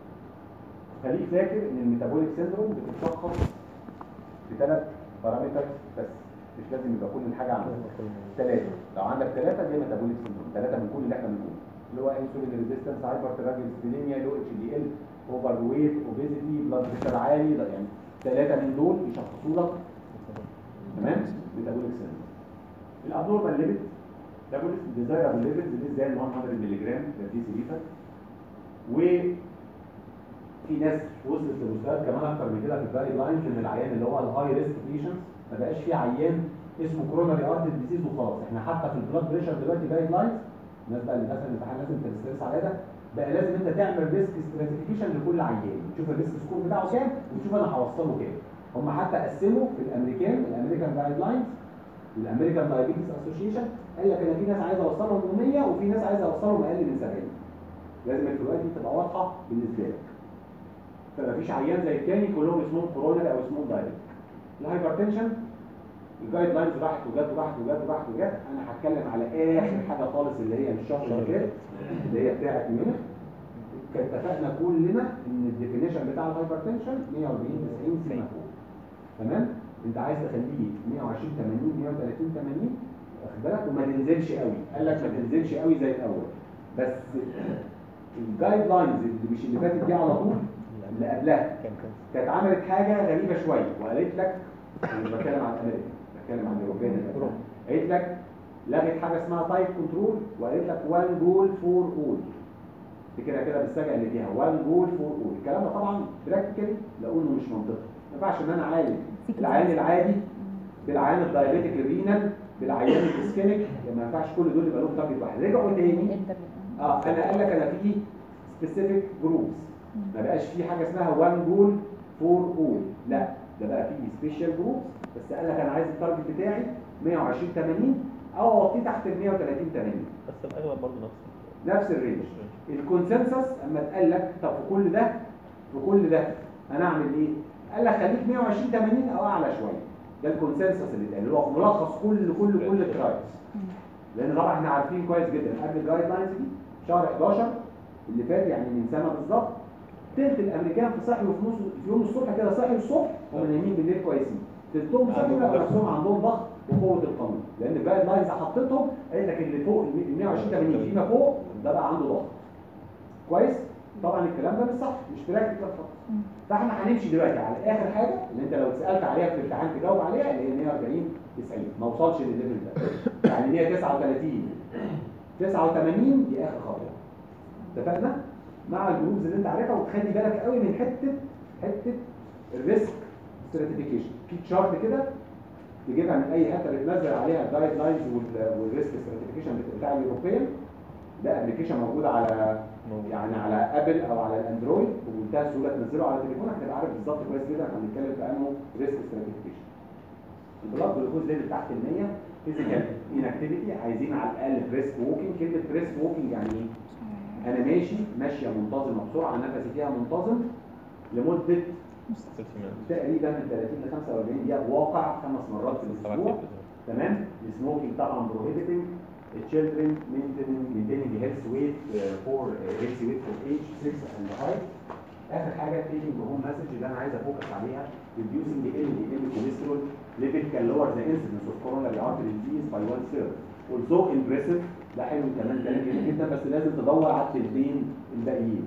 خليك فاكر ان الميتابوليك سيندروم بتتشخص بثلاث بارامترز بس مش لازم يبقى كل الحاجه عندك ثلاثه لو عندك ثلاثه دي ميتابوليك سيندروم ثلاثه من كل اللي احنا بنقوله اللي هو انسولين ريزيستنس هايبر تراجلسيديميا لو اتش دي ال اوفر ويت اوبيزيتي بلاد بريشر عالي ده يعني ثلاثه من دول يشخصوا لك تمام ميتابوليك سيندروم الابنورمال ليفل ده بقول ديزايربل ليفلز دي زي ال 100 مللي جرام دي سيليتا وفي ناس وصلت لمستويات كمان اكتر من كده في الجايد لاينز ان العيان اللي هو الهاي ريسك بيشنتس ما بقاش فيه عيان اسمه كوروناري ارتر ديزيز وخلاص احنا حتى في البلاد بريشر دلوقتي جايد لاينز الناس بقى اللي مثلا الامتحان لازم تسترس على ده بقى لازم انت تعمل ريسك ستراتيفيكيشن لكل عيان تشوف الريسك سكور بتاعه كام وتشوف انا هوصله كام هم حتى قسموا في الامريكان الامريكان جايد لاينز الامريكان دايابيتس اسوشيشن قال لك انا في ناس عايز اوصلهم 100 وفي ناس عايز اوصلهم اقل من 70 لازم الفروقات دي تبقى واضحه بالنسبه لك فمفيش عيان زي التاني كلهم اسمهم كورونري او اسمهم دايابيتس الهايبرتنشن الجايد لاينز راحت وجت وراحت وجت وراحت وجت انا هتكلم على اخر حاجه خالص اللي هي من الشهر اللي فات اللي هي بتاعت ميونخ كان اتفقنا كلنا ان الديفينيشن بتاع الهايبرتنشن 140 90 سيما فوق تمام انت عايز تخليه 120 80 130 80 واخد بالك وما تنزلش قوي قال لك ما تنزلش قوي زي الاول بس الجايد لاينز اللي مش اللي فاتت دي على طول اللي قبلها كان كان كانت عملت حاجه غريبه شويه وقالت لك انا مش بتكلم عن امريكا بتكلم عن الاوروبيين اللي قبلها. قالت لك لغت حاجه اسمها تايب كنترول وقالت لك وان جول فور اول دي كده كده بالسجع اللي فيها وان جول فور اول الكلام ده طبعا براكتيكالي لقوا انه مش منطقي ما ينفعش ان انا اعالج العيان العادي بالعيان الدايابيتيك الرينال بالعيان الاسكيميك ما ينفعش كل دول يبقى لهم تارجت واحد رجعوا تاني اه انا قال لك انا في سبيسيفيك جروبس ما بقاش في حاجه اسمها وان جول فور اول لا ده بقى في سبيشال جروبس بس قال لك انا عايز التارجت بتاعي 120 80 او اوطيه تحت ال 130 80 بس الاغلب برضه نفس نفس الرينج الكونسنسس اما اتقال لك طب في كل ده في كل ده انا اعمل ايه؟ قال لك خليك 120 80 او اعلى شويه ده الكونسنسس اللي اتقال اللي هو ملخص كل كل كل الترايلز لان طبعا احنا عارفين كويس جدا قبل الجايد لاينز دي شهر 11 اللي فات يعني من سنه بالظبط تلت الامريكان في صحي وفي نص في يوم الصبح كده صحي الصبح هم نايمين بالليل كويسين تلتهم صحي لقوا نفسهم عندهم ضغط وقوه القانون لان الجايد لاينز حطيتهم قالت لك اللي فوق ال 120 80 فيما فوق ده بقى عنده ضغط كويس طبعا الكلام ده مش صح مش براكتيكال خالص فاحنا هنمشي دلوقتي على اخر حاجه اللي انت لو اتسالت عليها في الامتحان تجاوب عليها اللي هي 140 90 ما وصلش للليفل ده يعني اللي هي 39 89 دي اخر خطوه اتفقنا مع الجروبز اللي انت عارفها وتخلي بالك قوي من حته حته الريسك ستراتيفيكيشن في تشارت كده تجيبها من اي حته بتنزل عليها الجايد لاينز والريسك ستراتيفيكيشن بتاع الاوروبيان ده ابلكيشن موجود على يعني على ابل او على الاندرويد وبمنتهى السهوله تنزله على تليفونك هتبقى عارف بالظبط كويس جدا احنا بنتكلم في انه ريسك ستراتيفيكيشن البلاد جلوكوز ليفل تحت ال 100 فيزيكال انكتيفيتي عايزين على الاقل بريسك ووكينج كلمه بريسك ووكينج يعني ايه؟ انا ماشي ماشيه منتظمه بسرعه نفسي فيها منتظم لمده تقريبا من 30 ل 45 دقيقه واقع خمس مرات في الاسبوع تمام السموكينج طبعا بروهيبيتنج children maintaining maintaining the health weight uh, for uh, healthy weight for age 6 and high اخر حاجه taking home message اللي انا عايز افوكس عليها reducing the LDL cholesterol level can lower the incidence of coronary artery disease by one third also impressive ده حلو كمان كلام جميل جدا بس لازم تدور على التلتين الباقيين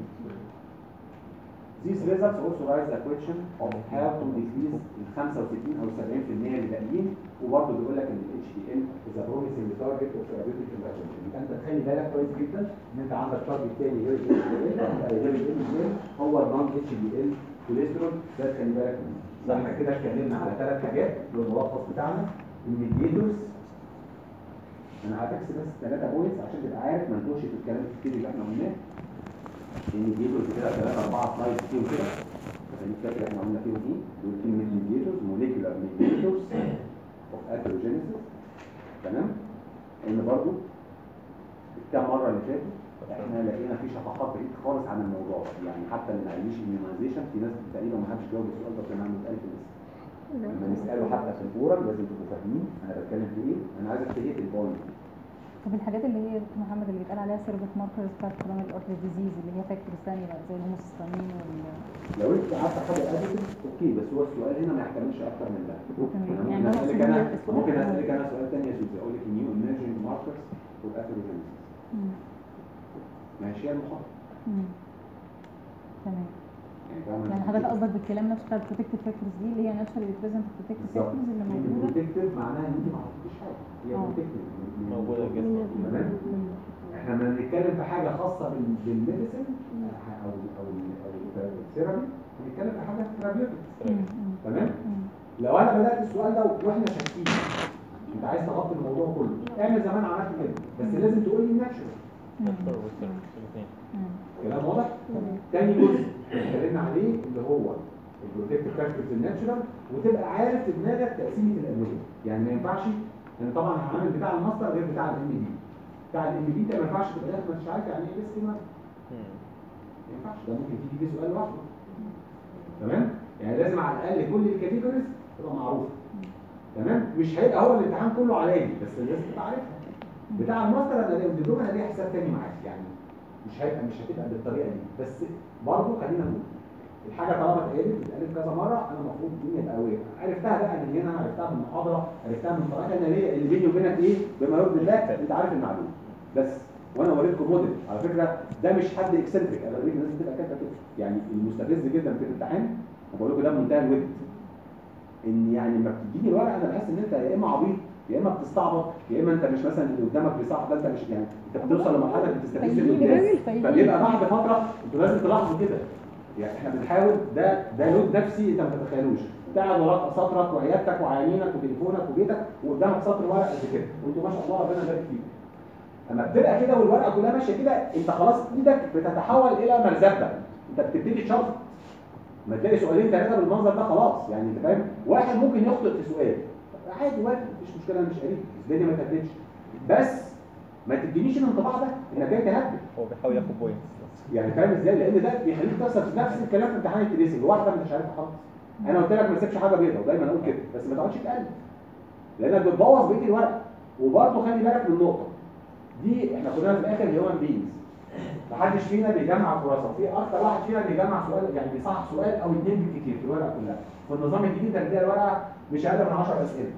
These results also raise the question of how to decrease ال 65 او 70% اللي باقيين وبرضه بيقول لك ان ال HDL is a promising target of therapeutic intervention يبقى انت تخلي بالك كويس جدا ان انت عندك تارجت تاني غير ال HDL غير ال HDL هو النون HDL كوليسترول ده تخلي بالك منه. ده احنا كده اتكلمنا على ثلاث حاجات بالملخص بتاعنا الميديتورز انا هتكس بس ثلاثة بوينتس عشان تبقى عارف ما نتوهش في الكلام الكتير اللي احنا قلناه الميديتورز كده ثلاثة أربعة سلايدز فيهم كده خليك فاكر احنا قلنا فيهم ايه دول كلمة ميديتورز موليكولار ميديتورز اوف اثيروجينيسيس تمام ان برضو الكام مرة اللي فاتوا احنا لقينا في شفقات بعيد خالص عن الموضوع ده. يعني حتى اللي ما قاليش immunization في ناس تقريبا ما حدش جاوب السؤال ده كان عنده 1000 لسه لما نسأله حتى في الاورال لازم تبقوا فاهمين انا بتكلم في ايه انا عايز ابتدي البوينت طب الحاجات اللي هي دكتور محمد اللي بيتقال عليها سيرفيس ماركرز بتاعت كورونا ارتري ديزيز اللي هي فاكتورز ثانيه بقى زي الهوموسيستامين وال لو انت عارفه حاجه اديتيف اوكي بس هو السؤال هنا ما يحتملش اكتر من ده تمام. أنا يعني ممكن هو اسالك أصلاً انا السؤال ممكن هو- اسالك انا سؤال تاني يا سوزي اقول لك نيو ايمرجنج ماركرز فور اثيروجينيسيس مم. ماشي يا المحاضره مم. تمام يعني فاهم يعني حضرتك قصدك بالكلام نفسه بتاع البروتكتيف فاكتورز دي اللي هي ناتشرالي ريبريزنت بروتكتيف فاكتورز اللي موجوده بروتكتيف معناها ان انت ما حطيتيش حاجه هي آه. بروتكتيف موجودة في الجسم. تمام مم. احنا لما بنتكلم في حاجه خاصه بال- بالميديسن او او او الثيرابي بنتكلم في حاجه ثيرابيوتيك مم. مم. تمام مم. لو انا بدات السؤال ده واحنا شاكين انت عايز تغطي الموضوع كله اعمل زمان عملت كده بس لازم تقول لي الناتشورال مم. مم. كلام واضح تاني جزء اتكلمنا عليه اللي هو البروتكتيف فاكتورز الناتشورال وتبقى عارف في دماغك تقسيمه الادويه يعني ما ينفعش ان طبعا العامل بتاع الماستر غير بتاع الام دي بتاع الام دي انت ما ينفعش تبقى داخل مش عارف يعني ايه ريسك ما ينفعش ده ممكن تيجي فيه سؤال لوحده تمام يعني لازم على الاقل كل الكاتيجوريز تبقى معروفه تمام مش هيبقى هو الامتحان كله عليا بس لازم تبقى عارفها بتاع الماستر انا ليه الدبلوم انا ليه حساب تاني معاك يعني مش هيبقى مش هتبقى بالطريقه دي بس برضه خلينا نقول الحاجه طالما اتقالت اتقالت كذا مره انا المفروض الدنيا تبقى واقفه عرفتها بقى من هنا عرفتها من المحاضره عرفتها من طريقه انا ليه اللي بيني وبينك ايه بما يرضي الله انت عارف المعلومه بس وانا وريتكم موديل على فكره ده مش حد اكسنتريك انا بوريك الناس بتبقى كاتبه كده يعني المستفز جدا في الامتحان انا بقول لكم ده منتهى الود ان يعني لما بتديني الورقه انا بحس ان انت يا اما عبيط يا اما بتستعبط يا اما انت مش مثلا اللي قدامك بيصعب ده انت مش يعني انت بتوصل لمرحله انك بتستفز طيبين اللي يا قدام راجل، طيبين. فبيبقى بعد فتره انتوا لازم تلاحظوا كده يعني احنا بنحاول ده ده لود نفسي انت ما تتخيلوش قاعد وراك سطرك وعيادتك وعيانينك وتليفونك وبيتك وقدامك سطر ورق قد كده وانتوا ما شاء الله ربنا يبارك فيكم اما بتبقى كده والورقه كلها ماشيه كده انت خلاص ايدك بتتحول الى مرزبه انت بتبتدي تشرط ما تلاقي سؤالين ثلاثه بالمنظر ده خلاص يعني انت فاهم واحد ممكن يخطئ في سؤال عادي وارد مفيش مشكله انا مش قريب الدنيا ما تهددش بس ما تدينيش الانطباع ده انك جاي تهدد هو بيحاول ياخد بوينتس يعني فاهم ازاي لان ده بيخليك تحصل نفس الكلام في امتحان التريسنج واحده مش عارف تحفظ انا قلت لك ما تسيبش حاجه بيضاء ودايما اقول كده بس ما تقعدش تقلب لانك بتبوظ بقيه الورق وبرضه خلي بالك من نقطه دي احنا كلنا في الاخر هيومن بينز محدش فينا بيجمع فرصه في اكتر واحد فينا بيجمع سؤال يعني بيصحح سؤال او اتنين بالكتير في الورقه كلها في النظام الجديد ده بتلاقي الورقه مش اقل من 10 اسئله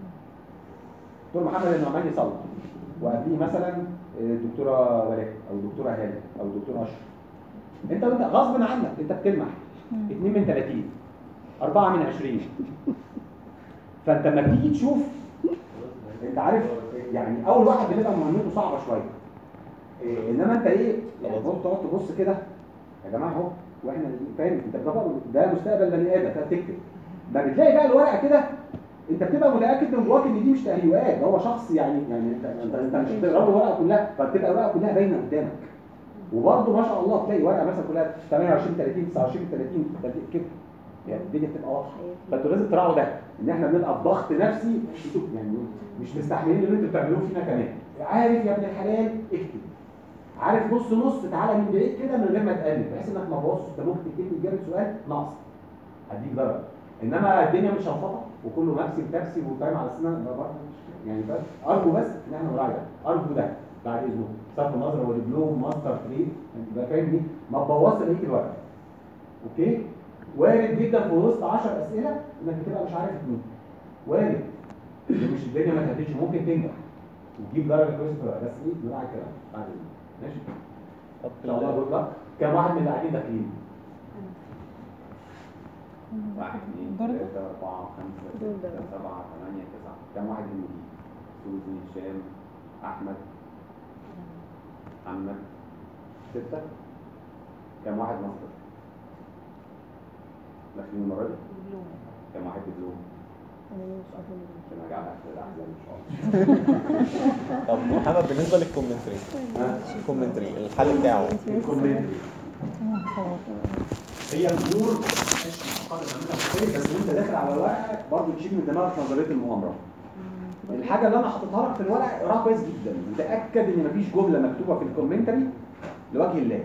دكتور محمد النعماني صلح وقبليه مثلا الدكتوره ولاء او الدكتوره هاله او الدكتور اشرف انت وانت غصب عنك انت بتلمح 2 من 30 4 من 20 فانت لما بتيجي تشوف انت عارف يعني اول واحد بتبقى مهمته صعبه شويه إيه انما انت ايه يعني خلاص. تقعد تقعد تبص كده يا جماعه اهو واحنا فاهم انت بتبقى ده مستقبل بني ادم فبتكتب ما بتلاقي بقى الورقه كده انت بتبقى متاكد من جواك ان دي مش تهيؤات ده هو شخص يعني يعني انت انت, انت مش بتقرا له الورقه كلها فبتبقى الورقه كلها باينه قدامك وبرضه ما شاء الله تلاقي ورقه مثلا كلها 28 30 29 30 30 كده يعني الدنيا بتبقى واضحه فانتوا لازم تراعوا ده ان احنا بنبقى في ضغط نفسي يعني مش مستحملين اللي انتوا بتعملوه فينا كمان عارف يا ابن الحلال اكتب عارف نص نص تعالى من بعيد كده من غير ما تقلب بحيث انك ما تبصش انت ممكن تكتب لي اجابه سؤال ناقص هديك درجه انما الدنيا مش شنططه وكله مكسي بتاكسي وفاهم على سنه ده برضه مش- يعني بس ارجو بس ان احنا نراعي ده ارجو ده بعد اذنكم صرف النظر والدبلوم ماستر تريد يبقى فاهم دي ما تبوظش بقيه الورق اوكي وارد جدا في وسط 10 اسئله انك بتبقى مش عارف مين وارد إن مش الدنيا ما تهديش ممكن تنجح وتجيب درجه كويسه في الورق بس ايه نراعي الكلام بعد اذنك ماشي طب ان شاء الله جود لك كم واحد من اللي قاعدين داخلين؟ واحد اثنين برضه؟ ثلاثة أربعة خمسة دول ستة ده. سبعة ثمانية تسعة كم واحد من دي؟ سوزي هشام أحمد محمد ستة كم واحد مصر؟ داخلين المرة دي؟ كم واحد دبلوم؟ عشان أرجع لك للأحزاب إن شاء الله طب محمد بالنسبه للكومنتري ها؟ الكومنتري الحل بتاعه الكومنتري هي الامور مش معقده تعملها بس وانت داخل على الورقه برضه تشيل من دماغك نظريه المؤامره الحاجه اللي انا حاططها لك في الورقه اقراها كويس جدا وتاكد ان مفيش جمله مكتوبه في الكومنتري لوجه الله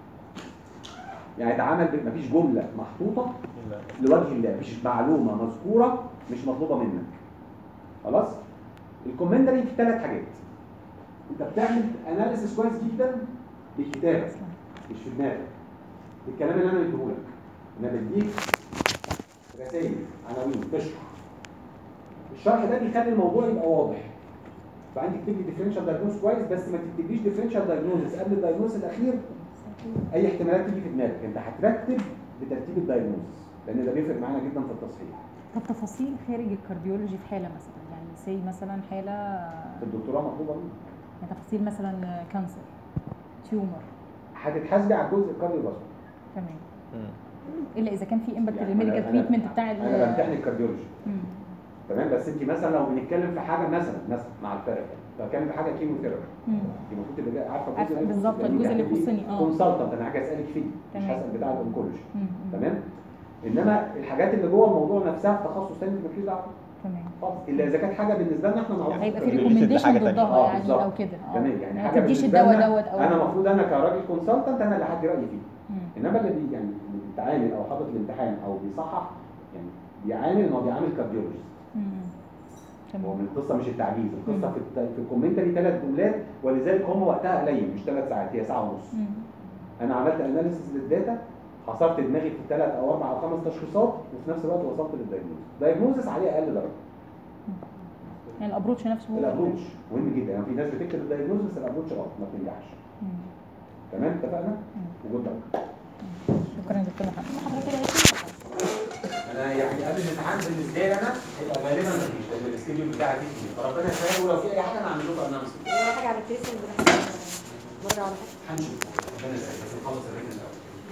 يعني تعامل ب- مفيش جمله محطوطه لوجه الله مش معلومه مذكوره مش مطلوبه منك خلاص الكومنتري في ثلاث حاجات انت بتعمل اناليسيس كويس جدا بالكتابه مش في دماغك الكلام اللي انا بديه لك انا بديك رسائل عناوين تشرح الشرح ده بيخلي الموضوع يبقى واضح فعندك تكتب لي ديفرنشال دايجنوز كويس بس ما تكتبليش ديفرنشال دايجنوز قبل الدايجنوز الاخير اي احتمالات تيجي في دماغك انت هترتب بترتيب الدايجنوز لان ده بيفرق معانا جدا في التصحيح طب تفاصيل خارج الكارديولوجي في حاله مثلا يعني سي مثلا حاله في الدكتوراه مطلوبه منك يعني تفاصيل مثلا كانسر تيومر هتتحاسبي على الجزء الكارديوفاسكولار تمام مم. الا اذا كان في امباكت يعني للميديكال أنا- تريتمنت بتاع ال- انا بمتحن الكارديولوجي مم. تمام بس انت مثلا لو بنتكلم في حاجه مثلا مثلا مع الثيرابي لو بتكلم في حاجه كيموثيرابي مم. انت المفروض تبقى عارفه عارفة اللي بالظبط يخصك، الجزء اللي يعني دي يخصني، اه. كونسلتنت انا حاجه اسالك فيه مش تمام. هسال بتاع الاونكولوجي مم. مم. تمام انما الحاجات اللي جوه الموضوع نفسها في تخصص تاني انت مالكيش دعوه تمام خالص الا اذا كانت حاجه بالنسبه لنا احنا نعرفها هيبقى في ريكومنديشن ريكومنديشن لحاجة تانية. ضدها اه يعني بالظبط. او كده اه تمام يعني ما حاجه تديش بالنسبة الدواء لنا دوت او انا المفروض انا كراجل كونسلتنت انا اللي هدي رايي فيه مم. انما اللي بي يعني اللي بيتعامل او حاطط الامتحان او بيصحح يعني بيعامل ما هو بيعامل كارديولوجيست مم. هو تمام من القصه مش التعجيز القصه في الت- في الكومنتري ثلاث جملات ولذلك هم وقتها قليل مش ثلاث ساعات هي ساعه ونص مم. انا عملت اناليسيس للداتا حصرت دماغي في ثلاث او اربع او خمس تشخيصات وفي نفس الوقت وصلت للدايجنوز دايجنوزس عليه اقل درجه يعني الابروتش نفسه هو الابروتش مهم جدا يعني في ناس بتكتب الدايجنوز بس الابروتش غلط ما بتنجحش مم. تمام اتفقنا؟ وجود لك شكرا دكتور محمد حضرتك كده هيك انا يعني قبل الامتحان بالنسبه لي انا هيبقى غالبا مفيش لان السكيدول بتاعي فيه كتير فربنا يسهل ولو في اي حاجه انا هعمل لكم اناونسمنت ولا حاجه على الفيس بره على حاجه هنشوف ربنا يسهل بس نخلص الريتم الاول